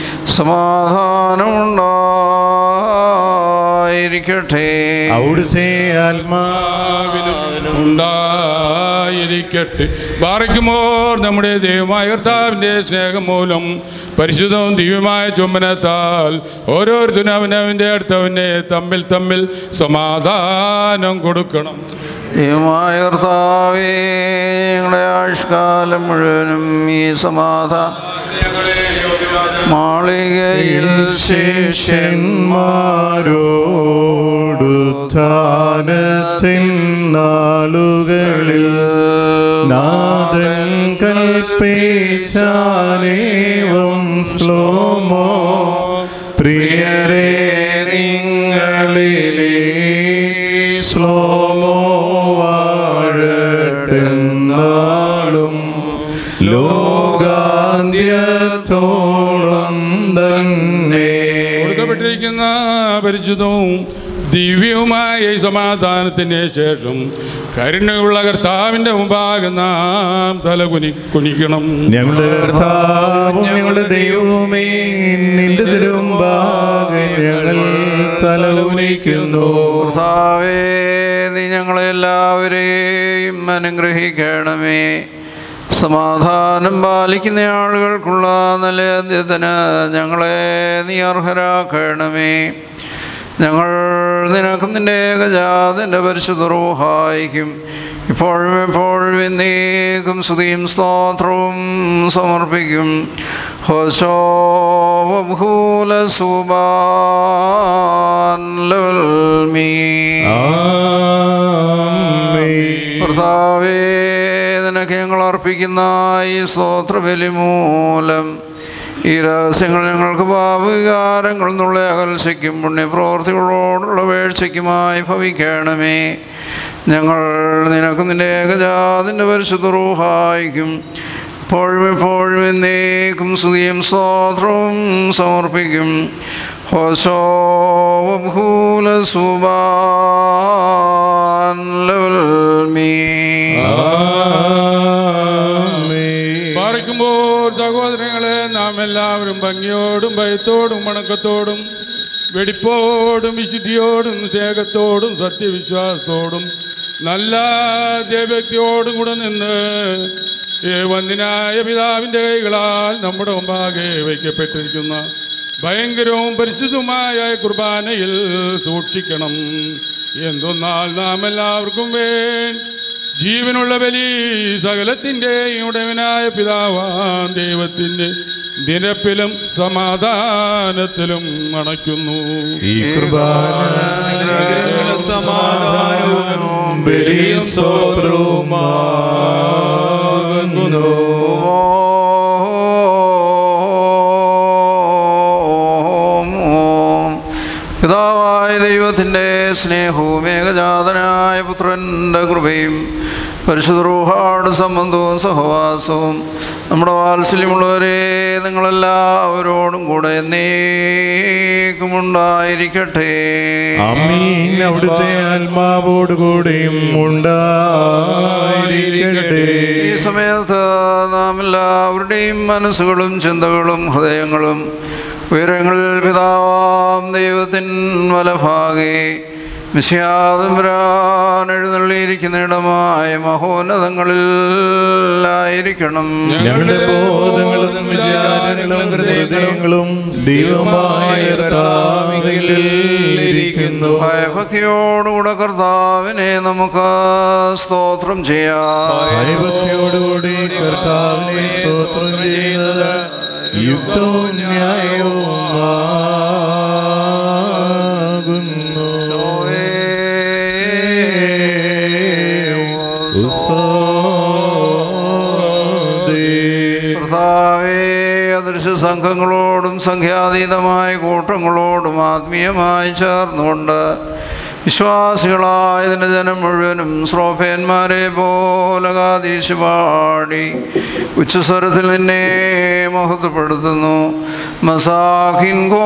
സമാധാനമുണ്ടായിരിക്കട്ടെ അവിടുത്തെ ആത്മാ ഉണ്ടായിരിക്കട്ടെ ബാറയ്ക്കുമോർ നമ്മുടെ ദൈവമായ കർത്താവിൻ്റെ സ്നേഹം മൂലം പരിശുദ്ധവും ദിവ്യമായ ചുംബനത്താൽ ഓരോരുത്തരും അവനവൻ്റെ അടുത്തവനെ തമ്മിൽ തമ്മിൽ സമാധാനം കൊടുക്കണം ദൈവമായ കർത്താവേ ഞങ്ങളുടെ ആയുഷ്കാലം മുഴുവനും ഈ സമാധാന മാളികയിൽ ശിഷ്യന്മാരോടുത്ഥാനത്തിൻ നാളുകളിൽ നാദൻ കൽപ്പിച്ചാനേവം ശ്ലോമോ പ്രിയരേ നിങ്ങളിലേ ശ്ലോമോ വാഴട്ടെന്നാളും ലോകാന്ത്യത്തോളം തന്നെ കൊടുക്കപ്പെട്ടിരിക്കുന്ന പരിശുദ്ധവും ദിവ്യവുമായ ഈ സമാധാനത്തിന് ശേഷം കരുണയുള്ള കർത്താവിൻ്റെ മുമ്പാകെ നാം തല കുനി കുനിക്കണം ഞങ്ങളുടെ കർത്താവും ഞങ്ങളുടെ ദൈവവുമേ നിന്റെ തിരുമ്പാകെ ഞങ്ങൾ തലവുനിക്കുന്നു കർത്താവേ നീ ഞങ്ങളെല്ലാവരെയും അനുഗ്രഹിക്കണമേ സമാധാനം പാലിക്കുന്ന ആളുകൾക്കുള്ള നല്ല അന്ത്യത്തിന് ഞങ്ങളെ നീ അർഹരാക്കണമേ ഞങ്ങൾ നിനക്കും നിന്റെ ഏകജാതിൻ്റെ പരിശുദ്ധ റൂഹായിക്കും ഇപ്പോഴും എപ്പോഴും എന്നേക്കും സ്തുതിയും സ്തോത്രവും സമർപ്പിക്കും ഹോശോ ഭൂല സുബാൻ മീ ആമേൻ. കർത്താവേ നിനക്ക് ഞങ്ങൾ അർപ്പിക്കുന്ന ഈ സ്തോത്രബലി മൂലം ഈ രഹസ്യങ്ങൾ ഞങ്ങൾക്ക് പാപവികാരങ്ങളിൽ നിന്നുള്ള അകൽച്ചയ്ക്കും പുണ്യപ്രവർത്തികളോടുള്ള വീഴ്ചയ്ക്കുമായി ഭവിക്കണമേ ഞങ്ങൾ നിനക്ക് നിന്റെ ഏകജാതിൻ്റെ പരിശുദ്ധ റൂഹായിക്കും ഇപ്പോഴും എപ്പോഴും എന്നേക്കും സ്തുതിയും സ്തോത്രവും സമർപ്പിക്കും ഹോശോഭൂല സുബാൻ ലവൽ മീ പാറിക്കുമ്പോൾ സഹോദരങ്ങളെ നാം എല്ലാവരും ഭംഗിയോടും ഭയത്തോടും വണക്കത്തോടും വെടിപ്പോടും വിശുദ്ധിയോടും സ്നേഹത്തോടും സത്യവിശ്വാസത്തോടും നല്ല ദൈവക്തിയോടും കൂടെ നിന്ന് ഈ വന്ദിനായ പിതാവിൻ്റെ കൈകളാൽ നമ്മുടെ മുമ്പാകെ വയ്ക്കപ്പെട്ടിരിക്കുന്ന ഭയങ്കരവും പരിശുദ്ധവുമായ കുർബാനയിൽ സൂക്ഷിക്കണം എന്തൊന്നാൽ നാം എല്ലാവർക്കും വേണ്ടി ജീവനുള്ള ബലി സകലത്തിൻ്റെയും ഉടവനായ പിതാവാൻ ദൈവത്തിൻ്റെ നിരപ്പിലും സമാധാനത്തിലും അണയ്ക്കുന്നു ഈ കുർബാന സമാധാനവും ബലിയും സ്വപ്രവുമാകുന്നു ഓം ഓം പിതാവായ ദൈവത്തിൻ്റെ സ്നേഹവും ഏകജാതനായ പുത്രൻ്റെ കൃപയും പരിശുദ്ധ റൂഹാട് സംബന്ധവും സഹവാസവും നമ്മുടെ വാത്സല്യമുള്ളവരെ നിങ്ങളെല്ലാവരോടും കൂടെ എന്നേക്കും ഉണ്ടായിരിക്കട്ടെ അമീൻ അവിടുത്തെ ആത്മാവോടുകൂടെയും ഉണ്ടായിരിക്കട്ടെ ഈ സമയത്ത് നാം എല്ലാവരുടെയും മനസ്സുകളും ചിന്തകളും ഹൃദയങ്ങളും ഉയരങ്ങളിൽ പിതാവാം ദൈവത്തിൻ വലഭാഗെ മിശിയാതമ്പുരാൻ എഴുന്നള്ളിയിരിക്കുന്ന ഇടമായ മഹോന്നതങ്ങളിലായിരിക്കണം ഞങ്ങളുടെ ബോധങ്ങളും വിചാരങ്ങളും ഹൃദയങ്ങളും ദൈവമായ കർത്താവിലിരിക്കുന്നു ഭയഭക്തിയോടുകൂടെ കർത്താവിനെ നമുക്ക് സ്തോത്രം ചെയ്യാം ഭയഭക്തിയോടുകൂടി കർത്താവിനെ സ്തോത്രം ചെയ്യുന്നത് യുക്തവും ന്യായവുമാകുന്നു കർത്താവേ അദൃശ്യ സംഘങ്ങളോടും സംഖ്യാതീതമായ കൂട്ടങ്ങളോടും ആത്മീയമായി ചേർന്നുകൊണ്ട് വിശ്വാസികളായതിൻ്റെ ജനം മുഴുവനും ശ്രോഫേന്മാരെ പോലെ കാതീശ് പാടി ഉച്ചസ്വരത്തിൽ നിന്നെ മഹത്വപ്പെടുത്തുന്നു മസാഖിൻ ഗോ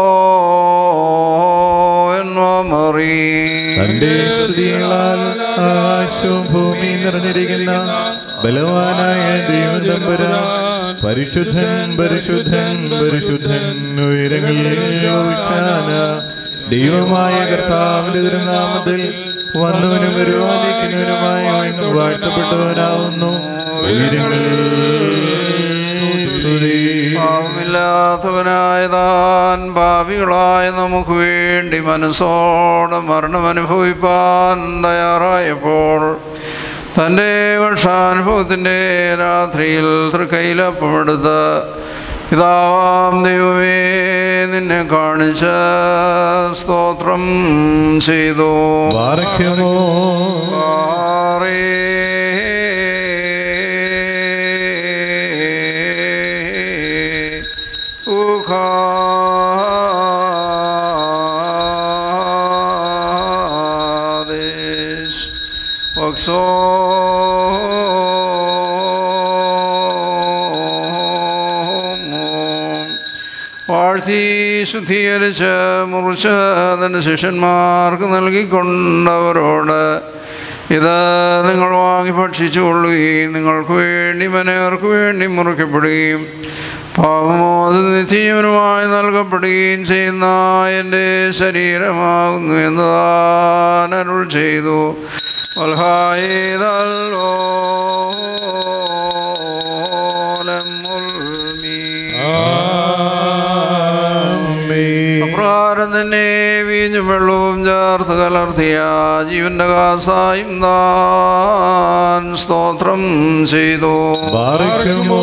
എന്നോ മറി തന്റെ സ്തുതികളാൽ ആകാശവും ഭൂമി നിറഞ്ഞിരിക്കുന്ന ബലവാനായ ദൈവം തമ്പുരാൻ പരിശുദ്ധൻ പരിശുദ്ധൻ പരിശുദ്ധൻ ഉയരങ്ങളിൽ യോശാന ദൈവമായ കർത്താവിന്റെ തിരുനാമത്തിൽ വന്നവനും വരുവാനിക്കുന്നവനുമായ അവൻ വാഴ്ത്തപ്പെട്ടവനാവുന്നു ഉയരങ്ങളിൽ സ്തുതി. പാവമില്ലാത്തവനായ താൻ ഭാവികളായ നമുക്ക് വേണ്ടി മനസ്സോടെ മരണം അനുഭവിപ്പാൻ തയ്യാറായപ്പോൾ തൻ്റെ വർഷാനുഭവത്തിൻ്റെ രാത്രിയിൽ തൃക്കൈലപ്പമെടുത്ത് പിതാവാം ദൈവമേ നിന്നെ കാണിച്ച് സ്തോത്രം ചെയ്തു ബാറയ്ക്കുമോ വാഴ്ത്തി ശുദ്ധീകരിച്ച് മുറിച്ച് തൻ്റെ ശിഷ്യന്മാർക്ക് നൽകിക്കൊണ്ടവരോട് ഇത് നിങ്ങൾ വാങ്ങി ഭക്ഷിച്ചു കൊള്ളുകയും നിങ്ങൾക്ക് വേണ്ടി മനേർക്ക് വേണ്ടി മുറിക്കപ്പെടുകയും പാപമോത് നിത്യജീവനുമായി നൽകപ്പെടുകയും ചെയ്യുന്ന എൻ്റെ ശരീരമാകുന്നു എന്ന് താൻ അരുൾ ചെയ്തു വൽഹായിതല്ലോ അപ്രകാരം തന്നെ വീഞ്ഞും വെള്ളവും ചേർത്ത് കലർത്തിയ ജീവന്റെ കാസായും താൻ സ്തോത്രം ചെയ്തു ബാറയ്ക്കുമോ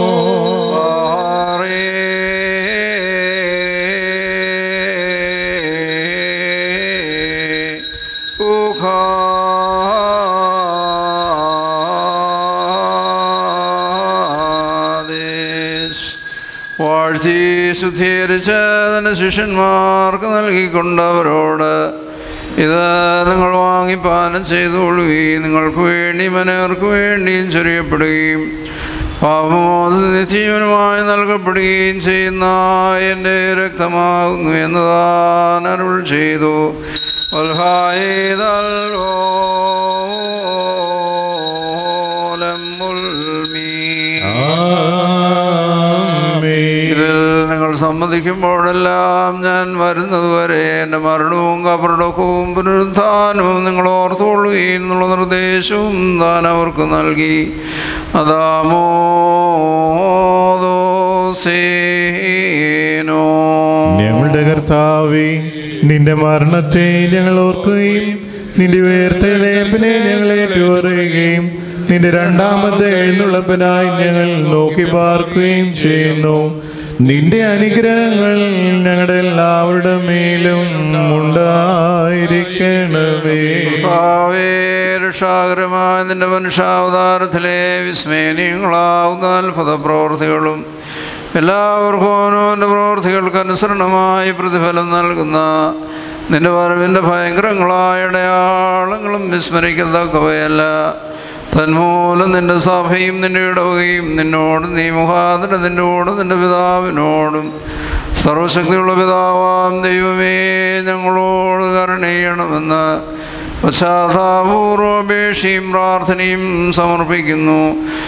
വാഴ്ത്തി വിശദീകരിച്ച് തൻ്റെ ശിഷ്യന്മാർക്ക് നൽകിക്കൊണ്ടവരോട് ഇത് നിങ്ങൾ വാങ്ങി പാനം ചെയ്തുകൊള്ളുകയും നിങ്ങൾക്ക് വേണ്ടി മനേർക്ക് വേണ്ടിയും ചൊരിയപ്പെടുകയും പാപമോചന നിത്യജീവനുമായി നൽകപ്പെടുകയും ചെയ്യുന്ന എൻ്റെ രക്തമാകുന്നു എന്ന് താൻ അരുൾ ചെയ്തു ഇതിൽ നിങ്ങൾ സമ്മതിക്കുമ്പോഴെല്ലാം ഞാൻ വരുന്നതുവരെ എൻ്റെ മരണവും കബറടക്കവും പുനരുത്ഥാനവും നിങ്ങൾ ഓർത്തുകൊള്ളുകയും എന്നുള്ള നിർദ്ദേശവും താൻ അവർക്ക് നൽകി അതാമോദോസേനോ ഞങ്ങളുടെ കർത്താവേ നിന്റെ മരണത്തെ ഞങ്ങൾ ഓർക്കുകയും നിന്റെ ഉയർത്തെഴുന്നേൽപ്പിനെ ഞങ്ങൾ ഏറ്റുപറയുകയും നിന്റെ രണ്ടാമത്തെ എഴുന്നള്ളപ്പിനായി ഞങ്ങൾ നോക്കി പാർക്കുകയും ചെയ്യുന്നു നിന്റെ അനുഗ്രഹങ്ങൾ ഞങ്ങളുടെ എല്ലാവരുടെ മേലും ഉണ്ടായിരിക്കണമേ കർത്താവേ, രക്ഷാകരമായ നിന്റെ മനുഷ്യാവതാരത്തിലെ വിസ്മയനീയങ്ങളാവുന്ന അത്ഭുത പ്രവൃത്തികളും എല്ലാവർക്കും അവനവൻ്റെ പ്രവൃത്തികൾക്ക് അനുസരണമായി പ്രതിഫലം നൽകുന്ന നിന്റെ വരവിൻ്റെ ഭയങ്കരങ്ങളായ അടയാളങ്ങളും വിസ്മരിക്കത്തക്കവയല്ല തന്മൂലം നിന്റെ സഭയും നിന്റെ ഇടവകയും നിന്നോടും നീ മുഖാന്തരം നിന്നോടും നിന്റെ പിതാവിനോടും സർവശക്തിയുള്ള പിതാവാം ദൈവമേ ഞങ്ങളോട് കരുണയണമെന്ന് പശ്ചാത്താപൂർവപേക്ഷയും പ്രാർത്ഥനയും സമർപ്പിക്കുന്നു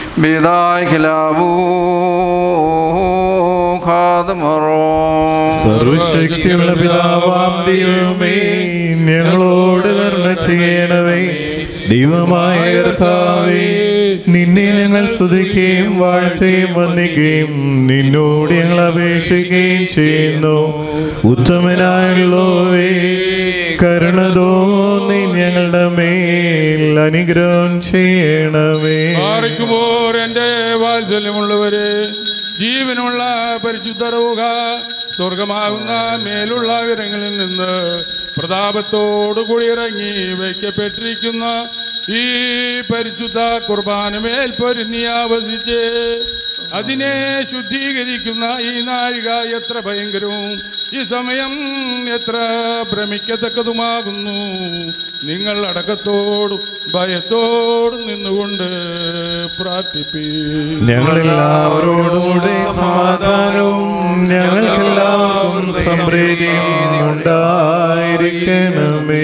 ബിദാഖിലാബൂഖാതമറോ സർവശക്തിയുള്ള പിതാവാം ദൈവമേ ഞങ്ങളോട് കരുണ ചെയ്യണമേ ദൈവമായ കർത്താവേ നിന്നെ ഞങ്ങൾ സ്തുതിക്കുകയും വാഴ്ത്തുകയും വന്ദിക്കുകയും നിന്നോട് ഞങ്ങൾ അപേക്ഷിക്കുകയും ചെയ്യുന്നു ഉത്തമനായുള്ളവേ കരുണ തോന്നി ഞങ്ങളുടെ മേൽ അനുഗ്രഹം ചെയ്യണമേ മാറിക്കുമ്പോൾ എൻ്റെ വാത്സല്യമുള്ളവരെ ജീവനുള്ള പരിശുദ്ധ റോഹ സ്വർഗമാകുന്ന മേലുള്ള വിരങ്ങളിൽ നിന്ന് പ്രതാപത്തോടു കൂടി ഇറങ്ങി വയ്ക്കപ്പെട്ടിരിക്കുന്ന ഈ പരിശുദ്ധ കുർബാനമേൽ പൊരുന്നി ആവസിച്ച് അതിനെ ശുദ്ധീകരിക്കുന്ന ഈ നാഴിക എത്ര ഭയങ്കരവും ഈ സമയം എത്ര ഭ്രമിക്കത്തക്കതുമാകുന്നു നിങ്ങൾ അടക്കത്തോടും ഭയത്തോടും നിന്നുകൊണ്ട് പ്രാർത്ഥിപ്പീ ഞങ്ങളെല്ലാവരോടുകൂടെ സമാധാനവും ഞങ്ങൾക്കെല്ലാവർക്കും സമൃദ്ധിയും ഉണ്ടായിരിക്കണമേ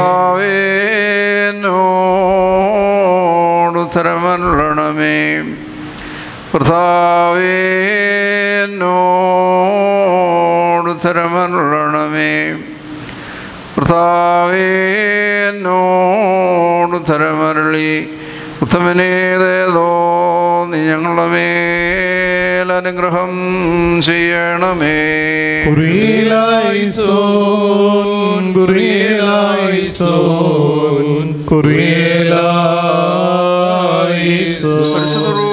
കർത്താവേനോടുത്തരമരുളണമേ കർത്താവേനോടുത്തരമരുളണമേ കർത്താവേനോടുത്തരമരളി ഉത്തമനേതേതോ നീ ഞങ്ങളുടെ മേൽ അനുഗ്രഹം ചെയ്യണമേ കുറിയലായിസോൻ കുറിയലായിസോൻ കുറിയലായിസോൻ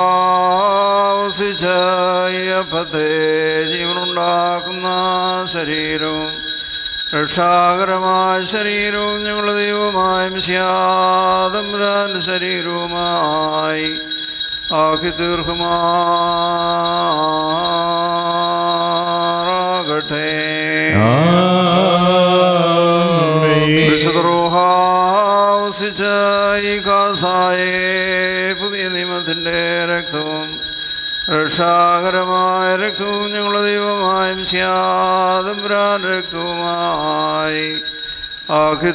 ൂഹാസിച്ചയ്യപ്പത്തെ ജീവനുണ്ടാക്കുന്ന ശരീരവും രക്ഷാകരമായ ശരീരവും ഞങ്ങളുടെ ദൈവമായ മിശിയാതമ്പുരാൻ ശരീരവുമായി ആക്കി തീർക്കുമാറാകട്ടെ വിശുദ്ധ ഈ കാസായെ പുതിയ നിയമത്തിൻ്റെ രക്തവും രക്ഷാകരമായ രക്തവും ഞങ്ങളുടെ ദൈവമായ മിശിയാതമ്പുരാൻ രക്തവുമായി ആക്കി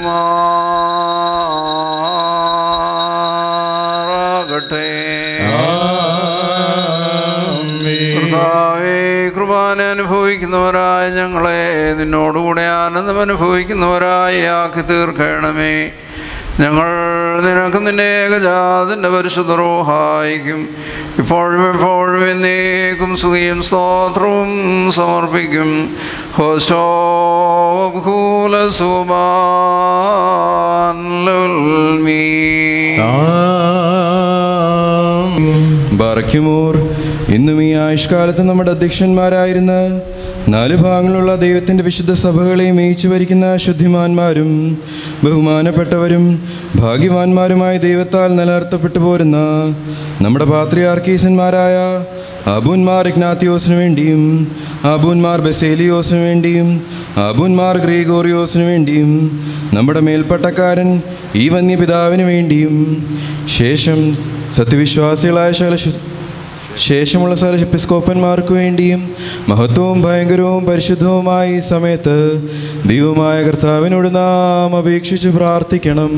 തീർക്കുമാറാകട്ടെ കർത്താവേ, കൃപാന അനുഭവിക്കുന്നവരായ ഞങ്ങളെ നിന്നോടുകൂടെ ആനന്ദം അനുഭവിക്കുന്നവരായി ആക്കി തീർക്കണമേ ഞങ്ങൾ നിനക്ക് നിന്റെ ഏകജാതിൻ്റെ പരിശുദ്ധ റോഹായിക്കും ഇപ്പോഴും എപ്പോഴും എന്നേക്കും സ്തുതിയും സ്തോത്രവും സമർപ്പിക്കും ഹോശോ ഭൂല സുബാൻലുൽമീ ബാറയ്ക്കുമോർ ഇന്നും ഈ ആയുഷ്കാലത്ത് നമ്മുടെ അധ്യക്ഷന്മാരായിരുന്ന നാല് ഭാഗങ്ങളുള്ള ദൈവത്തിൻ്റെ വിശുദ്ധ സഭകളെ മേയിച്ചു ഭരിക്കുന്ന ശുദ്ധിമാന്മാരും ബഹുമാനപ്പെട്ടവരും ഭാഗ്യവാന്മാരുമായ ദൈവത്താൽ നിലനിർത്തപ്പെട്ടു പോരുന്ന നമ്മുടെ പാത്രിയാർക്കീസന്മാരായ അബുന്മാർ ഇഗ്നാത്തിയോസിനു വേണ്ടിയും അബുന്മാർ ബസേലിയോസിനു വേണ്ടിയും അബുന്മാർ ഗ്രീഗോറിയോസിനു വേണ്ടിയും നമ്മുടെ മേൽപ്പട്ടക്കാരൻ ഈ വന്യപിതാവിന് വേണ്ടിയും ശേഷം സത്യവിശ്വാസികളായ ശകല ശു- ശേഷമുള്ള സകല എപ്പിസ്കോപ്പന്മാർക്ക് വേണ്ടിയും മഹത്വവും ഭയങ്കരവും പരിശുദ്ധവുമായ ഈ സമയത്ത് ദൈവമായ കർത്താവിനോട് നാം അപേക്ഷിച്ച് പ്രാർത്ഥിക്കണം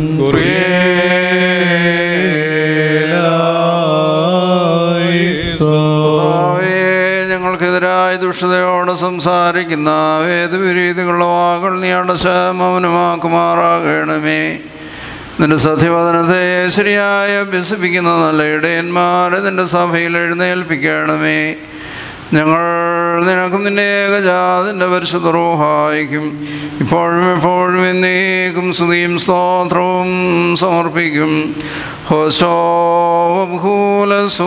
കർത്താവേ, ഞങ്ങൾക്കെതിരായ ദുഷ്ടതയോട് സംസാരിക്കുന്ന വേദവിരീതികളുടെ വാക്കുകൾ നീ അടച്ച മൗനമാക്കുമാറാകണമേ നിന്റെ സത്യവദനത്തെ ശരിയായി അഭ്യസിപ്പിക്കുന്ന നല്ല ഇടയന്മാരെ നിന്റെ സഭയിൽ എഴുന്നേൽപ്പിക്കണമേ ഞങ്ങൾ നിനക്കും നിന്റെ ഏകജാതിൻ്റെ പരിശുദ്ധ റൂഹായിക്കും ഇപ്പോഴും എപ്പോഴും എന്നേക്കും സ്തുതിയും സ്തോത്രവും സമർപ്പിക്കും ഹോശോഭൂല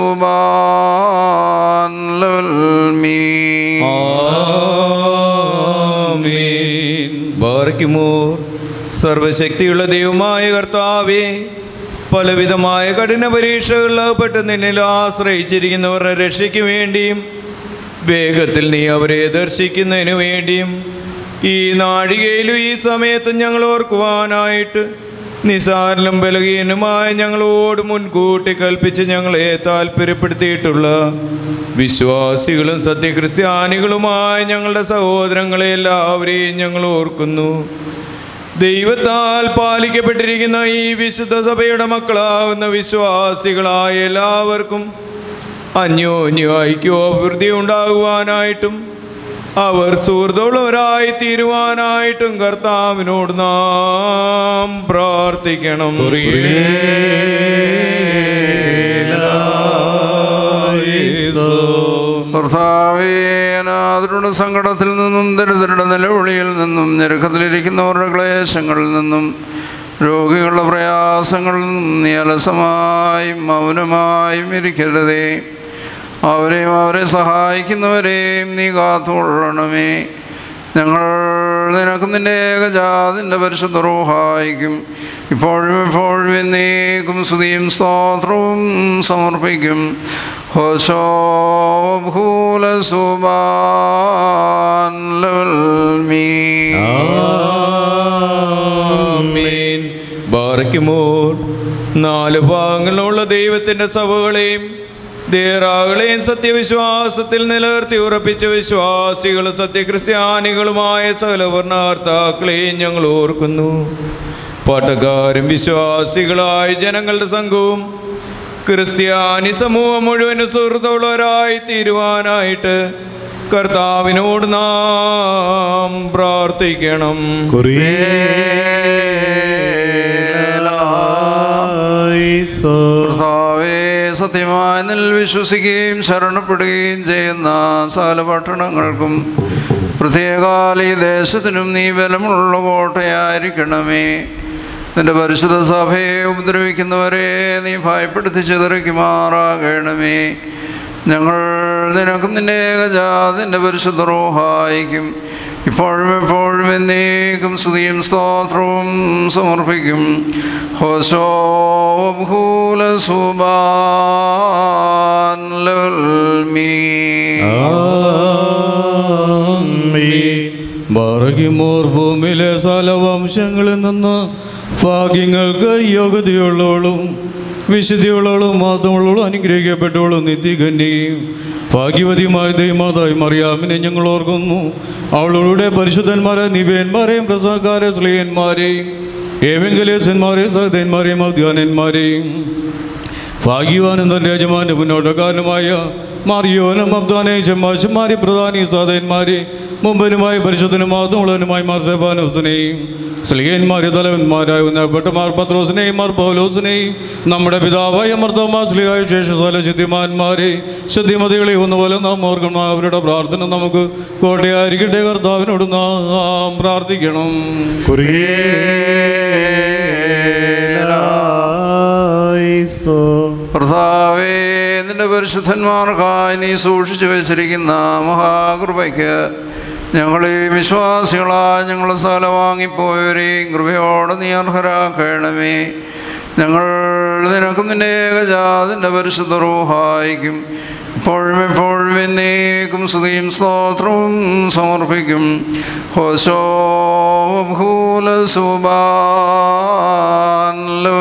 സുബാൻ ലവൽ മീ ആമീൻ ബാർക്കുമോ സർവശക്തിയുള്ള ദൈവമായ കർത്താവേ പലവിധമായ കഠിന പരീക്ഷകളിൽ അകപ്പെട്ട് നിന്നിൽ ആശ്രയിച്ചിരിക്കുന്നവരുടെ രക്ഷയ്ക്ക് വേണ്ടിയും വേഗത്തിൽ നീ അവരെ ദർശിക്കുന്നതിന് വേണ്ടിയും ഈ നാഴികയിലും ഈ സമയത്തും ഞങ്ങൾ ഓർക്കുവാനായിട്ട് നിസാരിലും ബലഹീനുമായ ഞങ്ങളോട് മുൻകൂട്ടി കൽപ്പിച്ച് ഞങ്ങളെ താല്പര്യപ്പെടുത്തിയിട്ടുള്ള വിശ്വാസികളും സത്യക്രിസ്ത്യാനികളുമായ ഞങ്ങളുടെ സഹോദരങ്ങളെ എല്ലാവരെയും ഞങ്ങൾ ഓർക്കുന്നു ദൈവത്താൽ പാലിക്കപ്പെട്ടിരിക്കുന്ന ഈ വിശുദ്ധ സഭയുടെ മക്കളാകുന്ന വിശ്വാസികളായ എല്ലാവർക്കും അന്യോന്യ ഐക്യോഭിവൃദ്ധി ഉണ്ടാകുവാനായിട്ടും അവർ സുഹൃത്തുള്ളവരായി തീരുവാനായിട്ടും കർത്താവിനോട് നാം പ്രാർത്ഥിക്കണം കർത്താവേ അനാഥരുടെ സങ്കടത്തിൽ നിന്നും ദരിദ്രരുടെ നിലവിളിയിൽ നിന്നും ഞെരുക്കത്തിലിരിക്കുന്നവരുടെ ക്ലേശങ്ങളിൽ നിന്നും രോഗികളുടെ പ്രയാസങ്ങളിൽ നിന്നും നീ അലസമായും മൗനമായും ഇരിക്കരുതേ അവരെയും അവരെ സഹായിക്കുന്നവരെയും നീ കാത്തുകൊള്ളണമേ ഞങ്ങൾ നിനക്ക് നിന്റെ ഏകജാതിൻ്റെ പരിശുദ്ധ റൂഹായിക്കും ഇപ്പോഴും എപ്പോഴും എന്നേക്കും സ്തുതിയും സ്തോത്രവും സമർപ്പിക്കും ഹോശോ ഭൂല സുബാൻ ലവൽ മീ ആമേൻ. ബാറയ്ക്കുമോർ നാല് ഭാഗങ്ങളുള്ള ദൈവത്തിൻ്റെ സഭകളെയും ദേറാകളെയും സത്യവിശ്വാസത്തിൽ നിലനിർത്തി ഉറപ്പിച്ച വിശ്വാസികളും സത്യക്രിസ്ത്യാനികളുമായ സകല വർണ്ണാർത്ഥാക്കളെയും ഞങ്ങൾ ഓർക്കുന്നു പാട്ടക്കാരും വിശ്വാസികളായ ജനങ്ങളുടെ സംഘവും ക്രിസ്ത്യാനി സമൂഹം മുഴുവനും സുഹൃത്തുള്ളവരായി തീരുവാനായിട്ട് കർത്താവിനോട് നാം പ്രാർത്ഥിക്കണം കർത്താവേ സത്യമായി നിൽ വിശ്വസിക്കുകയും ശരണപ്പെടുകയും ചെയ്യുന്ന സകല പട്ടണങ്ങൾക്കും പ്രത്യേകാല ഈ ദേശത്തിനും നീ ബലമുള്ള കോട്ടയായിരിക്കണമേ നിന്റെ പരിശുദ്ധ സഭയെ ഉപദ്രവിക്കുന്നവരെ നീ ഭയപ്പെടുത്തി ചിതറിക്കുമാറാകണമേ ഞങ്ങൾ നിനക്കും നിന്റെ ഏകജാതിൻ്റെ പരിശുദ്ധ റോഹായിക്കും ഇപ്പോഴും എപ്പോഴും എന്നേക്കും സ്തുതിയും സ്തോത്രവും സമർപ്പിക്കും ഹോശോ ഭൂല സുബാൻ ലവൽ മീ ബാറകിമോർ ഭൂമിയിലെ സലവംശങ്ങളിൽ നിന്ന് ഭാഗ്യങ്ങൾക്ക് യോഗ്യതയുള്ളവളും വിശുദ്ധിയുള്ളവളും മാത്രമുള്ളവളും അനുഗ്രഹിക്കപ്പെട്ടവളും നിത്യകന്യയും ഭാഗ്യവതിയുമായ ദൈവമാതായി മറിയാമിനെ ഞങ്ങൾ ഓർക്കുന്നു അവളുടെ പരിശുദ്ധന്മാരെ നിവേന്മാരെയും പ്രസംഗക്കാരെ സ്ത്രീയന്മാരെയും ഏവെങ്കലേസന്മാരെയും സഹതന്മാരെയും അധ്യാനന്മാരെയും ഭാഗ്യവാനും തൻ്റെ യജമാൻ്റെ മുന്നോട്ടക്കാരനുമായ മാറിയോനും അബ്ദാനെയും ചെമ്മാശന്മാരെ പ്രധാനി സാധന്മാരെ മുമ്പനുമായ പരിശുദ്ധനുമാതുള്ളവനുമായ മാർ സെബാനോസിനെയും സ്ലിഹന്മാരെ തലവന്മാരായ ഉന്നതപ്പെട്ട മാർ പത്രോസിനെയും മാർ പൗലോസിനെയും നമ്മുടെ പിതാവായ മർദ്ദമാ സ്ലിഹായ ശേഷസാല ശുദ്ധിമാന്മാരെ ശുദ്ധിമതികളെ ഒന്നുപോലെ നാം ഓർക്കണം അവരുടെ പ്രാർത്ഥന നമുക്ക് കോട്ടയായിരിക്കട്ടെ കർത്താവിനോട് നാം പ്രാർത്ഥിക്കണം കർത്താവേ നിന്റെ പരിശുദ്ധന്മാർക്കായി നീ സൂക്ഷിച്ചു വെച്ചിരിക്കുന്ന മഹാകൃപയ്ക്ക് ഞങ്ങളെ വിശ്വാസികളായ ഞങ്ങൾ സ്ഥലം വാങ്ങിപ്പോയവരെയും കൃപയോടെ നീ അർഹരാക്കണമേ ഞങ്ങൾ നിനക്കും നിന്റെ ഏകജാതിൻ്റെ പരിശുദ്ധ റൂഹായിക്കും ഇപ്പോഴും എപ്പോഴും എന്നേക്കും സ്തുതിയും സ്തോത്രവും സമർപ്പിക്കും ഹോശോ ഭൂല സുബാൻ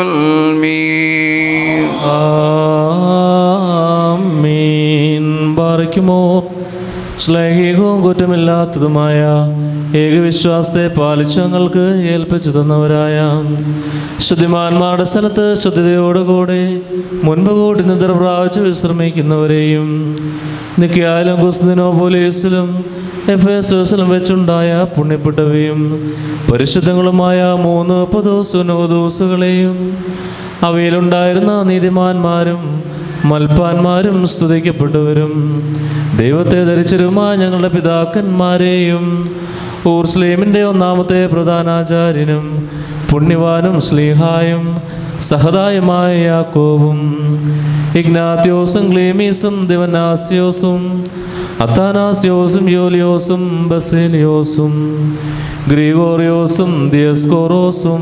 ആമീൻ ബാറയ്ക്കുമോ ശ്ലൈഹികവും കുറ്റമില്ലാത്തതുമായ ഏകവിശ്വാസത്തെ പാലിച്ചു ഞങ്ങൾക്ക് ഏൽപ്പിച്ചു തന്നവരായ ശുദ്ധിമാന്മാരുടെ സ്ഥലത്ത് ശുദ്ധിതയോടുകൂടി മുൻപ് കൂടി നിദ്ര പ്രാപിച്ച് വിശ്രമിക്കുന്നവരെയും നിക്കായാലും കുസ്തിനോ പോലീസിലും എഫ് എസ് എസിലും വെച്ചുണ്ടായ പുണ്യപ്പെട്ടവയും പരിശുദ്ധങ്ങളുമായ മൂന്ന് പദോസുനവദോസുകളെയും അവയിലുണ്ടായിരുന്ന നീതിമാന്മാരും മൽപ്പാന്മാരും സ്തുതിക്കപ്പെട്ടവരും ദൈവത്തെ ധരിച്ചരുമായ ഞങ്ങളുടെ പിതാക്കന്മാരെയും ഊർസ്ലീമിൻ്റെ ഒന്നാമത്തെ പ്രധാനാചാര്യനും പുണ്യവാനും സ്ലീഹായും സഹതായുമായ യാക്കോവും ഇഗ്നാത്യോസും ക്ലീമീസും ദിവനാസ്യോസും അത്താനാസ്യോസും യോലിയോസും ബസേലിയോസും ഗ്രിഗോറിയോസും ദിയസ്കോറോസും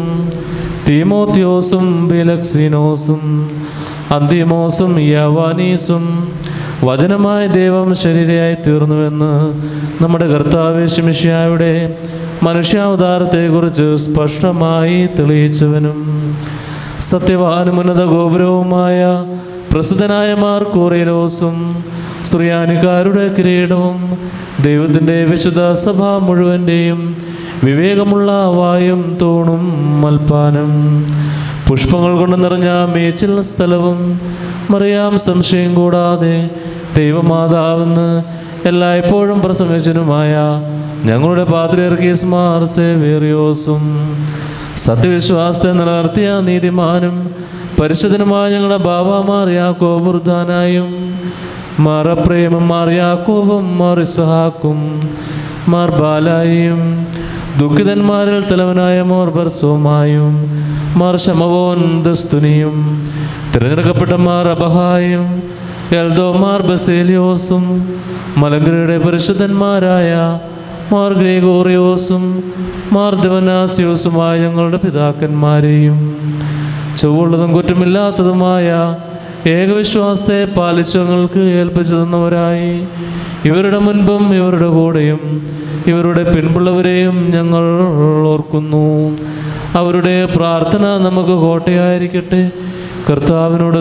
തീമോത്യോസും ബിലക്സിനോസും അന്തിമോസും യവാനീസും വചനമായ ദൈവം ശരീരയായി തീർന്നുവെന്ന് നമ്മുടെ കർത്താവേശമിഷ്യായുടെ മനുഷ്യാവതാരത്തെക്കുറിച്ച് സ്പഷ്ടമായി തെളിയിച്ചവനും സത്യവാനുമുന്നത ഗോപുരവുമായ പ്രസിദ്ധനായ മാർക്കോറിയലോസും സുറിയാനിക്കാരുടെ കിരീടവും ദൈവത്തിൻ്റെ വിശുദ്ധ സഭ മുഴുവൻ്റെയും വിവേകമുള്ള വായും തൂണും മൽപ്പാനം പുഷ്പങ്ങൾ കൊണ്ട് നിറഞ്ഞ മേച്ചിൽ സ്ഥലവും മറിയാം സംശയം കൂടാതെ ദൈവമാതാവെന്ന് എല്ലായ്പ്പോഴും പ്രസംഗിച്ചനുമായ ഞങ്ങളുടെ പാത്രിയർക്കീസ് മാർ സേവേറിയോസും സത്യവിശ്വാസത്തെ നിലനിർത്തിയ നീതിമാനും പരിശുദ്ധനുമായ ഞങ്ങളുടെ ബാബാമാർ യാക്കോബ് വൃദ്ധാനായും മാറപ്രേമം മാർ യാക്കോവും മാർ ഇസഹാക്കും മാർ ബാലായും ദുഃഖിതന്മാരിൽ തലവനായ മോർ ബർസോമായും മാർ ശമവോൻ ദസ്തുനിയും തിരഞ്ഞെടുക്കപ്പെട്ട മാർ അബഹായും എൽദോ മാർ ബസേലിയോസും മലങ്കരയുടെ പരിശുദ്ധന്മാരായ മാർ ഗ്രേഗോറിയോസും മാർ ദിവനാസിയോസുമായ ഞങ്ങളുടെ പിതാക്കന്മാരെയും ചൊവ്വുള്ളതും കുറ്റമില്ലാത്തതുമായ ഏകവിശ്വാസത്തെ പാലിച്ചു ഞങ്ങൾക്ക് ഏൽപ്പിച്ചു തന്നവരായി ഇവരുടെ മുൻപും ഇവരുടെ കൂടെയും ഇവരുടെ പിൻപുള്ളവരെയും ഞങ്ങൾ ഓർക്കുന്നു അവരുടെ പ്രാർത്ഥന നമുക്ക് കോട്ടയായിരിക്കട്ടെ കർത്താവിനോട്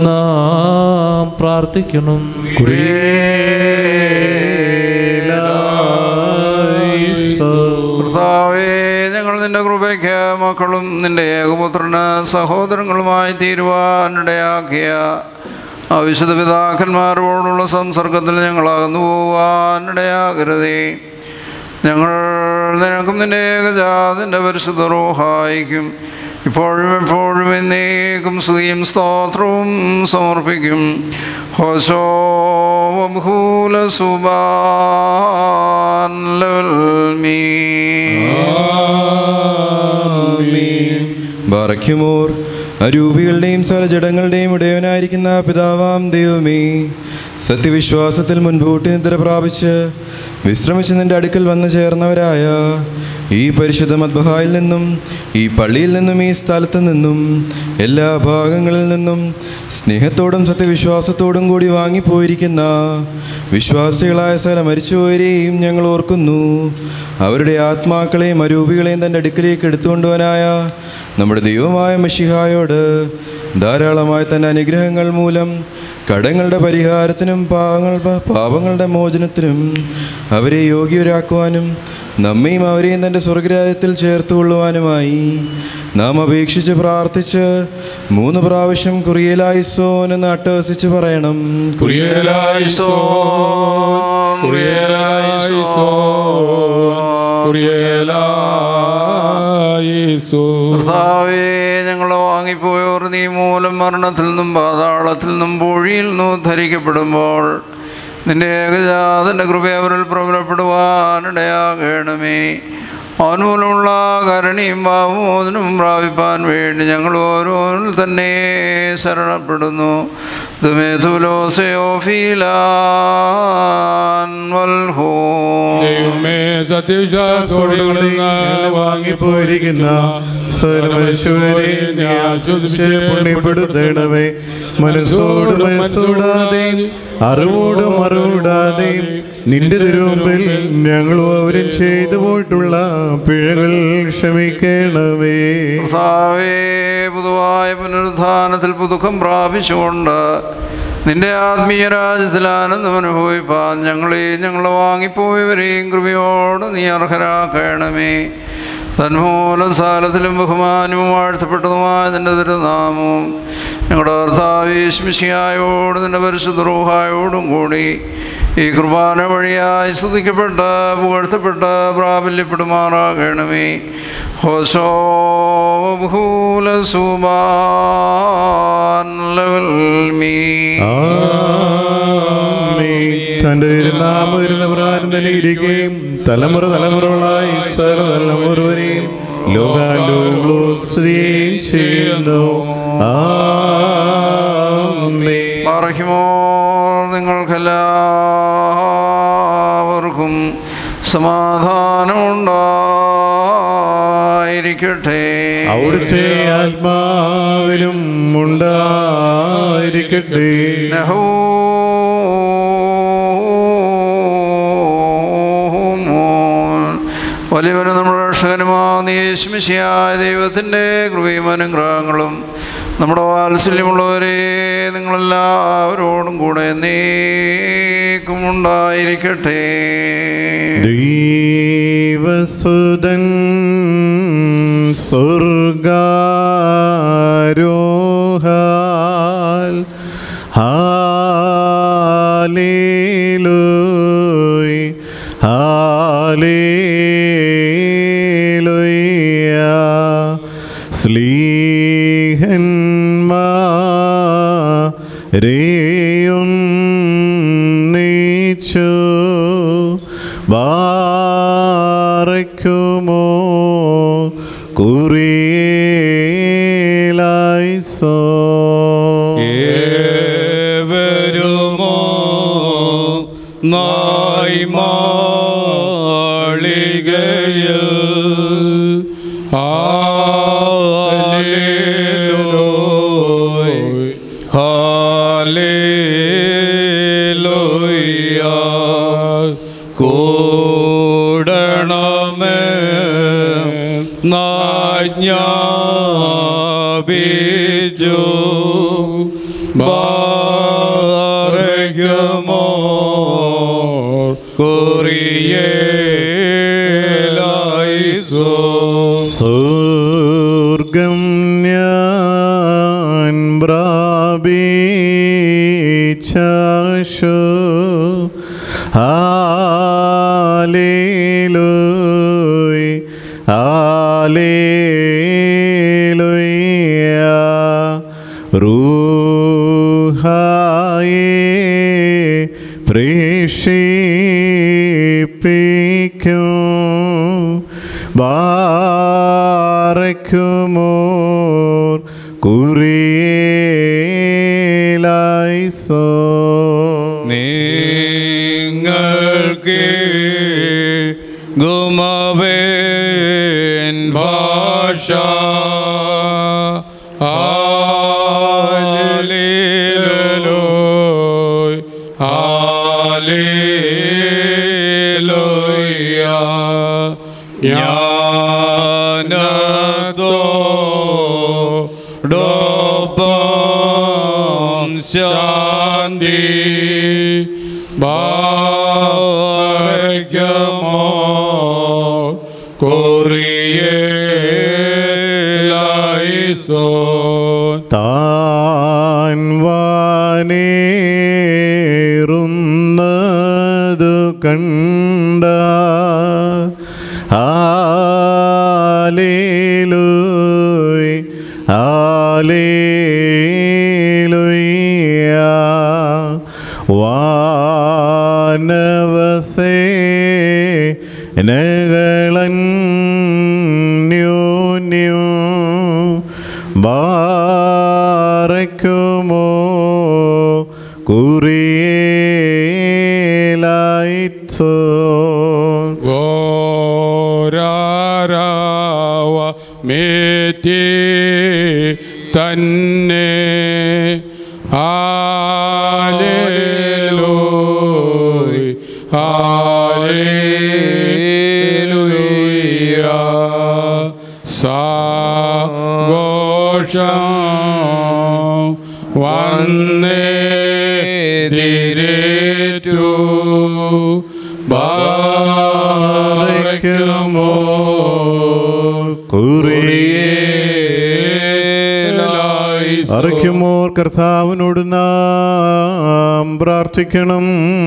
നാം പ്രാർത്ഥിക്കണം കർത്താവേ ഞങ്ങൾ നിന്റെ കൃപയ്ക്ക് മക്കളും നിന്റെ ഏകപുത്രന് സഹോദരങ്ങളുമായി തീരുവാനിടയാക്കിയ ആ വിശുദ്ധ പിതാക്കന്മാരോടുള്ള സംസർഗത്തിൽ ഞങ്ങളകന്നു പോവാനിടയാകരുതേ ഞങ്ങൾ നിനക്കും നിന്റെ ഏകജാതിൻ്റെ പരിശുദ്ധ റോഹായിക്കും ഇപ്പോഴും എപ്പോഴും എന്നേക്കും സ്തുതിയും സ്തോത്രവും സമർപ്പിക്കും ഹോശോ ഭൂല സുബാൻ ലൽമീ ബാറയ്ക്കുമോർ അരൂപികളുടെയും സകലജടങ്ങളുടെയും ഇടയവനായിരിക്കുന്ന പിതാവാം ദൈവമേ സത്യവിശ്വാസത്തിൽ മുൻപോട്ട് നിദ്ര പ്രാപിച്ച് വിശ്രമിച്ച് നിന്റെ അടുക്കൽ വന്നു ചേർന്നവരായ ഈ പരിശുദ്ധ മദ്ബഹായിൽ നിന്നും ഈ പള്ളിയിൽ നിന്നും ഈ സ്ഥലത്ത് നിന്നും എല്ലാ ഭാഗങ്ങളിൽ നിന്നും സ്നേഹത്തോടും സത്യവിശ്വാസത്തോടും കൂടി വാങ്ങിപ്പോയിരിക്കുന്ന വിശ്വാസികളായ സകല മരിച്ചുപോയരെയും ഞങ്ങൾ ഓർക്കുന്നു അവരുടെ ആത്മാക്കളെയും അരൂപികളെയും തൻ്റെ അടുക്കലേക്ക് എടുത്തുകൊണ്ടുവനായ നമ്മുടെ ദൈവമായ മഷിഹായോട് ധാരാളമായ തൻ്റെ അനുഗ്രഹങ്ങൾ മൂലം കടങ്ങളുടെ പരിഹാരത്തിനും പാവങ്ങൾ പാപങ്ങളുടെ മോചനത്തിനും അവരെ യോഗ്യരാക്കുവാനും നമ്മയും അവരെയും തൻ്റെ സ്വർഗരാജ്യത്തിൽ ചേർത്തുകൊള്ളുവാനുമായി നാം അപേക്ഷിച്ച് പ്രാർത്ഥിച്ച് മൂന്ന് പ്രാവശ്യം കുറിയലായിസോൻ എന്ന് അട്ടഹസിച്ച് പറയണം കുറിയലായിസോൻ കുറിയലായിസോൻ കുറിയലായിസോൻ കർത്താവേ ഞങ്ങൾ വാങ്ങിപ്പോയവർ നീ മൂലം മരണത്തിൽ നിന്നും പാതാളത്തിൽ നിന്നും പൂഴിയിൽ നിന്നും ധരിക്കപ്പെടുമ്പോൾ നിന്റെ ഏകജാതൻ്റെ കൃപ അവരിൽ പ്രബലപ്പെടുവാനിടയാകണമേ അവൻ മൂലമുള്ള കരുണയും ഭാവമോചനവും പ്രാപിപ്പാൻ വേണ്ടി ഞങ്ങൾ ഓരോന്നിൽ തന്നെ ശരണപ്പെടുന്നു ദൈവമേ സത്യവിശ്വാസത്തോടെ വാങ്ങിപ്പോയിരിക്കുന്ന സകല മനുഷ്യരെ നീ ആശ്വസിച്ച് പുണ്യപ്പെടുത്തണമേ മനസ്സോട് മനസ്സോടാതെയും അറിവോടും അറിവിടാതെയും നിന്റെ തിരുമുമ്പിൽ ഞങ്ങളും അവരും ചെയ്തു പോയിട്ടുള്ള പിഴകൾ ക്ഷമിക്കണമേ കർത്താവേ പൊതുവായ പുനരുത്ഥാനത്തിൽ പുതുക്കം പ്രാപിച്ചുകൊണ്ട് നിന്റെ ആത്മീയ രാജ്യത്തിൽ ആനന്ദം അനുഭവിപ്പാൻ ഞങ്ങളെയും ഞങ്ങളെ വാങ്ങിപ്പോയവരെയും കൃപയോട് നീ അർഹരാക്കണമേ തന്മൂലം സാലത്തിലും ബഹുമാനവും വാഴ്ത്തപ്പെട്ടതുമായ നിന്റെ തിരുനാമവും ഞങ്ങളുടെ കർത്താവേശ്മിശിയായോട് നിന്റെ പരിശുദ്ധ റൂഹായോടും കൂടി ഈ കുർബാന വഴിയായി സ്തുതിക്കപ്പെട്ട് പുകഴ്ത്തപ്പെട്ട് പ്രാബല്യപ്പെടുമാറാകണമേ ഹോസോ ബഹൂല സുബാൻ ലവൽ മീ ആമേൻ. തന്റെ തിരുനാമം വരുന്ന പ്രാരം തന്നെ ഇരിക്കുകയും തലമുറ തലമുറകളായി സർവതലമുറവരെയും ലോകാലോകങ്ങളും സ്ത്രീയും ചെയ്യുന്നു ആമേൻ. പറഹിമോ നിങ്ങൾക്കെല്ലാവർക്കും സമാധാനമുണ്ടായിരിക്കട്ടെ അവിടുത്തെ ആത്മാവിലും ഉണ്ടായിരിക്കട്ടെ വലിയവനും നമ്മുടെ രക്ഷകനുമാകുന്ന യേശുമിശിയായ ദൈവത്തിൻ്റെ കൃപയും അനുഗ്രഹങ്ങളും നമ്മുടെ വാത്സല്യമുള്ളവരെ നിങ്ങളെല്ലാവരോടും കൂടെ നീക്കും ഉണ്ടായിരിക്കട്ടെ ദൈവസുതൻ സ്വർഗാരോഹാൽ ഹാലേലൂയ് ഹാലേലൂയ സ്ലീഹന്മാരെയുന്നീച്ചു ബാറയ്ക്കുമോ കുറിയേലായിസോ ഏവരുമോ നായി മാളികയിൽ ഹാലേലൂയ ഹാലേലൂയ കൂടണമേ നാജ്ഞാപിച്ചു ബാരഹമോ കുറിയേലായിസോ സ്വർഗം ഞാൻ പ്രാപിച്ചു ഹാലേലൂയ് ഹാലേലൂയ റൂഹായേ പ്രേഷിപ്പിക്കും ബാറയ്ക്കുമോ കുറിയേലായിസോ നിങ്ങൾക്ക് ഗുമവേൻ ഭാഷ ഹാലേലൂയ ഹാലേലൂയ ജ്ഞാനത്തോ ഡോപ്പം ശാന്തി ഭാഗ്യമോ കൊറിയേലായിസോ താൻ വാനേറുന്നതു കണ്ട ഹാലേലൂയ് ഹാലേലൂയ വാനവസേ നകളന്യോന്യോ ബാറയ്ക്കുമോ കുറിയേലായിത്തോ ഓരാരാവ മേറ്റി തന്നെ കാഴ്ച വന്നേ ധീരേറ്റു ബാരയ്ക്കുമോ അറിക്കുമോർ കർത്താവിനോട് നാം പ്രാർത്ഥിക്കണം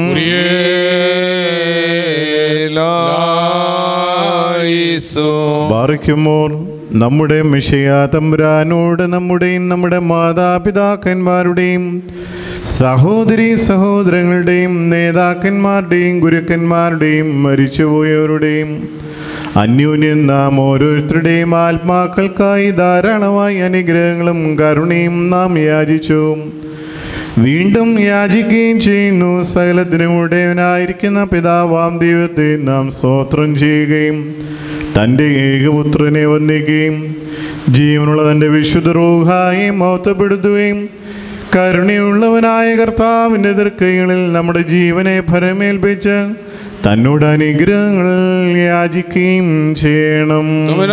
ബാറിക്കുമോർ നമ്മുടെ മിഷയ തമ്പുരാനോട് നമ്മുടെയും നമ്മുടെ മാതാപിതാക്കന്മാരുടെയും സഹോദരി സഹോദരങ്ങളുടെയും നേതാക്കന്മാരുടെയും ഗുരുക്കന്മാരുടെയും മരിച്ചുപോയവരുടെയും അന്യോന്യം നാം ഓരോരുത്തരുടെയും ആത്മാക്കൾക്കായി ധാരാളമായി അനുഗ്രഹങ്ങളും കരുണയും നാം യാചിച്ചു വീണ്ടും യാചിക്കുകയും ചെയ്യുന്നു സകലത്തിനും ഉടയവനായിരിക്കുന്ന പിതാവാം ദൈവത്തെ നാം സ്തോത്രം ചെയ്യുകയും തൻ്റെ ഏകപുത്രനെ വന്ദിക്കുകയും ജീവനുള്ള തൻ്റെ വിശുദ്ധ റൂഹായി മൗത്തപ്പെടുത്തുകയും കരുണയുള്ളവനായ കർത്താവിൻ്റെ എതിർക്കൈകളിൽ നമ്മുടെ ജീവനെ ഫലമേൽപ്പിച്ച് തന്നോട് അനുഗ്രഹങ്ങൾ യാചിക്കുകയും ചെയ്യണം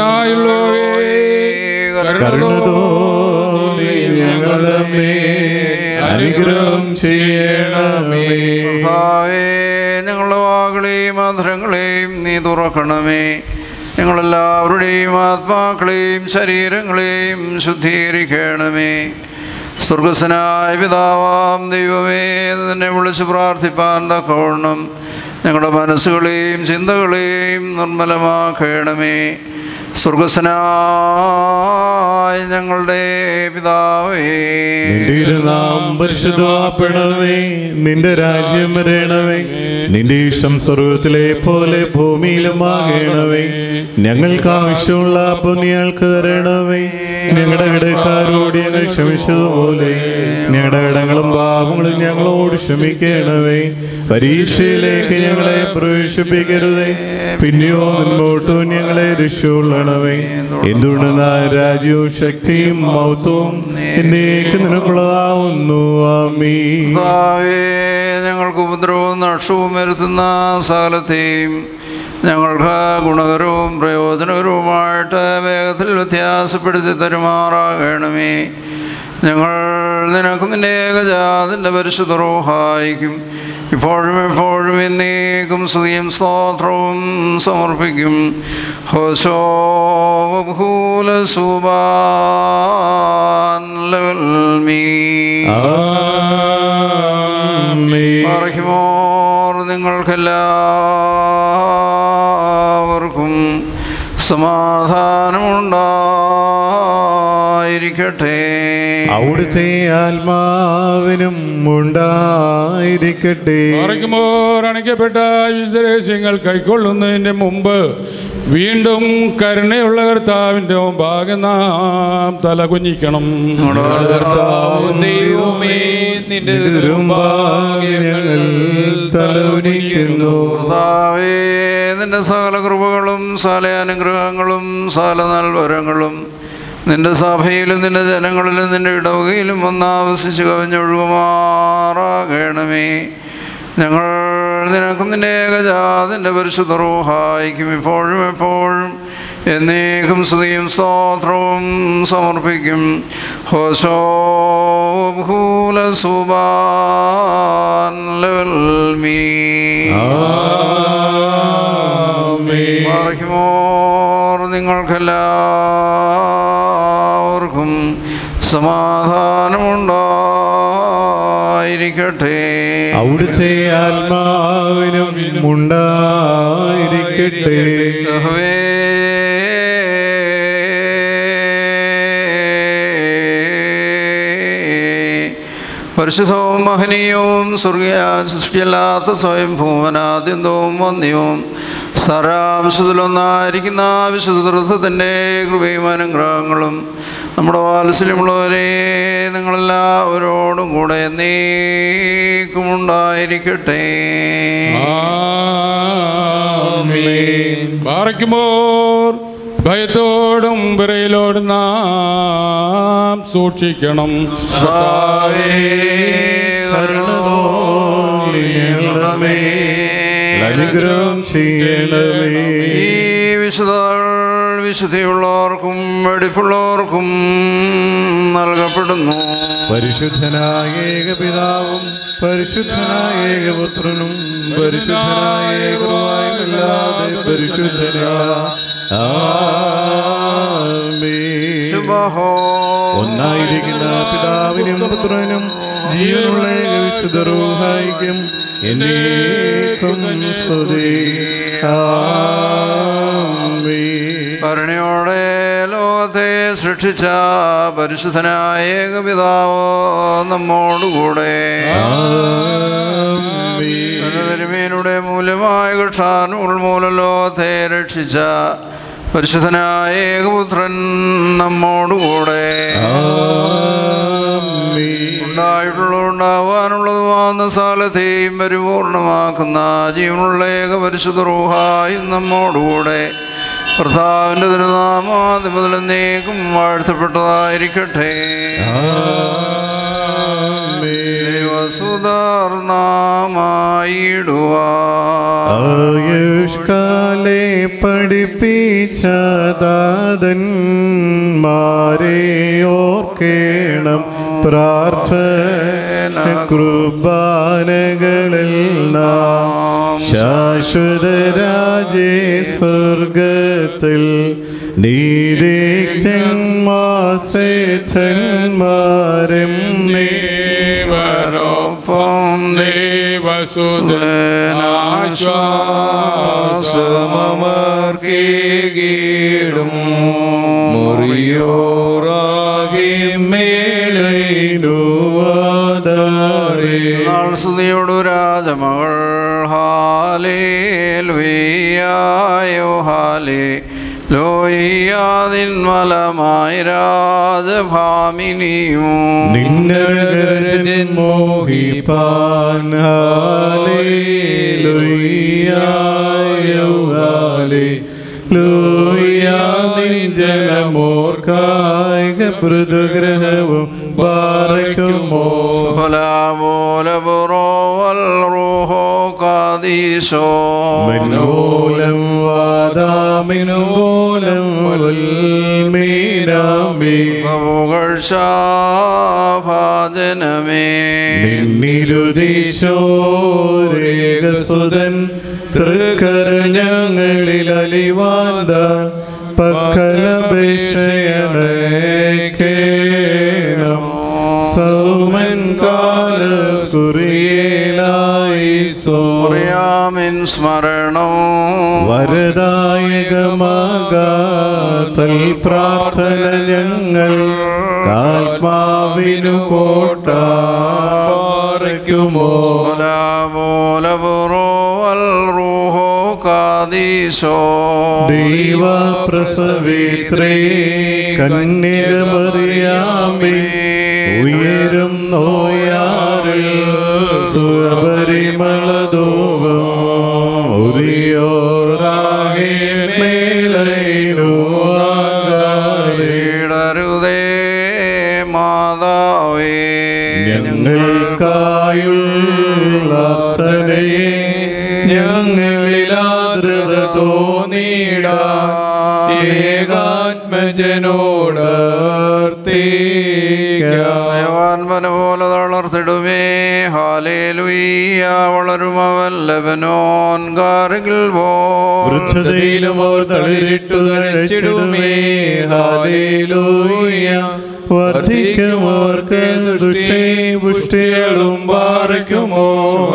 കരുണ തോന്നി ഞങ്ങളുടെ മേൽ അനുഗ്രഹം ചെയ്യണമേ കർത്താവേ, ഞങ്ങളുടെ വാകളെയും അധരങ്ങളെയും നീ തുറക്കണമേ ഞങ്ങളെല്ലാവരുടെയും ആത്മാക്കളെയും ശരീരങ്ങളെയും ശുദ്ധീകരിക്കണമേ സ്വർഗസ്വനായ പിതാവാം ദൈവമേ നിന്നെ വിളിച്ച് പ്രാർത്ഥിപ്പാൻ തക്കവണ്ണം ഞങ്ങളുടെ മനസ്സുകളെയും ചിന്തകളെയും നിർമ്മലമാക്കണമേ സ്വർഗസ്വനായ ഞങ്ങളുടെ പിതാവേ നിന്റെ നാം പരിശുദ്ധമാപ്പെടണമേ നിന്റെ രാജ്യം വരണമേ നിന്റെ ഇഷ്ടം സ്വർഗത്തിലെ പോലെ ഭൂമിയിലുമാകണമേ ഞങ്ങൾക്ക് ആവശ്യമുള്ള പുണ്യങ്ങൾക്ക് തരണമേ ഞങ്ങളുടെ കടക്കാരോട് ഞങ്ങൾ ക്ഷമിച്ചതുപോലെ ഞങ്ങളുടെ കടങ്ങളും പാപങ്ങളും ഞങ്ങളോട് ക്ഷമിക്കണമേ പരീക്ഷയിലേക്ക് ഞങ്ങളെ പ്രവേശിപ്പിക്കരുതേ പിന്നെയോ മുൻപോട്ടും ഞങ്ങളെ രക്ഷയുള്ളണമേ എന്തുകൊണ്ടെന്ന രാജ്യവും ശക്തിയും മൗത്വവും എന്നേക്ക് നിനക്കുള്ളതാവുന്നു ആമീ കർത്താവേ, ഞങ്ങൾക്ക് ഉപദ്രവവും നഷ്ടവും വരുത്തുന്ന സകലത്തെയും ഞങ്ങൾക്ക് ഗുണകരവും പ്രയോജനകരവുമായിട്ട് വേഗത്തിൽ വ്യത്യാസപ്പെടുത്തി തരുമാറാകണമേ ഞങ്ങൾ നിനക്കും നിന്റെ ഏകജാതിൻ്റെ പരിശുദ്ധ റോഹായിക്കും ഇപ്പോഴും എപ്പോഴും എന്നേക്കും സ്തുതിയും സ്തോത്രവും സമർപ്പിക്കും ഹോശോ ഭൂല സുബാൻ ലവൽ മീ ആമീൻ. അറിയുമോർ നിങ്ങൾക്കെല്ലാവർക്കും സമാധാനമുണ്ടായിരിക്കട്ടെ അവിടുത്തെ ആത്മാവിനും ഉണ്ടായിരിക്കട്ടെ മറിക്കുമ്പോൾ അണയ്ക്കപ്പെട്ട വിശേഷങ്ങൾ കൈക്കൊള്ളുന്നതിൻ്റെ മുമ്പ് വീണ്ടും കരുണയുള്ള കർത്താവിൻ്റെ ഭാഗം നാം തലകുഞ്ഞിക്കണം കർത്താവും ദൈവമേ നിന്റെ തിരുമുമ്പാകെ ഞങ്ങൾ തലകുനിക്കുന്നു കർത്താവേ നിന്റെ സകല കൃപകളും സകല അനുഗ്രഹങ്ങളും സകല നൽവരങ്ങളും നിന്റെ സഭയിലും നിന്റെ ജനങ്ങളിലും നിന്റെ ഇടവകയിലും ഒന്നാവസിച്ച് കവിഞ്ഞൊഴുകുമാറാകണമേ ഞങ്ങൾ നിനക്കും നിന്റെ ഏകജാതിൻ്റെ പരിശുദ്ധ റൂഹായിക്കും ഇപ്പോഴും എപ്പോഴും എന്നേക്കും സ്തുതിയും സ്തോത്രവും സമർപ്പിക്കും ഹോശോ ഭൂല സുബാൻ ലവൽ മീ മറിക്കുമോർ നിങ്ങൾക്കെല്ലാവർക്കും സമാധാനമുണ്ടായിരിക്കട്ടെ അവിടുത്തെ ആത്മാവിനും ഉണ്ടായിരിക്കട്ടെ യഹോവേ, പരിശുദ്ധവും മഹനീയവും സ്വർഗീയ സൃഷ്ടിയല്ലാത്ത സ്വയം ഭൂമനാദ്യന്തവും വന്യവും സാരാംശത്തിലൊന്നായിരിക്കുന്ന വിശുദ്ധത്തിൻ്റെ കൃപയും അനുഗ്രഹങ്ങളും നമ്മുടെ വാത്സല്യമുള്ളവരെ നിങ്ങളെല്ലാവരോടും കൂടെ നീക്കുമുണ്ടായിരിക്കട്ടെ പാറയ്ക്കുമ്പോൾ ഭയത്തോടും വിറയിലോടും നാം സൂക്ഷിക്കണം കർത്താവേ, കരുണ തോന്നി ഞങ്ങളുടെ മേൽ അനുഗ്രഹം ചെയ്യണമേ ഈ വിശുദ്ധ വിശുദ്ധിയുള്ളവർക്കും വെടിപ്പുള്ളവർക്കും നൽകപ്പെടുന്നു പരിശുദ്ധനായ ഏകപിതാവും പരിശുദ്ധനായ ഏകപുത്രനും പരിശുദ്ധനായ ഏകവായുമല്ലാതെ പരിശുദ്ധനാ ശുഭഹോ ഒന്നായിരിക്കുന്ന പിതാവിനും പുത്രനും ജീവനുള്ള വിശുദ്ധ റൂഹായിക്കും എന്നേക്കും സ്തുതി ആമേൻ. കരുണയോടെ ലോകത്തെ സൃഷ്ടിച്ച പരിശുദ്ധനായ ഏകപിതാവ് നമ്മോടുകൂടെ തിരുമേനുടെ മൂല്യമായ കക്ഷാൻ ഉൾമൂലം ലോകത്തെ രക്ഷിച്ച പരിശുദ്ധനായ ഏകപുത്രൻ നമ്മോടുകൂടെ ഉണ്ടായിട്ടുള്ള ഉണ്ടാവാനുള്ളതുമാകുന്ന സാലത്തെയും പരിപൂർണമാക്കുന്ന ജീവനുള്ള ഏക പരിശുദ്ധ റൂഹായും നമ്മോടുകൂടെ കർത്താവിൻ്റെ തിരുനാമാതി മുതൽ എന്നേക്കും വാഴ്ത്തപ്പെട്ടതായിരിക്കട്ടെ ദൈവസുധാർനാമായിടുവാ ആയുഷ്കാലെ പഠിപ്പിച്ച ദാതന്മാരെ ഓർക്കേണം പ്രാർത്ഥന കൃപാനകളിൽ നാം ശാശ്വതരാജേ സ്വർഗത്തിൽ നീരേക്ഷന്മാസേഥന്മാരും നീ ദേവരൊപ്പം സമമർക്കീടും മുറിയോറാകി മേലൈനുവാദാരേ നാൾ സ്തുതിയോടു രാജമകൾ ഹാലേ ലുയ്യായോ ഹാലേ ലോയ്യാതിന്മലമായി രാജഭാമിനിയും നിന്നരജൻ മോഹിപ്പാൻ ഹാലേലുയ്യായോഹാലേ ജനമോർക്കായിക മൃദുഗ്രഹവും പാറയ്ക്കുമോ ഫലാമൂലപുറോവൽറൂഹോ കാദീശോ മനോലം വാദാമിനോലം മീനാമേ പുകഴ്ചാഭാജനമേ നിന്നിരുദീശോരേകസുതൻ തൃക്കരഞ്ഞങ്ങളിൽ അലിവാന്താൻ പക്കലപേക്ഷയണേക്കേണം സൗമൻ കാലസ്കുറിയേലായി സോ അറിയാമിൻ സ്മരണം വരദായകമാകാത്തൽ പ്രാർത്ഥന ഞങ്ങൾ കാത്മാവിനു കോട്ട പാറയ്ക്കുമോ ഫലാമൂലപുറോവൽറൂഹോ കാദീശോ ദൈവ പ്രസവിത്രേ കന്യകമറിയാമേ ഉയരും നോയാറിൽ സുരപരിമളദൂപം ഉരിയോറാകെ മേലൈനു ആകാരേ ഇടരുതേ മാതാവേ ഞങ്ങൾക്കായുള്ള അർത്ഥനയെ ഞങ്ങളിലാദ്രത തോന്നിടാൻ ഏകാത്മജനോട് ദേവാൻമന പോലെ തളർത്തിടുമേ ഹാലേലുയ്യ വളരും അവൻ ലബനോൻ കാർഗിൽ പോ വൃദ്ധതയിലും അവർ തളിരിട്ടു തഴച്ചിടുമേ ഹാലേലൂയ വർദ്ധിക്കുമോർക്ക് ദുഷ്ടേ പുഷ്ടികളും പാറയ്ക്കുമോ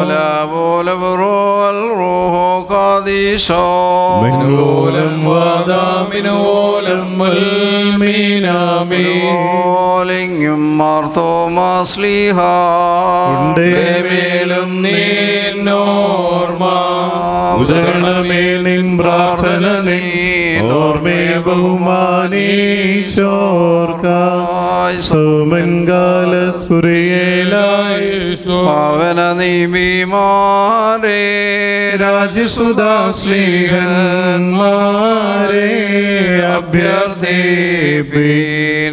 റൂഹോ കാദീശോ മൻഗോലം വാദാമിനോലം മൽമീനാമേ ഓലിങ്ങും മാർത്തോമാസ്ലിഹ മേലും നീന്നോർമ്മ ഉദരണമേ നിൻ പ്രാർത്ഥന നീ ഓർമ്മേ ബഹുമാനീച്ചോർക്ക സൗമൻകാല സ്ഫുരിയേലായി പാവന നീബിമാരേ രാജസുദാസ്ലീഹന്മാരെ അഭ്യർത്ഥിപ്പീൻ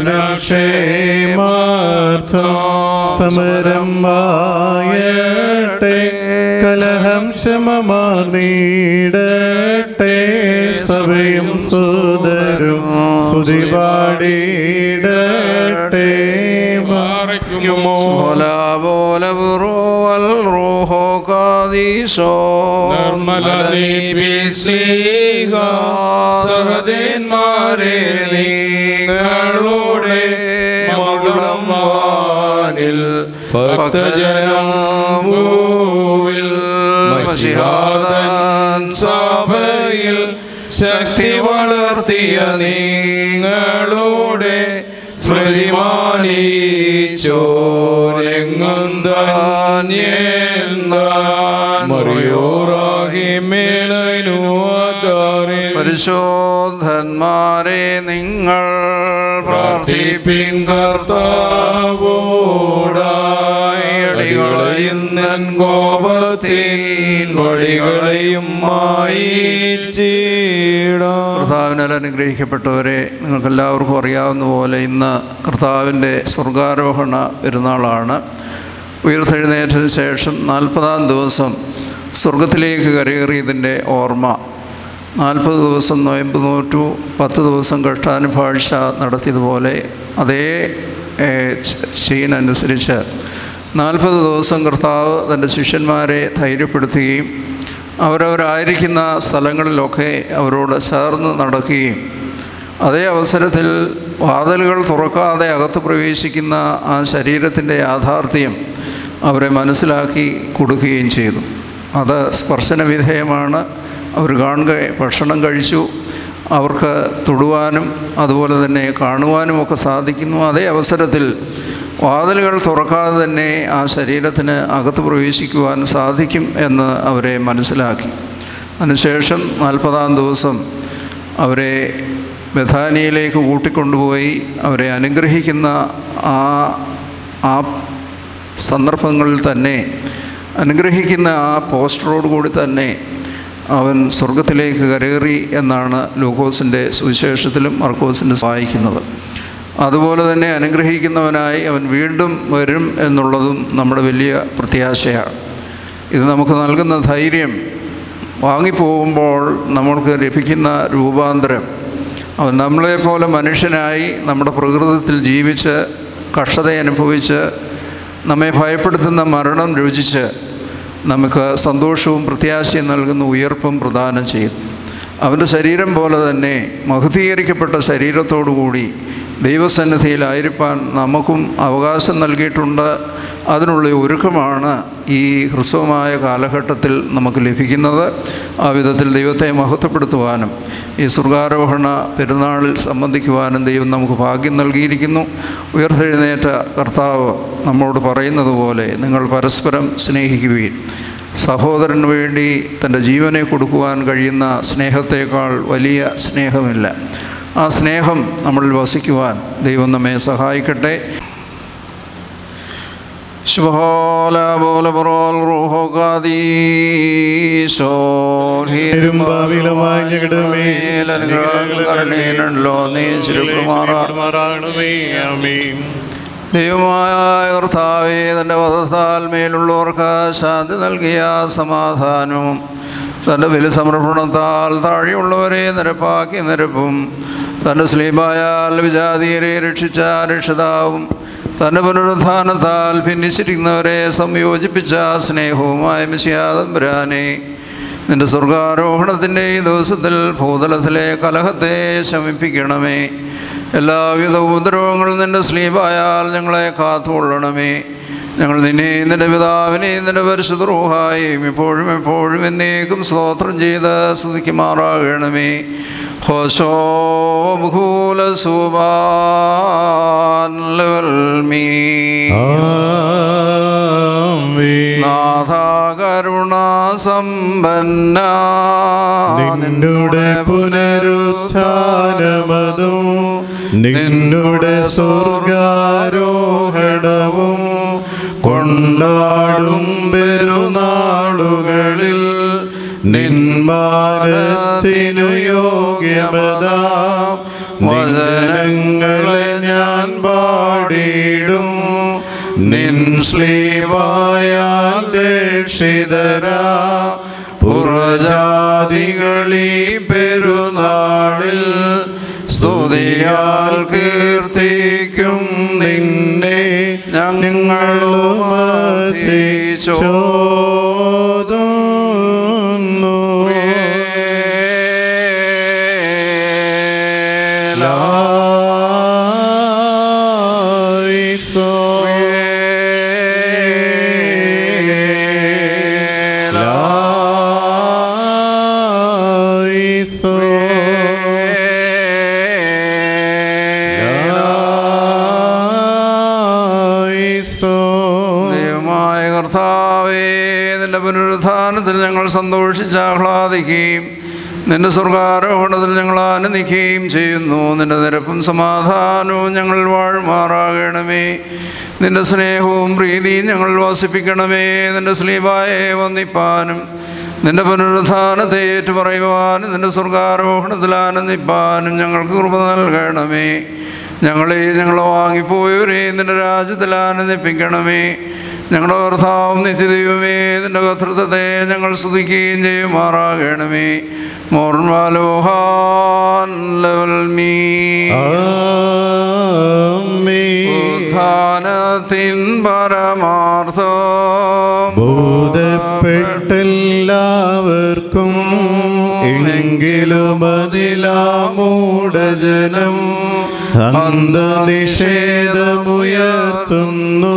ഭുവനക്ഷേമാർത്ഥം സമരം മായട്ടെ കലഹം ശമമാർന്നീടട്ടെ സഭയും സുത സ്തുതി പാടിയിടട്ടെ പാറയ്ക്കുമോ Hola, bola, burro, al rojo, cadizo. Nirmala നീ സഹദേന്മാരെ നിങ്ങളുടെ മകുടം വാനിൽ ഭക്തജനൂവിൽ മഷിഹാദൻ സഭയിൽ ശക്തി വളർത്തിയ നിങ്ങളുടെ സ്മൃതി മാനിച്ചോരെങ്ങും താൻ മറിയോറാകി മേലനുവാദാറിൽ പരിശോധന്മാരെ നിങ്ങൾ പ്രാർത്ഥിപ്പിൻ പ്രാർത്ഥിപ്പിൻ കർത്താവോടായിടികളെയും നൻ കോപത്തിൻ വഴികളെയും മായിച്ചിടാം കർത്താവിനാൽ അനുഗ്രഹിക്കപ്പെട്ടവരെ നിങ്ങൾക്കെല്ലാവർക്കും അറിയാവുന്ന പോലെ ഇന്ന് കർത്താവിൻ്റെ സ്വർഗാരോഹണ പെരുന്നാളാണ് ഉയർത്തെഴുന്നേറ്റതിന് ശേഷം നാൽപ്പതാം ദിവസം സ്വർഗത്തിലേക്ക് കരയേറിയതിൻ്റെ ഓർമ്മ നാൽപ്പത് ദിവസം നോയമ്പ് നോറ്റു പത്ത് ദിവസം കഷ്ടാനുഭാഷ നടത്തിയതുപോലെ അതേ ചെയിൻ അനുസരിച്ച് നാൽപ്പത് ദിവസം കർത്താവ് തൻ്റെ ശിഷ്യന്മാരെ ധൈര്യപ്പെടുത്തുകയും അവരവരായിരിക്കുന്ന സ്ഥലങ്ങളിലൊക്കെ അവരോട് ചേർന്ന് നടക്കുകയും അതേ അവസരത്തിൽ വാതിലുകൾ തുറക്കാതെ അകത്ത് പ്രവേശിക്കുന്ന ആ ശരീരത്തിൻ്റെ യാഥാർത്ഥ്യം അവരെ മനസ്സിലാക്കി കൊടുക്കുകയും ചെയ്തു അത് സ്പർശന വിധേയമാണ് അവർ കാണുക ഭക്ഷണം കഴിച്ചു അവർക്ക് തൊടുവാനും അതുപോലെ തന്നെ കാണുവാനുമൊക്കെ സാധിക്കുന്നു അതേ അവസരത്തിൽ വാതിലുകൾ തുറക്കാതെ തന്നെ ആ ശരീരത്തിന് അകത്ത് പ്രവേശിക്കുവാൻ സാധിക്കും എന്ന് അവരെ മനസ്സിലാക്കി അതിനുശേഷം നാൽപ്പതാം ദിവസം അവരെ ബഥാനിയിലേക്ക് കൂട്ടിക്കൊണ്ടുപോയി അവരെ അനുഗ്രഹിക്കുന്ന ആ ആ സന്ദർഭങ്ങളിൽ തന്നെ അനുഗ്രഹിക്കുന്ന ആ പോസ്റ്ററോട് കൂടി തന്നെ അവൻ സ്വർഗത്തിലേക്ക് കരേറി എന്നാണ് ലൂക്കോസിൻ്റെ സുവിശേഷത്തിലും മർക്കോസിൻ്റെ വായിക്കുന്നത് അതുപോലെ തന്നെ അനുഗ്രഹിക്കുന്നവനായി അവൻ വീണ്ടും വരും എന്നുള്ളതും നമ്മുടെ വലിയ പ്രത്യാശയാണ് ഇത് നമുക്ക് നൽകുന്ന ധൈര്യം വാങ്ങിപ്പോകുമ്പോൾ നമ്മൾക്ക് ലഭിക്കുന്ന രൂപാന്തരം അവൻ നമ്മളെപ്പോലെ മനുഷ്യനായി നമ്മുടെ പ്രകൃതത്തിൽ ജീവിച്ച് കഷ്ടത അനുഭവിച്ച് നമ്മെ ഭയപ്പെടുത്തുന്ന മരണം രുചിച്ച് നമുക്ക് സന്തോഷവും പ്രത്യാശയും നൽകുന്ന ഉയർപ്പും പ്രദാനം ചെയ്തു അവൻ്റെ ശരീരം പോലെ തന്നെ മഹതീകരിക്കപ്പെട്ട ശരീരത്തോടുകൂടി ദൈവസന്നിധിയിലായിരിക്കാൻ നമുക്കും അവകാശം നൽകിയിട്ടുണ്ട് അതിനുള്ള ഒരുക്കമാണ് ഈ ഹ്രസ്വമായ കാലഘട്ടത്തിൽ നമുക്ക് ലഭിക്കുന്നത് ആ വിധത്തിൽ ദൈവത്തെ മഹത്വപ്പെടുത്തുവാനും ഈ സ്വർഗാരോഹണ പെരുന്നാളിൽ സംബന്ധിക്കുവാനും ദൈവം നമുക്ക് ഭാഗ്യം നൽകിയിരിക്കുന്നു ഉയർത്തെഴുന്നേറ്റ കർത്താവ് നമ്മോട് പറയുന്നത് പോലെ നിങ്ങൾ പരസ്പരം സ്നേഹിക്കുകയും സഹോദരന് വേണ്ടി തൻ്റെ ജീവനെ കൊടുക്കുവാൻ കഴിയുന്ന സ്നേഹത്തേക്കാൾ വലിയ സ്നേഹമില്ല ആ സ്നേഹം നമ്മളിൽ വസിക്കുവാൻ ദൈവം നമ്മെ സഹായിക്കട്ടെ ശുഭോല ബോല ബറോൽ റൂഹോ ഖദീശോ പെരുമ്പാവിലുമായി ഞങ്ങളുടെ കരുണീനല്ലോ നീ ശിരുക്കുമാറാണ് മാറാണമേ ആമീൻ ദൈവമായ കർത്താവെ തൻ്റെ വധത്താൽ മേലുള്ളവർക്ക് ശാന്തി നൽകിയ സമാധാനവും തൻ്റെ ബലി സമർപ്പണത്താൽ താഴെയുള്ളവരെ നിരപ്പാക്കി നിരപ്പും തൻ്റെ സ്ലീപായാൽ വിജാതീയരെ രക്ഷിച്ച രക്ഷിതാവും തൻ്റെ പുനരുദ്ധാനത്താൽ ഭിന്നിച്ചിരിക്കുന്നവരെ സംയോജിപ്പിച്ച സ്നേഹവുമായ മിശിയാതമ്പുരാനെ നിന്റെ സ്വർഗാരോഹണത്തിൻ്റെ ഈ ദിവസത്തിൽ ഭൂതലത്തിലെ കലഹത്തെ ശമിപ്പിക്കണമേ എല്ലാവിധ ഉപദ്രവങ്ങളും നിന്റെ സ്ലീപായാൽ ഞങ്ങളെ കാത്തുകൊള്ളണമേ ഞങ്ങൾ നിന്നെയും നിന്റെ പിതാവിനെയും നിന്റെ പരിശുദ്ധ റൂഹായും ഇപ്പോഴും എപ്പോഴും എന്നേക്കും സ്തോത്രം ചെയ്ത് സ്തുതിക്കുമാറാകണമേ ഹോശോ ബഹൂല സുബാൻ മീ ആമീൻ നാഥ കരുണാസമ്പന്ന നിന്നുടെ പുനരുത്ഥാനമതും നിന്നുടെ സ്വർഗാരോഹണവും കൊണ്ടാടും പെരുന്നാളുകളിൽ നിന്മാനത്തിനു യോഗ്യമതാം വചനങ്ങളെ ഞാൻ പാടിയിടും നിൻ ശ്ലീവായാൽ രക്ഷിതരാ പുറജാതികളീ പെരുന്നാളിൽ സ്തുതിയാ നിന്നെ ഞങ്ങളും ചോദുന്നു ലായിസോ ലായിസോ ലായിസോ ദൈവമായ കർത്താവേ നിന്റെ പുനരുത്ഥാനത്തിൽ ഞങ്ങൾ സന്തോഷിച്ച് ആഹ്ലാദിക്കുകയും നിന്റെ സ്വർഗാരോഹണത്തിൽ ഞങ്ങൾ ആനന്ദിക്കുകയും ചെയ്യുന്നു നിന്റെ നിരപ്പും സമാധാനവും ഞങ്ങൾ വാഴുമാറാകണമേ നിന്റെ സ്നേഹവും പ്രീതിയും ഞങ്ങൾ വസിപ്പിക്കണമേ നിന്റെ സ്ലീപായെ വന്നിപ്പാനും നിന്റെ പുനരുത്ഥാനത്തെ ഏറ്റുപറയുവാനും നിന്റെ സ്വർഗാരോഹണത്തിൽ ആനന്ദിപ്പാനും ഞങ്ങൾക്ക് കൃപ നൽകണമേ ഞങ്ങളെ ഞങ്ങൾ വാങ്ങിപ്പോയവരെ നിന്റെ രാജ്യത്തിൽ ആനന്ദിപ്പിക്കണമേ ഞങ്ങളുടെ ഭർത്താവും നിത്യദൈവമേ നിന്റെ കർത്തൃത്വത്തെ ഞങ്ങൾ സ്തുതിക്കുകയും ചെയ്യുമാറാകണമേ മോർമാലോഹാൻ ലെവൽ മീ ഉത്ഥാനത്തിൻ പരമാർത്ഥം ബോധപ്പെട്ടെല്ലാവർക്കും എങ്കിലും അതിലാമൂടജനം അന്ധനിഷേധമുയർത്തുന്നു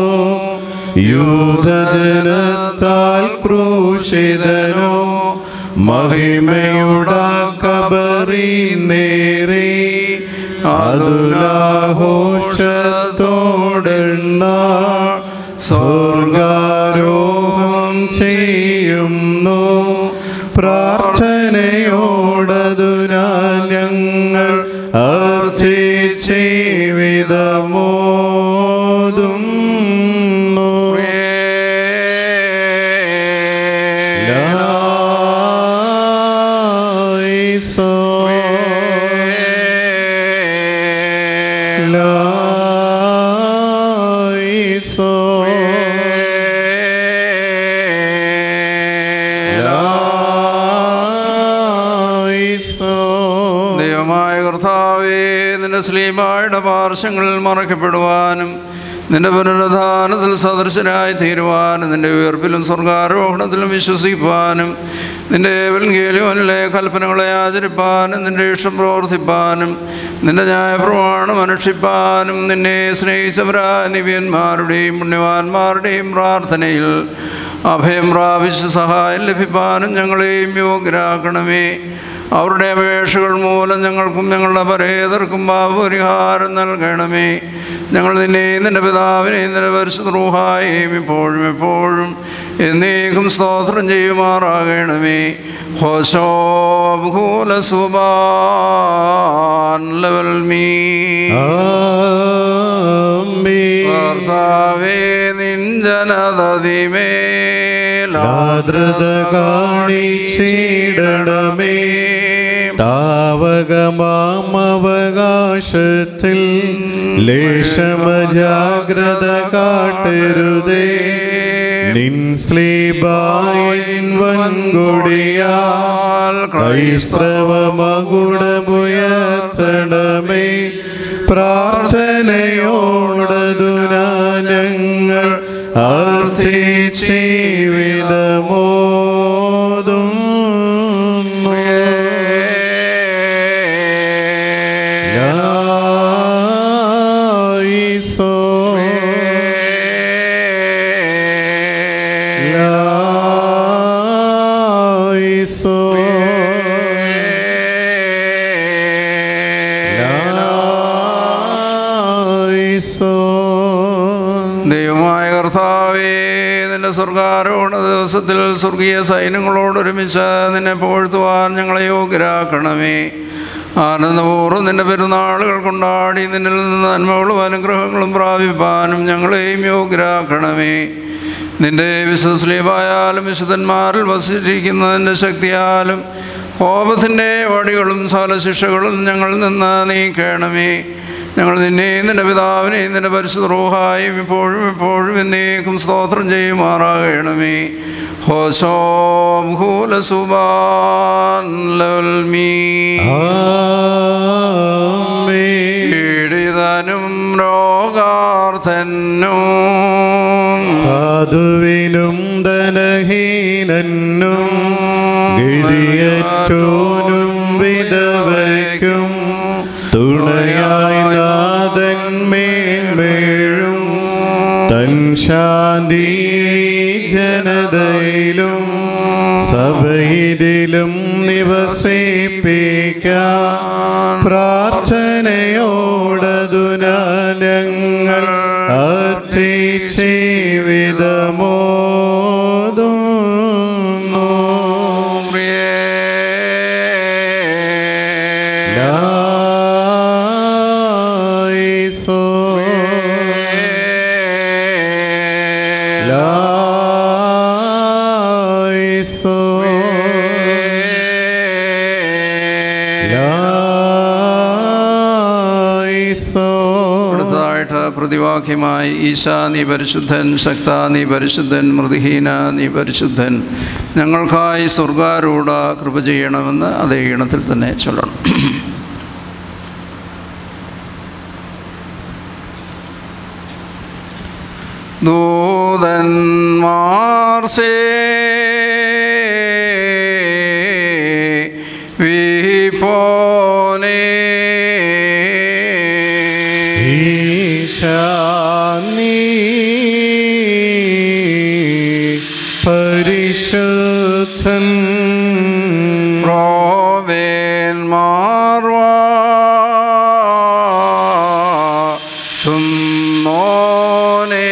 യൂതജനത്താൽ ക്രൂശിതനോ മഹിമയുടെ കബറി നേരെ അതുലാഘോഷത്തോടെണ്ണ സ്വർഗാരോഹം ചെയ്യുന്നു പ്രാർത്ഥനയോടതുനാ ഞങ്ങൾ അർത്ഥിച്ചീവിതമോതും ദൈവമായ കർത്താവേ നിന്റെ സ്ലീമായുടെ പാർശ്വങ്ങളിൽ മറക്കപ്പെടുവാനും നിന്റെ പുനരുദ്ധാനത്തിൽ സദൃശനായി തീരുവാനും നിന്റെ ഉയർപ്പിലും സ്വർഗാരോഹണത്തിലും വിശ്വസിപ്പാനും നിന്റെ ഏവൽഗേലുവനിലെ കൽപ്പനകളെ ആചരിപ്പാനും നിന്റെ ഇഷ്ടം പ്രവർത്തിപ്പാനും നിന്റെ ന്യായപ്രമാണം അനുഷ്ഠിപ്പാനും നിന്നെ സ്നേഹിച്ചവരായ നിവ്യന്മാരുടെയും പുണ്യവാന്മാരുടെയും പ്രാർത്ഥനയിൽ അഭയം പ്രാപിച്ച് സഹായം ലഭിപ്പാനും ഞങ്ങളെയും യോഗ്യരാക്കണമേ അവരുടെ അപേക്ഷകൾ മൂലം ഞങ്ങൾക്കും ഞങ്ങളുടെ പരേതർക്കും പാപപരിഹാരം നൽകണമേ ഞങ്ങൾ നിന്നെയും നിന്റെ പിതാവിനെയും നിന്റെ പരിശുദ്രൂഹായെയും ഇപ്പോഴും എപ്പോഴും എന്നേക്കും സ്തോത്രം ചെയ്യുമാറാകണമേ ഹോശോഭൂല സുബാൻ ലെവൽ മീ കർത്താവേ നിൻ ജനതതിമേല ആദ്രത കാണിച്ചിടണമേ താവകമാമവകാശത്തിൽ ലേശമജാഗ്രത കാട്ടരുതേ നിൻ സ്ലീബായിൻ വൻകൊടിയാൽ ക്രൈസ്തവ മകുടമുയർത്തണമേ പ്രാർത്ഥനയോടതുനാ ഞങ്ങൾ അർത്ഥിച്ചീവിതമോതും ലായിസോ ലായിസോ ലായിസോ ദൈവമായ കർത്താവേ നിന്റെ സ്വർഗാരോഹണ ദിവസത്തിൽ സ്വർഗീയ സൈന്യങ്ങളോടൊരുമിച്ച് നിന്നെ പുകഴ്ത്തുവാൻ ഞങ്ങളെ യോഗ്യരാക്കണമേ ആനന്ദപൂർവ്വം നിന്റെ പെരുന്നാളുകൾ കൊണ്ടാടി നിന്നിൽ നിന്ന് നന്മകളും അനുഗ്രഹങ്ങളും പ്രാപിപ്പാനും ഞങ്ങളെയും യോഗ്യരാക്കണമേ നിന്റെ വിശ്വസ്ലീപായാലും വിശുദ്ധന്മാരിൽ വസിച്ചിരിക്കുന്നതിൻ്റെ ശക്തിയാലും കോപത്തിൻ്റെ വടികളും സകല ശിക്ഷകളും ഞങ്ങളിൽ നിന്ന് നീക്കണമേ ഞങ്ങൾ നിന്നെയും നിന്റെ പിതാവിനെയും നിന്റെ പരിശുദ്ധ റൂഹായും ഇപ്പോഴും ഇപ്പോഴും എന്നേക്കും സ്തോത്രം ചെയ്യുമാറാകണമേ ഹോശോം ഹൂലസുബാൻ ലൽമീ പീഡിതനും രോഗാർത്ഥനും സാധുവിനും ധനഹീനനും ഗിരിയറ്റോനും വിധവയ്ക്കും തുണയായി നാഥൻ മേൽമേഴും തൻ ശാന്തി ജനതയിലും സഭയിലും നിവസിപ്പിക്കാൻ പ്രാർത്ഥനയോടതുനങ്ങൾ അർത്ഥിച്ചിവിധമോതുന്നു ലായിസോ ലായിസോ ലായിസോ അടുത്തതായിട്ട് പ്രതിവാക്യമായി ഈശാ നീ പരിശുദ്ധൻ ശക്ത നീ പരിശുദ്ധൻ മൃദുഹീന നീ പരിശുദ്ധൻ ഞങ്ങൾക്കായി സ്വർഗാരൂഢ കൃപ ചെയ്യണമെന്ന് അതേ ഈണത്തിൽ തന്നെ ചൊല്ലണം ദൂതന്മാർ സേ വിപോനേ ഈശാനി പരിശുദ്ധൻ പ്രോവേൻ മാർവാ തുന്നോനേ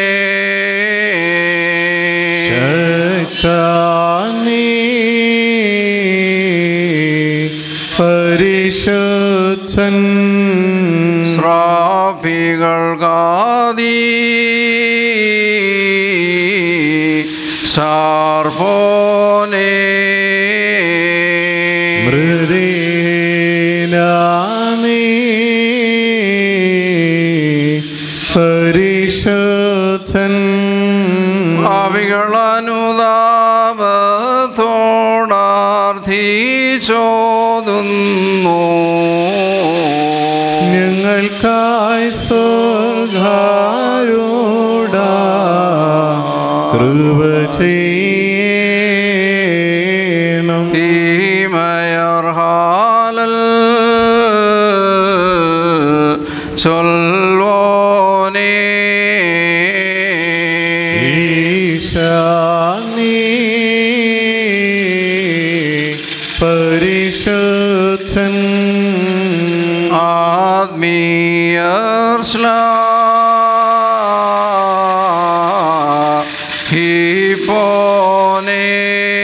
ശക്താനി പരിശുദ്ധൻ ശ്രാപികൾക്കാദീ ശാർപോനേ മൃദീനാനി പരിശുദ്ധൻ ഭാവികളനുതാപത്തോടാർത്ഥിച്ചോതുന്നു ഞങ്ങൾക്കായി സ്വർഗാരൂഢ കൃപ ചെയ്യണം തീമയർഹാലൽ ചൊല്ലോനേ ഈശാനി പരിശുദ്ധൻ ആത്മീയർശ്ലാ ഹിപ്പോനേ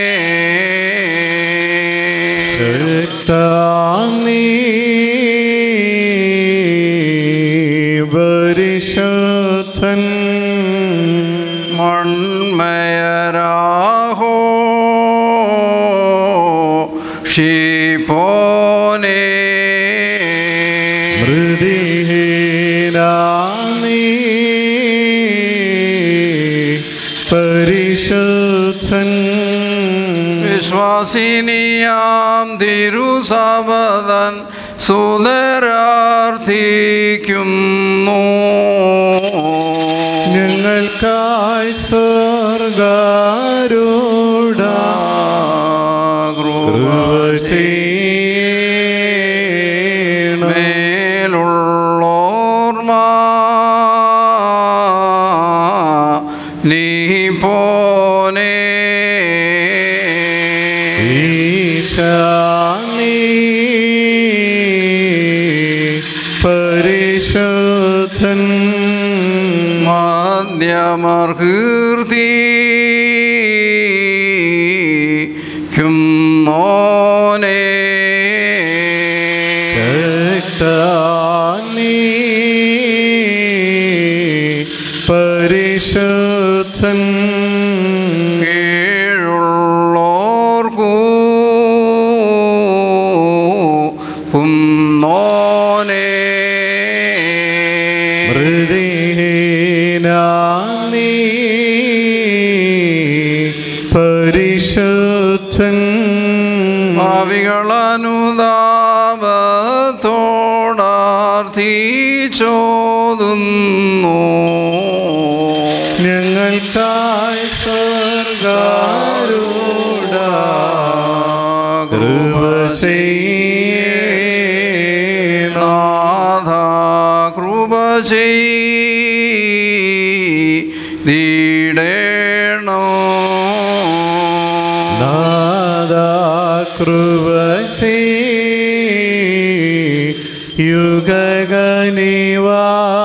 ശക്താനി പരിശുദ്ധൻ മൺമയരാഹോ ഷിപ്പോനേ മൃദീനാനി പരിശുദ്ധൻ വിശ്വാസിനിയാം തിരുസബദൻ സുതരാർത്ഥിക്കുന്നു ഞങ്ങൾക്കായി സ്വർഗാരൂഢ കൃപ ചെയ്യണം മേലുള്ളോർമ നീ പോനേ ഈശാനി പരിശുദ്ധൻ മധ്യമർഹീർത്തി മോനേ ശക്താനി പരിശുദ്ധൻ കീഴുള്ളോർക്കൂ പുന്നോനേ നീ പരിശുദ്ധൻ ഭാവികളനുതാപത്തോടാർത്ഥിച്ചോതുന്നു ഞങ്ങൾക്കായി സ്വർഗാരൂഢ കൃപ ചെയ്യണം നാഥ കൃപ ചെയ്തിടേണം നാദാ കൃപ യുഗനിവാ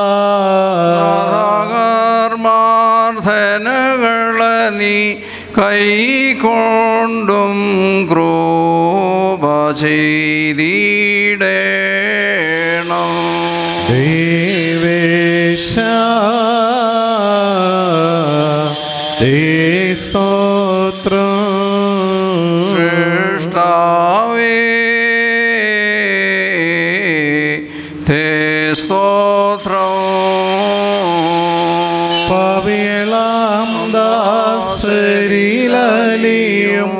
മാർധനകളെ നീ കൈകൊണ്ടും ക്രൂപ ചെയ്തിടേണം ദേവേശ ദേ സ്തോത്രം സൃഷ്ടാവേ തേ സ്തോത്രം പവിയളാം ദാസരിലലിയും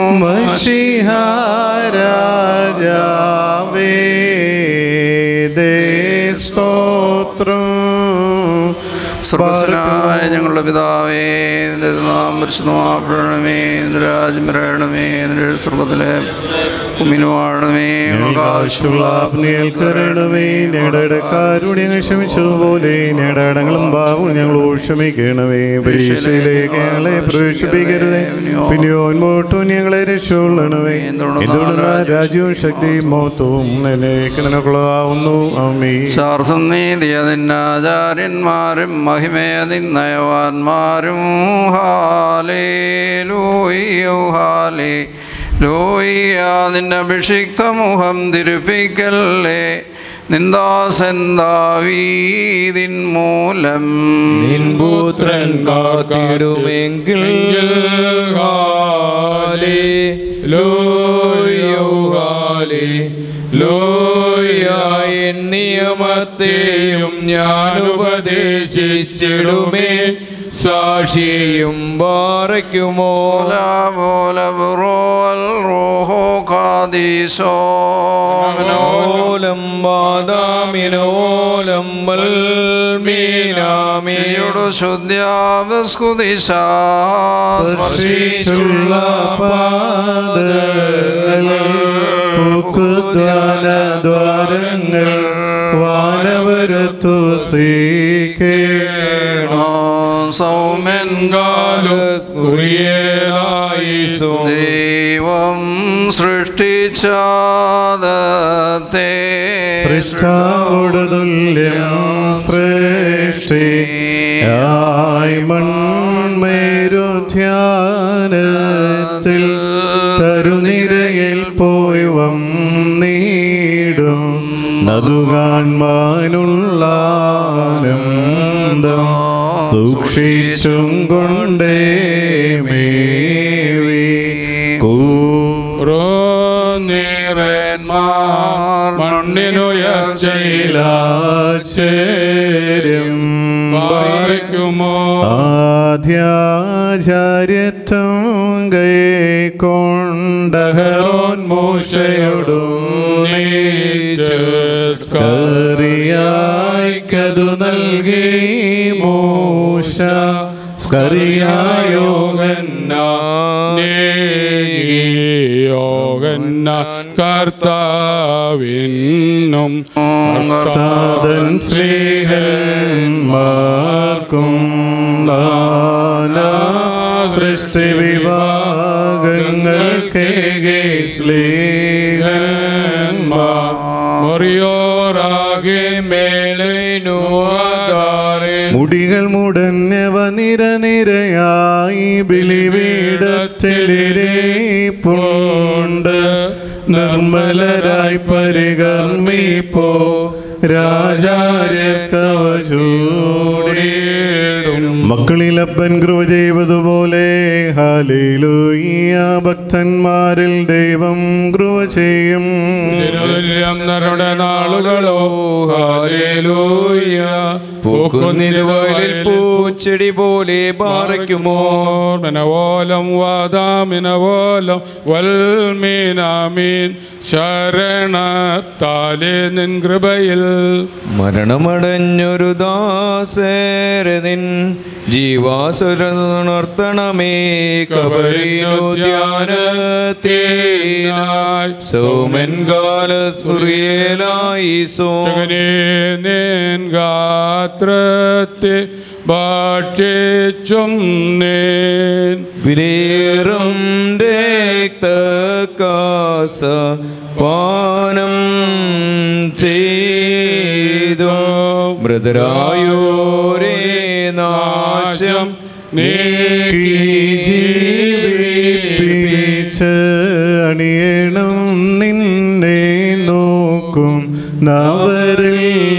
മഷിഹാരാജാവേ ദേ സ്തോത്രം സർവസ്വനായ ഞങ്ങളുടെ പിതാവേ നിന്റെ നാം പരിശുദ്ധമാപ്പെടണമേ നിന്റെ രാജ്യം വരണമേ നിന്റെ സ്വർഗത്തിലെ കുമ്മിനുവാഴണമേ ഞങ്ങൾക്ക് ആവശ്യമുള്ള കേൾക്കരണമേ ഞങ്ങളുടെ ഇടക്കാരോട് ഞങ്ങൾ ക്ഷമിച്ചതുപോലെ ഞങ്ങളുടെ അടങ്ങളും ഭാവവും ഞങ്ങൾ ക്ഷമിക്കണമേ പരീക്ഷയിലേക്ക് ഞങ്ങളെ പ്രവേശിപ്പിക്കരുതേ പിന്നെയോ മുൻപോട്ടും ഞങ്ങളെ രക്ഷകൊള്ളണമേ എന്തുകൊണ്ടെന്ന രാജ്യവും ശക്തിയും മഹത്വവും എന്നേക്ക് നിനക്കുള്ളതാവുന്നു അമ്മേ ശാർസം നീതിയ നിന്നാചാര്യന്മാരും മഹിമയ നിന്നയവാന്മാരും ഹാലേ ലൂയ്യോ ഹാലേ ലോയ്യ നിന്റെ അഭിഷിക്ത മുഖം തിരുപ്പിക്കല്ലേ നിന്ദാസൻ ദാവീതിൻ മൂലം നിൻപുത്രൻ കാത്തിടുമെങ്കിൽ ഹാലേ ലോയോ ഹാലേ ലോയ എൻ നിയമത്തെയും ഞാൻ ഉപദേശിച്ചിടുമേ സാക്ഷിയും പാറയ്ക്കുമോ പോലെ ബുറോൽ റോഹോ കാദീശോ ഓലം ബാദാമിനോലം മീനാമേ യുടെ ശുദ്ധ്യാവസ്കുദിശ സ്പർശിച്ചുള്ള പാദങ്ങൾ പൂക്കുദ്വാന ദ്വാരങ്ങൾ വാനവരത്തു സീക്കേണോ സൗമൻ കുറിയേലായിസോ ദൈവം സൃഷ്ടിച്ചാദത്തെ സൃഷ്ടാവോട് തുല്യം സൃഷ്ടി ആയി മൺമേരു ധ്യാനത്തിൽ തരുനിരയിൽ പോയി വന്നീടും നതുകാൺമാനുള്ള ആനന്ദം സൂക്ഷിച്ചും കൊണ്ടേ മേവി കൂ നീറന്മാർ മണ്ണിനുയർച്ചയിലാശ്ചര്യം പാലിക്കുമോ ആദ്യാചാര്യത്വം കൈക്കൊണ്ടഹരോൻ മൂശയോടും സ്കറിയായിക്കതു നൽകി മൂശ സ്കറിയായോഗന്ന യോഗന്ന കർത്താവിനും താതൻ ശ്രീഹന്മാർക്കും നാനാ സൃഷ്ടി വിഭാഗങ്ങൾക്കേകെ സ്ലേഹന്മാർ മറിയോറാകെ മേലേനുവാദാരെ മുടികൾ മുടഞ്ഞവ നിരനിരയായി ബലിപീഠത്തിലിരേപ്പുണ്ട് നിർമ്മലരായി പരികർമ്മിപ്പോ രാജാര്യ കവചൂടിയിടും മക്കളിലപ്പൻ കൃപ ചെയ്തതുപോലെ ഹാലേലൂയ ഭക്തന്മാരിൽ ദൈവം കൃപ ചെയ്യും തിരുതുല്യം നരുടെ നാളുകളോ ഹാലേലൂയ പൂക്കുന്നിരുവയലിൽ പൂ ചെടി പോലെ പാറയ്ക്കുമോ മിനവോലം വാദാമിനവോലം വൽമീനാമീൻ ശരണത്താലെ നിൻ കൃപയിൽ മരണമടഞ്ഞൊരു ദാസേര നിൻ ജീവാസുരർത്തണമേ കബരിനുദ്യാനത്തേനായി സൗമൻ കാലസുറിയലായി സോ ജഗനേ നിൻ ഗാത്രത്തെ ഭക്ഷിച്ചും നേൻ വിലേറും രക്തകാസ പാനം ചെയ്തു മൃതരായോരേ നാശം നീക്കി ജീവിപ്പിച്ച് അണിയണം നിന്നെ നോക്കും നവരിൽ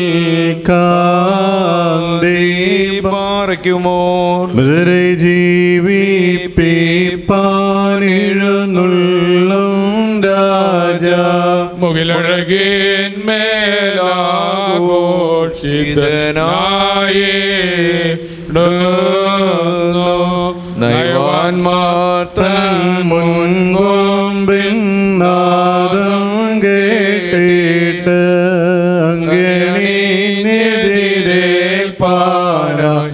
കാന്തേ പാറയ്ക്കുമോ മൃതരെ ജീവിപ്പിപ്പാനിഴുന്നുള്ളും രാജാ മുകിലഴകിൻ മേലാഘോഷിതനായി നയവാൻമാർ തൻ മുൻകൊമ്പിൻ നാദം കേട്ടിട്ട് അങ്കണീനെതിരേൽപ്പാനായി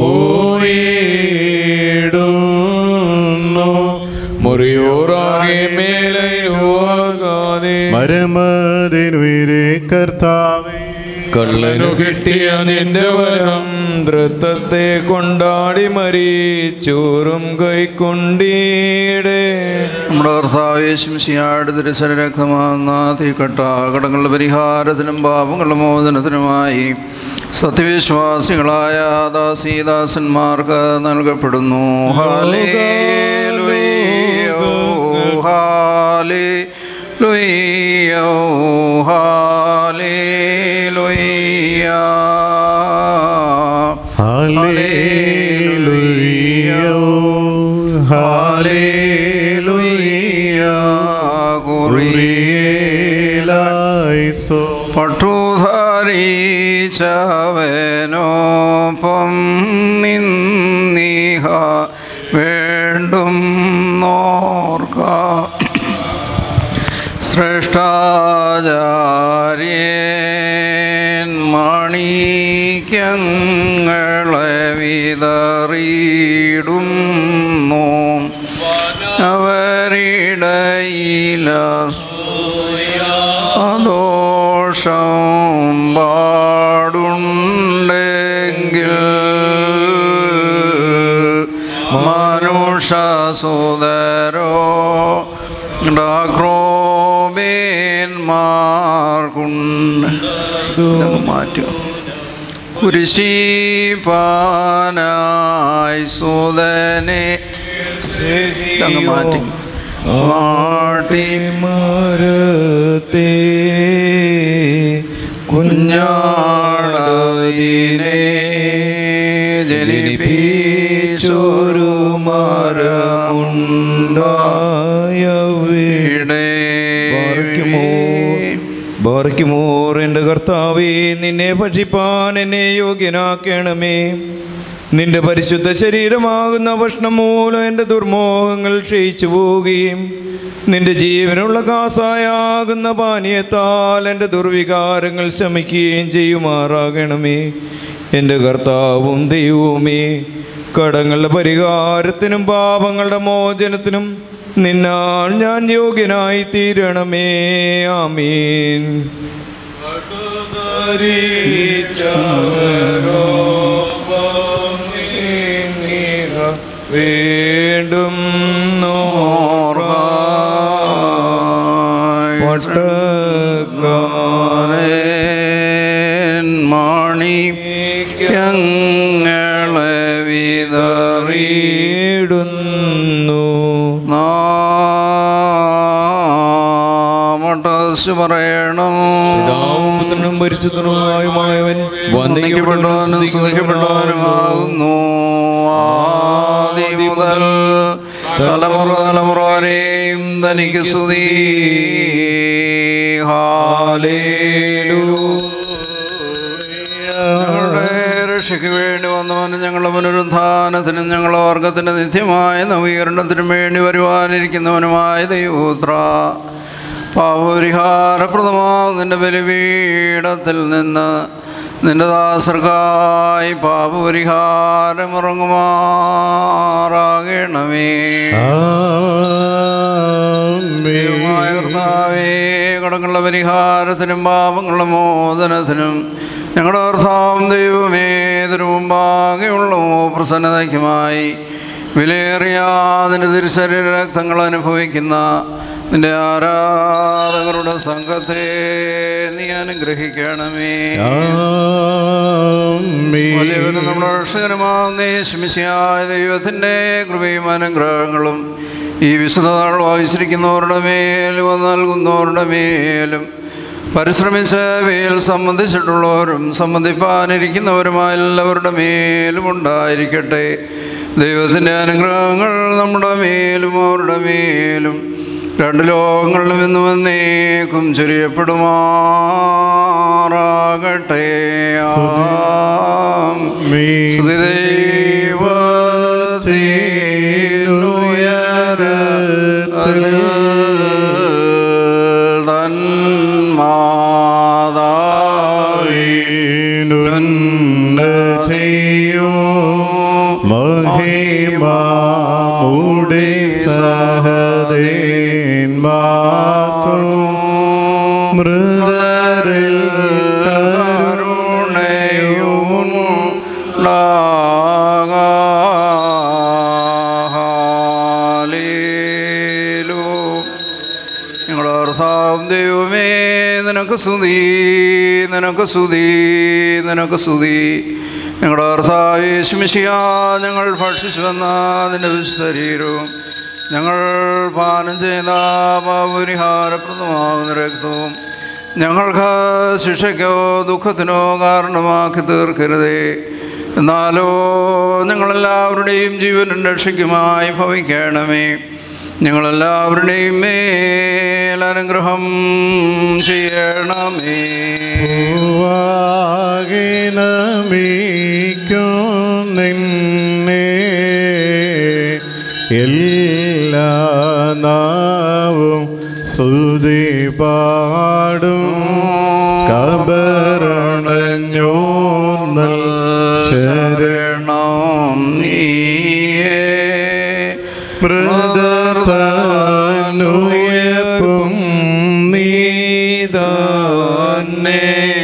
പോയിടുന്നു മുറിയോറാകെ മേലയുവാകാതെ മരമതിനുയരെ കർത്താവേ കള്ളനു കിട്ടിയ നിന്റെ വരം നൃത്തത്തെ കൊണ്ടാടി മരിച്ചോറും കൈക്കൊണ്ടീടെ നമ്മുടെ കർത്താവേശംശിയാട് തിരുസര രക്തമാകുന്ന തീക്കട്ട കടങ്ങളുടെ പരിഹാരത്തിനും പാപങ്ങളുടെ മോചനത്തിനുമായി സത്യവിശ്വാസികളായ ദാസീദാസന്മാർക്ക് നൽകപ്പെടുന്നു ഹാലേ ലുയ്യോ ഹാലേ hallelujah hallelujah hallelujah hallelujah കുറിയേലായിസോ പട്ടുധരിച്ചവനോപ്പം നിന്നിഹ വേണ്ടും നോർക്ക ശ്രേഷ്ഠാചാര്യൻ മണിക്കങ്ങളെ വിതറിയിടുന്നു അവരിടയില ദോഷം പാടുണ്ടെങ്കിൽ മനുഷ്യസുതരോ ഡാക്രോബേന്മാർക്കുണ്ട് ഇതങ്ങ് മാറ്റുക കുരിശീപാനായി സുതനെ ഇതങ്ങ് മാറ്റി മാട്ടി മരത്തെ കുഞ്ഞാടതിനെ ജനിപ്പിച്ചൊരു മരമുണ്ടായവിടെ ബാറിക്കുമോർ എൻ്റെ കർത്താവേ നിന്നെ ഭക്ഷിപ്പാൻ എന്നെ യോഗ്യനാക്കണമേ നിന്റെ പരിശുദ്ധ ശരീരമാകുന്ന ഭക്ഷണം മൂലം എൻ്റെ ദുർമോഹങ്ങൾ ക്ഷയിച്ചു പോവുകയും നിന്റെ ജീവനുള്ള കാസായാകുന്ന പാനീയത്താൽ എൻ്റെ ദുർവികാരങ്ങൾ ശമിക്കുകയും ചെയ്യുമാറാകണമേ എൻ്റെ കർത്താവും ദൈവവുമേ കടങ്ങളുടെ പരിഹാരത്തിനും പാപങ്ങളുടെ മോചനത്തിനും നിന്നാൽ ഞാൻ യോഗ്യനായി തീരണമേ ആമീൻ വീണ്ടും പട്ടക്കാരൻ മാണിക്യങ്ങളെ വിതറി നോർടീടുന്നു നാമട്ടസ് പറയണം പിതാവും പുത്രനും പരിശുദ്ധനുമായുമായവൻ വന്ദിക്കപ്പെട്ടവനും സ്തുതിക്കപ്പെട്ടവനുമാകുന്നു ആദി മുതൽ തലമുറ തലമുറ വരെയും തനിക്ക് സ്തുതി ഹാലേലൂയ. ഞങ്ങളുടെ രക്ഷയ്ക്ക് വേണ്ടി വന്നവനും ഞങ്ങളുടെ പുനരുദ്ധാനത്തിനും ഞങ്ങളുടെ വർഗത്തിൻ്റെ നിത്യമായ നവീകരണത്തിനും വേണ്ടി വരുവാനിരിക്കുന്നവനുമായ ദൈവപുത്ര പാപപരിഹാരപ്രദമാവും നിന്റെ ബലിപീഠത്തിൽ നിന്ന് നിന്റെ ദാസർക്കായി പാപപരിഹാരം ഇറങ്ങുമാറാകണമേ ദൈവമായ കർത്താവേ കടങ്ങളുടെ പരിഹാരത്തിനും പാപങ്ങളുടെ മോചനത്തിനും ഞങ്ങളുടെ കർത്താവും ദൈവമേ ഇതിനു മുമ്പാകെയുള്ള പ്രസന്നതയ്ക്കുമായി വിലയേറിയ നിന്റെ തിരുശരീര രക്തങ്ങൾ അനുഭവിക്കുന്ന നിന്റെ ആരാധകരുടെ സംഘത്തെ നീ അനുഗ്രഹിക്കണമേ വലിയവനും നമ്മുടെ രക്ഷകരമാവുന്നേ ശമിശയായ ദൈവത്തിൻ്റെ കൃപയും അനുഗ്രഹങ്ങളും ഈ വിശുദ്ധനാൾ വായിച്ചിരിക്കുന്നവരുടെ മേലും അത് നൽകുന്നവരുടെ മേലും പരിശ്രമിച്ച് വേൽ സംബന്ധിച്ചിട്ടുള്ളവരും സംബന്ധിപ്പാനിരിക്കുന്നവരുമായ എല്ലാവരുടെ മേലും ഉണ്ടായിരിക്കട്ടെ ദൈവത്തിൻ്റെ അനുഗ്രഹങ്ങൾ നമ്മുടെ മേലും അവരുടെ മേലും രണ്ട് ലോകങ്ങളിലും ഇന്ന് വന്നേക്കും ചൊരിയപ്പെടുമാറാകട്ടെ ആമീൻ. ദൈവത്തിനുയരത്തിൽ തന്മാതാവിനുന്നതയോ മഹിമാമുടെ സഹദേന്മാർക്കും മൃതരിൽ ഞങ്ങളുടെ കർത്താവ് ദൈവമേ നിനക്ക് സ്തുതി നിനക്ക് സ്തുതി നിനക്ക് സ്തുതി ഞങ്ങളുടെ കർത്താവ് യേശുമിശിയ ഞങ്ങൾ ഭക്ഷിച്ചു വന്ന നിന്റെ ശരീരവും ഞങ്ങൾ പാനം ചെയ്ത പാപരിഹാരപ്രദമാകുന്ന രക്തവും ഞങ്ങൾക്ക് ശിക്ഷയ്ക്കോ ദുഃഖത്തിനോ കാരണമാക്കി തീർക്കരുതേ എന്നാലോ ഞങ്ങളെല്ലാവരുടെയും ജീവനും രക്ഷയ്ക്കുമായി ഭവിക്കണമേ ഞങ്ങളെല്ലാവരുടെയും മേൽ അനുഗ്രഹം ചെയ്യണമേ വാകിനമിക്കും നിന്നെ എല്ലാ നാവും സ്തുതി പാടും കബരണഞ്ഞോ നൽ ശരണം നീയേ മൃദർത്തനുയപ്പും നീതാനേ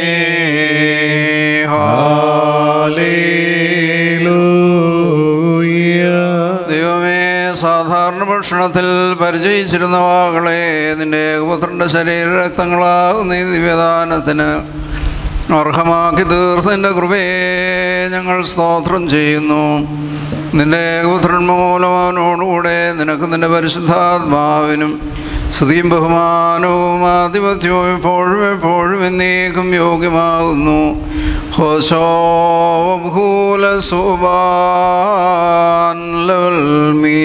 ഹാലേലൂയ ദൈവമേ സാധാരണ ഭക്ഷണത്തിൽ പരിചയിച്ചിരുന്ന വാകളെ നിന്റെ പുത്രൻ്റെ ശരീര രക്തങ്ങളാകുന്ന ഈ ദിവ്യദാനത്തിന് അർഹമാക്കി തീർത്തതിൻ്റെ കൃപയെ ഞങ്ങൾ സ്തോത്രം ചെയ്യുന്നു നിന്റെ പുത്രൻ മൂലവാനോടുകൂടെ നിനക്ക് നിന്റെ പരിശുദ്ധാത്മാവിനും സ്തുതിയും ബഹുമാനവും ആധിപത്യവും എപ്പോഴും എപ്പോഴും എന്നേക്കും യോഗ്യമാകുന്നു ഹോശോ ഭൂല സുബാൻ ലവൽ മീ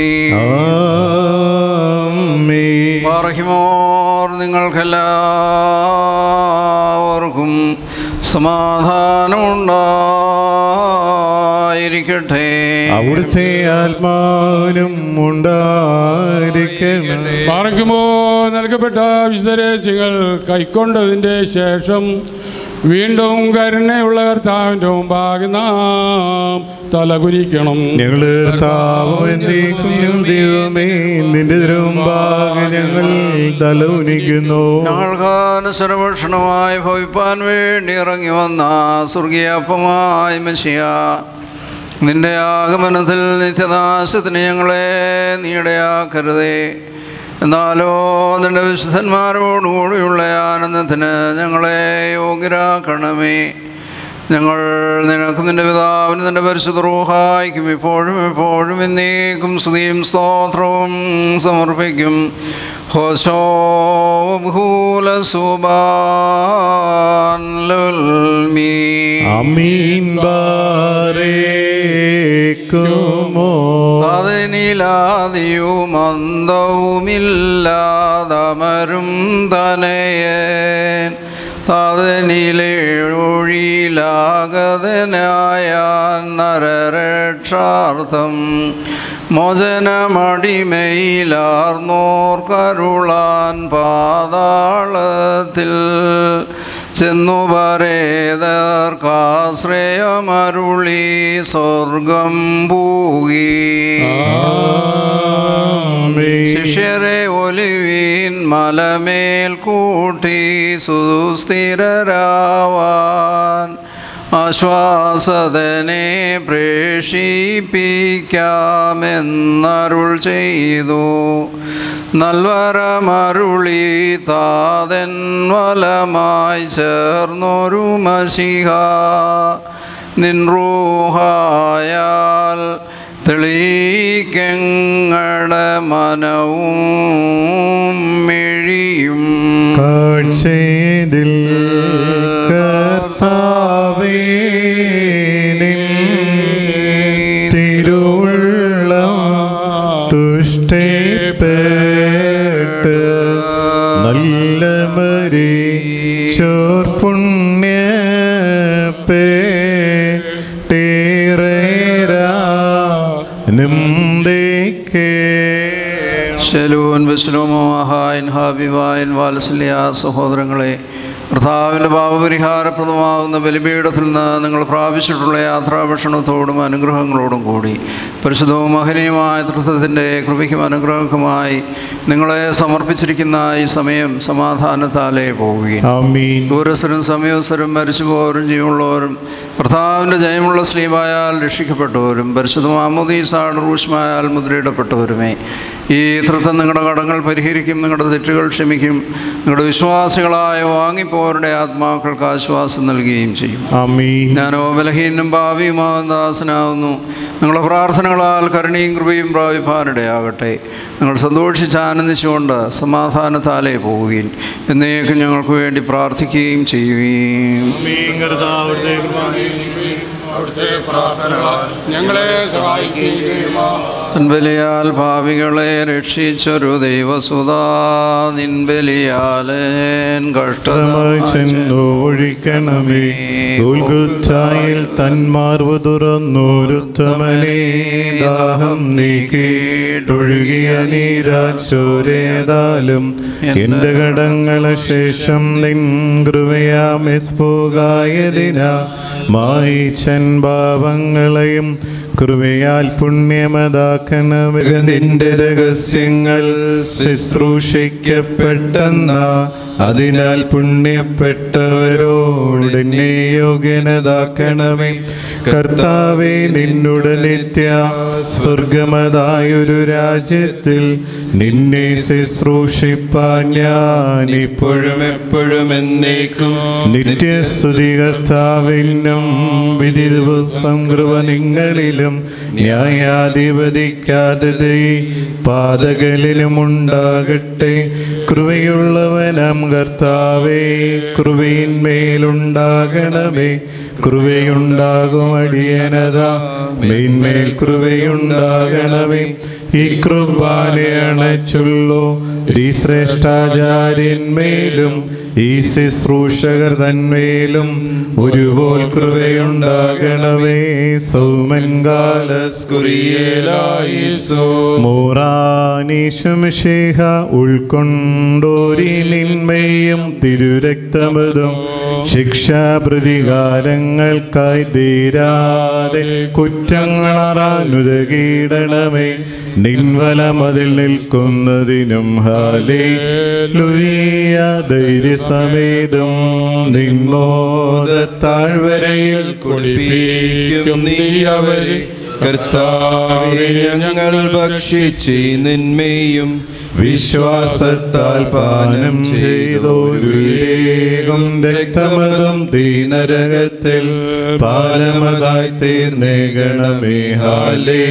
ആമേൻ. പാറഹിമോർ നിങ്ങൾക്കെല്ലാവർക്കും സമാധാനമുണ്ടായിരിക്കട്ടെ അവിടുത്തെ ആത്മാവിനും ഉണ്ടായിരിക്കണം പാറയ്ക്കുമ്പോൾ നൽകപ്പെട്ട വിശുദ്ധരഹസ്യങ്ങൾ കൈക്കൊണ്ടതിൻ്റെ ശേഷം വീണ്ടും കരുണയുള്ള കർത്താവിൻ്റെ മുമ്പാകെ നാം തലകുനിക്കണം ഞങ്ങൾ താവന്തേക്കും ദൈവമേ നിന്റെ തിരുമ്പാകെ ഞങ്ങൾ തലവുനിക്കുന്നു ഞങ്ങൾക്ക് അനുസരഭക്ഷണമായി ഭവിപ്പാൻ വേണ്ടി ഇറങ്ങി വന്ന സ്വർഗീയപ്പമായ മെസ്സിയ നിന്റെ ആഗമനത്തിൽ നിത്യനാശത്തിന് ഞങ്ങളെ നീടയാക്കരുതേ എന്നാലോ നിന്റെ വിശുദ്ധന്മാരോടുകൂടിയുള്ള ആനന്ദത്തിന് ഞങ്ങളെ യോഗ്യരാക്കണമേ ഞങ്ങൾ നിനക്ക് നിന്റെ പിതാവിന് നിന്റെ പരിശുദ്ധ റൂഹായിക്കും ഇപ്പോഴും എപ്പോഴും എന്നേക്കും സ്തുതിയും സ്തോത്രവും സമർപ്പിക്കും ഹോശോ ഭൂല സുബാൻ മീ അമീൻ ബാരേക്കുമോ അതിനിലാതിയും അന്തവുമില്ലാതമരും തനയൻ താതനിലെ ഒഴിയിലാഗതനായ നരരക്ഷാർത്ഥം മോചനമടിമയിലാർന്നോർ കരുളാൻ പാതാളത്തിൽ ചെന്നു പരേതർക്കാശ്രയമരുളി സ്വർഗം പൂകി ശിഷ്യരെ ഒലിവീൻ മലമേൽ കൂട്ടി സുസ്ഥിരരാവാൻ ആശ്വാസതനെ പ്രേഷിപ്പിക്കാമെന്നരുൾ ചെയ്തു നൽവരമരുളി താതൻ വലമായി ചേർന്നൊരു മഷിഹ നിൻറൂഹായാൽ തെളിയിക്കങ്ങളുടെ മനവും മെഴിയും കാഴ്ചയിൽ കർത്താവേ നിൻ തിരുവുള്ളം തുഷ്ടപ്പെട്ട് നല്ല മരി ചോർ പുണ്യ നിന്ദയ്ക്കേ ശലൂൻ വിശ്ലോമോ അഹായൻ ഹാബിവായൻ വാത്സല്യ സഹോദരങ്ങളെ കർത്താവിൻ്റെ പാപപരിഹാരപ്രദമാകുന്ന ബലിപീഠത്തിൽ നിന്ന് നിങ്ങൾ പ്രാപിച്ചിട്ടുള്ള യാത്രാഭക്ഷണത്തോടും അനുഗ്രഹങ്ങളോടും കൂടി പരിശുദ്ധവും മഹനീയമായ തൃത്വത്തിൻ്റെ കൃപയ്ക്കും അനുഗ്രഹക്കുമായി നിങ്ങളെ സമർപ്പിച്ചിരിക്കുന്ന ഈ സമയം സമാധാനത്താലേ പോവുകയും ആമീൻ ദൂരസ്ഥരും സമീപസ്ഥരും മരിച്ചുപോയവരും ജീവനുള്ളവരും കർത്താവിൻ്റെ ജയമുള്ള സ്ലീവായാൽ രക്ഷിക്കപ്പെട്ടവരും പരിശുദ്ധ മാമോദീസാട് റൂഷ്മായാൽ മുദ്രയിടപ്പെട്ടവരുമേ ഈ തൃത്വം നിങ്ങളുടെ കടങ്ങൾ പരിഹരിക്കും നിങ്ങളുടെ തെറ്റുകൾ ക്ഷമിക്കും നിങ്ങളുടെ വിശ്വാസികളായ വാങ്ങിപ്പോവരുടെ ആത്മാക്കൾക്ക് ആശ്വാസം നൽകുകയും ചെയ്യും ആമീൻ ഞാനോ ബലഹീനും ഭാവിയുമാകുന്ന ദാസനാവുന്നു നിങ്ങളുടെ പ്രാർത്ഥനകളാൽ കരുണയും കൃപയും പ്രാപിപ്പാനിടയാകട്ടെ നിങ്ങൾ സന്തോഷിച്ച് ആനന്ദിച്ചുകൊണ്ട് സമാധാനത്താലേ പോവുകയും എന്നേക്കും ഞങ്ങൾക്ക് വേണ്ടി പ്രാർത്ഥിക്കുകയും ചെയ്യുകയും ഞങ്ങളെ സഹായിക്കുകയും ചെയ്യുമോ നിൻബലിയാൽ ഭാവികളെ രക്ഷിച്ചൊരു ദൈവസുതാ നിൻബലിയാലേൻ കഷ്ടമായി കഷ്ടമായി ചെന്നു ഒഴിക്കണമേ ഉൽകുത്തായിൽ തന്മാർവ് തുറന്നോരുത്തമനേ ദാഹം നീക്കിയിട്ടൊഴുകിയ നീരാച്ചോരേതാലും എന്റെ കടങ്ങളെ ശേഷം നിൻ കൃപയാമെസ്പോകായതിനാ മായിച്ചൻ പാപങ്ങളെയും കൃപയാൽ പുണ്യമതാക്കണമേ നിന്റെ രഹസ്യങ്ങൾ ശുശ്രൂഷിക്കപ്പെട്ടെന്ന അതിനാൽ പുണ്യപ്പെട്ടവരോട് എന്നെ യോഗ്യനതാക്കണമേ കർത്താവെ നിന്നുടെ നിത്യ സ്വർഗമതായൊരു രാജ്യത്തിൽ നിന്നെ ശുശ്രൂഷിപ്പാൻ ഞാൻ ഇപ്പോഴും എപ്പോഴും എന്നേക്കും നിത്യസ്തുതി കർത്താവിനും വിധി ദിവസം കൃപ നിങ്ങളിലും ന്യായാധിപതിക്കാതെ പാതകളിലും ഉണ്ടാകട്ടെ കൃപയുള്ളവനം കർത്താവേ കൃപയിന്മേലുണ്ടാകണമേ കൃപയുണ്ടാകും അടിയനതാ മേന്മേൽ കൃപയുണ്ടാകണമേ ഈ കൃപാനെ അണച്ചുള്ളൂ ഈ ശ്രേഷ്ഠാചാര്യന്മേലും ഈ ശുശ്രൂഷകർ തന്മേലും ഒരുപോൽ കൃപയുണ്ടാകണമേ സൗമൻകാലസ്കുറിയേലായിസോ മോറാനീശുമിഷേഹ ഉൾക്കൊണ്ടോരി നിന്മയും തിരുരക്തമതും ശിക്ഷാപ്രതികാരങ്ങൾക്കായി തീരാതെ കുറ്റങ്ങളറാനുതകീടണമേ നിൻവലമതിൽ നിൽക്കുന്നതിനും ഹാലേ ലുയ്യ ധൈര്യസമേതം നിന്നോദ താഴ്വരയിൽ കുടിപ്പിക്കും നീ അവരെ കർത്താവെ ഞങ്ങൾ ഭക്ഷിച്ച് നിന്മയും വിശ്വാസത്താൽ പാനം ചെയ്തോരുരേകും രക്തമതും തീനരകത്തിൽ പാലമതായി തീർന്നേകണമേ ഹാലേ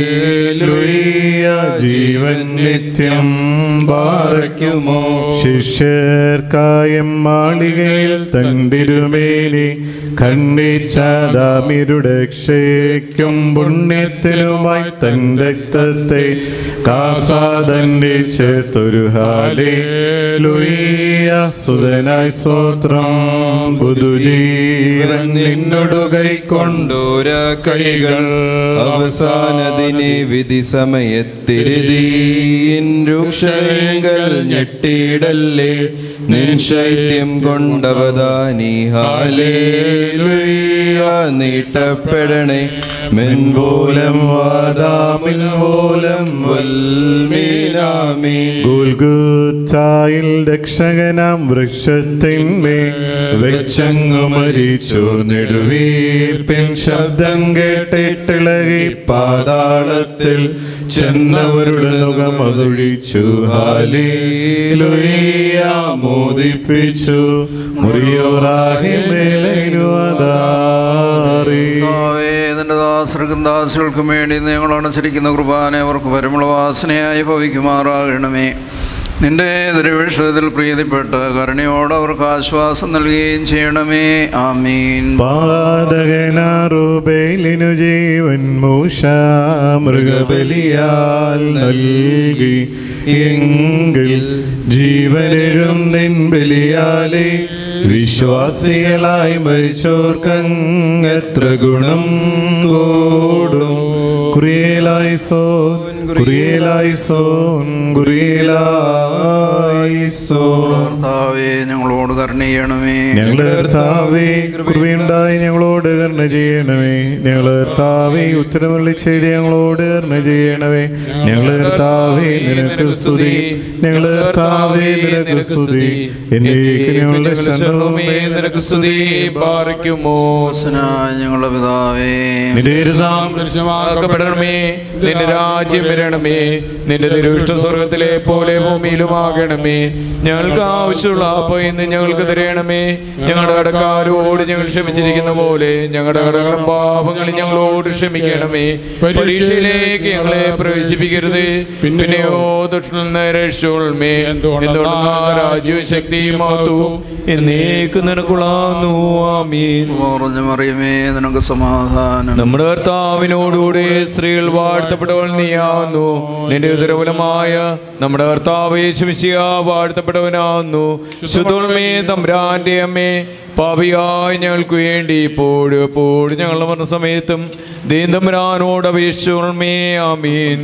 ജീവൻ നിത്യം പാറയ്ക്കുമോ ശിഷ്യർക്കായം മാളികയിൽ തന്തിരുമേനി ഖണ്ഡിച്ചാദാമിരുടെ ക്ഷയ്ക്കും പുണ്യത്തിനുമായി തൻ രക്തത്തെ കാസാതന്റെ ചേർത്ത് ചേർത്തൊരു ഹാലേ ലുയ്യ സുതനായി സ്വത്രം പുതുജീവൻ നിന്നോടു കൈക്കൊണ്ടോര കൈകൾ അവസാനദിനെ വിധി സമയത്തിരുതീൻ രൂക്ഷങ്ങൾ ഞെട്ടിയിടല്ലേ നിൻ ശൈത്യം കൊണ്ടവതാനി ഹാലേലുയ്യ നീട്ടപ്പെടണേ മെൻപോലം വാദാമിൽ പോലം വൽമീനാമീ ഗുൽഗുത്തായിൽ രക്ഷകനാം വൃക്ഷത്തിന്മേ വെച്ചങ്ങു മരിച്ചു നെടുവീർപ്പിൻ ശബ്ദം കേട്ടിട്ടിളകി പാതാളത്തിൽ ചെന്നവരുടെ മുഖമതൊഴിച്ചു ഹാലീലുയ്യ മോദിപ്പിച്ചു മുറിയോറാഹി മേലു അതാറി കർത്താവേ, നിന്റെ ദാസർക്കും ദാസുകൾക്കും വേണ്ടി ഞങ്ങൾ അണച്ചിരിക്കുന്ന കുർബാന അവർക്ക് പരമുള്ള വാസനയായി ഭവിക്കുമാറാകണമേ നിന്റെ ദുരവിഷയത്തിൽ പ്രീതിപ്പെട്ട് കരുണയോട് അവർക്ക് ആശ്വാസം നൽകുകയും ചെയ്യണമേ ആമീൻ പാതകനാറുബേലിനു ജീവൻ മൂഷ മൃഗബലിയാൽ നൽകി എങ്കിൽ ജീവനെഴും നിൻ ബലിയാലെ വിശ്വാസികളായി മരിച്ചോർക്കങ്ങത്ര ഗുണം കൂടും കുറിയലായി സോൻ കുറിയലായി സോൻ കുറിയലായി സോൻ കർത്താവേ ഞങ്ങളോട് കരുണ ചെയ്യണമേ ഞങ്ങളുടെ കർത്താവേ കൃപയുണ്ടായി ഞങ്ങളോട് കരുണ ചെയ്യണമേ ഞങ്ങളുടെ കർത്താവേ ഉത്തരമള്ളി ചെയ്ത് ഞങ്ങളോട് കരുണ ചെയ്യണമേ ഞങ്ങളുടെ കർത്താവേ നിനക്ക് സ്തുതി ഞങ്ങളുടെ കർത്താവേ നിനക്ക് സ്തുതി എന്നേക്ക് ഞങ്ങളുടെ ശരണമേ നിനക്ക് സ്തുതി പാറിക്കുമോ ദാസനായ ഞങ്ങളുടെ പിതാവേ നിന്റെ ഇരുന്നാം ആക്കപ്പെടണമേ നിന്റെ രാജ്യം വരണമേ നിന്റെ തിരുവിഷ്ട സ്വർഗത്തിലെ പോലെ ഭൂമിയിലുമാകണമേ ഞങ്ങൾക്ക് ആവശ്യമുള്ള അപ്പൊ ഇന്ന് ഞങ്ങൾക്ക് തരയണമേ ഞങ്ങളുടെ കടക്കാരോട് ഞങ്ങൾ ക്ഷമിച്ചിരിക്കുന്ന പോലെ ഞങ്ങളുടെ കടകളും പാപങ്ങളും ഞങ്ങളോട് ക്ഷമിക്കണമേ പരീക്ഷയിലേക്ക് ഞങ്ങളെ പ്രവേശിപ്പിക്കരുത് പിന്നെയോ ദുഷ്ടനിൽ നിന്ന് രക്ഷിച്ചോൾമേ എന്തുകൊണ്ടെന്ന രാജ്യവും ശക്തിയും മഹത്വവും എന്നേക്ക് നിനക്കുള്ളാന്നു ആമീൻ പറഞ്ഞു മറിയമേ നിനക്ക് സമാധാനം നമ്മുടെ കർത്താവിനോടുകൂടെ സ്ത്രീകൾ വാഴ്ത്തപ്പെട്ടവൾ നീയാവുന്നു നിന്റെ ഉദരഫലമായ നമ്മുടെ കർത്താവ് യേശുമിശിയ വാഴ്ത്തപ്പെട്ടവനാവുന്നു ശുദ്ധോൾമേ തമ്പ്രാന്റെ അമ്മേ പാപിയായി ഞങ്ങൾക്ക് വേണ്ടി ഇപ്പോഴും എപ്പോഴും ഞങ്ങളുടെ മരണ സമയത്തും ദീൻ തമ്പ്രാനോട് അപേക്ഷിച്ചോൾമേ ആമീൻ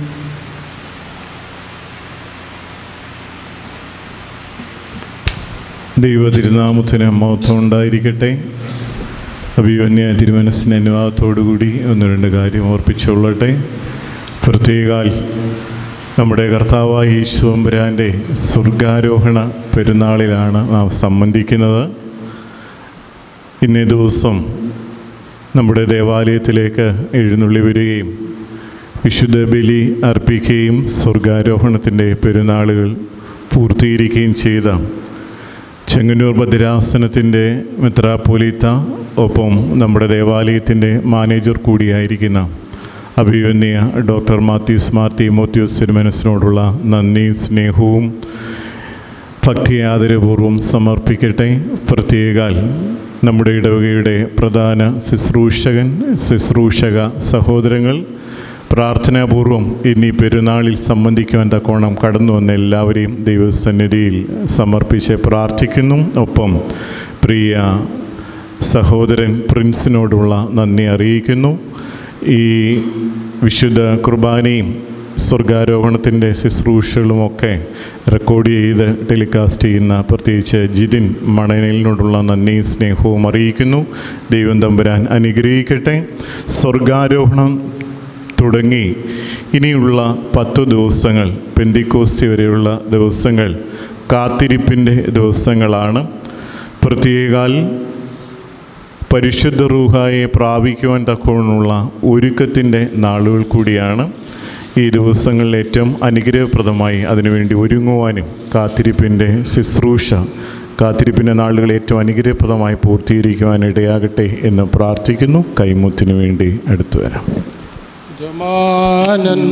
ദൈവ തിരുനാമത്തിന് മഹത്വം ഉണ്ടായിരിക്കട്ടെ അഭിമന്യ തിരുമനസ്സിന് അനുവാദത്തോടുകൂടി ഒന്ന് രണ്ട് കാര്യം ഓർപ്പിച്ചുകൊള്ളട്ടെ പ്രത്യേകാൽ നമ്മുടെ കർത്താവായ ഈശ്വമ്പുരാൻ്റെ സ്വർഗാരോഹണ പെരുന്നാളിലാണ് നാം സംബന്ധിക്കുന്നത് ഇന്നേ ദിവസം നമ്മുടെ ദേവാലയത്തിലേക്ക് എഴുന്നള്ളി വരികയും വിശുദ്ധ ബലി അർപ്പിക്കുകയും സ്വർഗാരോഹണത്തിൻ്റെ പെരുന്നാളുകൾ പൂർത്തീകരിക്കുകയും ചെയ്ത ചെങ്ങന്നൂർ ഭദ്രാസനത്തിൻ്റെ മെത്രാപ്പോലീത്ത ഒപ്പം നമ്മുടെ ദേവാലയത്തിൻ്റെ മാനേജർ കൂടിയായിരിക്കുന്ന അഭിമന്യ ഡോക്ടർ മാത്യൂസ് മാർത്തി മോത്യൂസ് തിരുമനസിനോടുള്ള നന്ദിയും സ്നേഹവും ഭക്തി ആദരപൂർവ്വം സമർപ്പിക്കട്ടെ പ്രത്യേകാൽ നമ്മുടെ ഇടവകയുടെ പ്രധാന ശുശ്രൂഷകൻ ശുശ്രൂഷക സഹോദരങ്ങൾ പ്രാർത്ഥനാപൂർവം ഇന്നീ പെരുന്നാളിൽ സംബന്ധിക്കുവാൻ തക്കോണം കടന്നു വന്ന എല്ലാവരെയും ദൈവസന്നിധിയിൽ സമർപ്പിച്ച് പ്രാർത്ഥിക്കുന്നു ഒപ്പം പ്രിയ സഹോദരൻ പ്രിൻസിനോടുള്ള നന്ദി അറിയിക്കുന്നു ഈ വിശുദ്ധ കുർബാനയും സ്വർഗാരോഹണത്തിൻ്റെ ശുശ്രൂഷകളുമൊക്കെ റെക്കോർഡ് ചെയ്ത് ടെലികാസ്റ്റ് ചെയ്യുന്ന പ്രത്യേകിച്ച് ജിതിൻ മണനലിനോടുള്ള നന്ദിയും സ്നേഹവും അറിയിക്കുന്നു ദൈവം തമ്പുരാൻ അനുഗ്രഹിക്കട്ടെ സ്വർഗാരോഹണം തുടങ്ങി ഇനിയുള്ള പത്തു ദിവസങ്ങൾ പെന്തിക്കോസ്തി വരെയുള്ള ദിവസങ്ങൾ കാത്തിരിപ്പിൻ്റെ ദിവസങ്ങളാണ് പ്രത്യേകാൽ പരിശുദ്ധ റൂഹായെ പ്രാപിക്കുവാൻ തക്കവണ്ണമുള്ള ഒരുക്കത്തിൻ്റെ നാളുകൾ കൂടിയാണ് ഈ ദിവസങ്ങളിൽ ഏറ്റവും അനുഗ്രഹപ്രദമായി അതിനുവേണ്ടി ഒരുങ്ങുവാനും കാത്തിരിപ്പിൻ്റെ ശുശ്രൂഷ കാത്തിരിപ്പിൻ്റെ നാളുകൾ ഏറ്റവും അനുഗ്രഹപ്രദമായി പൂർത്തീകരിക്കുവാൻ ഇടയാകട്ടെ എന്ന് പ്രാർത്ഥിക്കുന്നു കൈമുത്തിന് വേണ്ടി അടുത്തു വരാം ജമാനൻ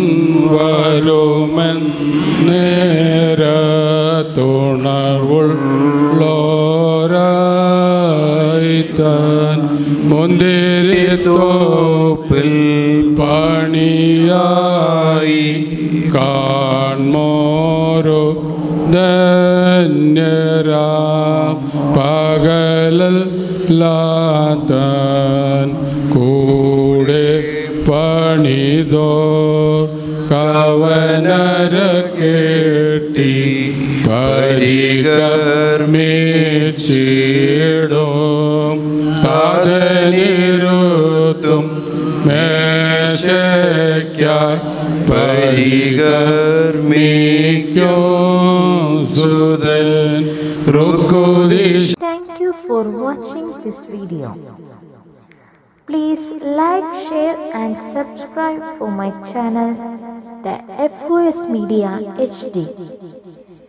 വരുമെന്നേരത്തുണർവുള്ളോരായിത്താൻ മുന്തിരി തോപ്പിൽ പണിയായി കാൺമോരോ നീതോ കവനര കേട്ടി പരികർമ്മിച്ചിടും താതനിരുത്തും മേശയ്ക്കായി പരികർമ്മിക്കും സുതൻ റുക്കുദിശ Thank you for watching this video. Please like, share and subscribe for my channel, the FOS Media HD.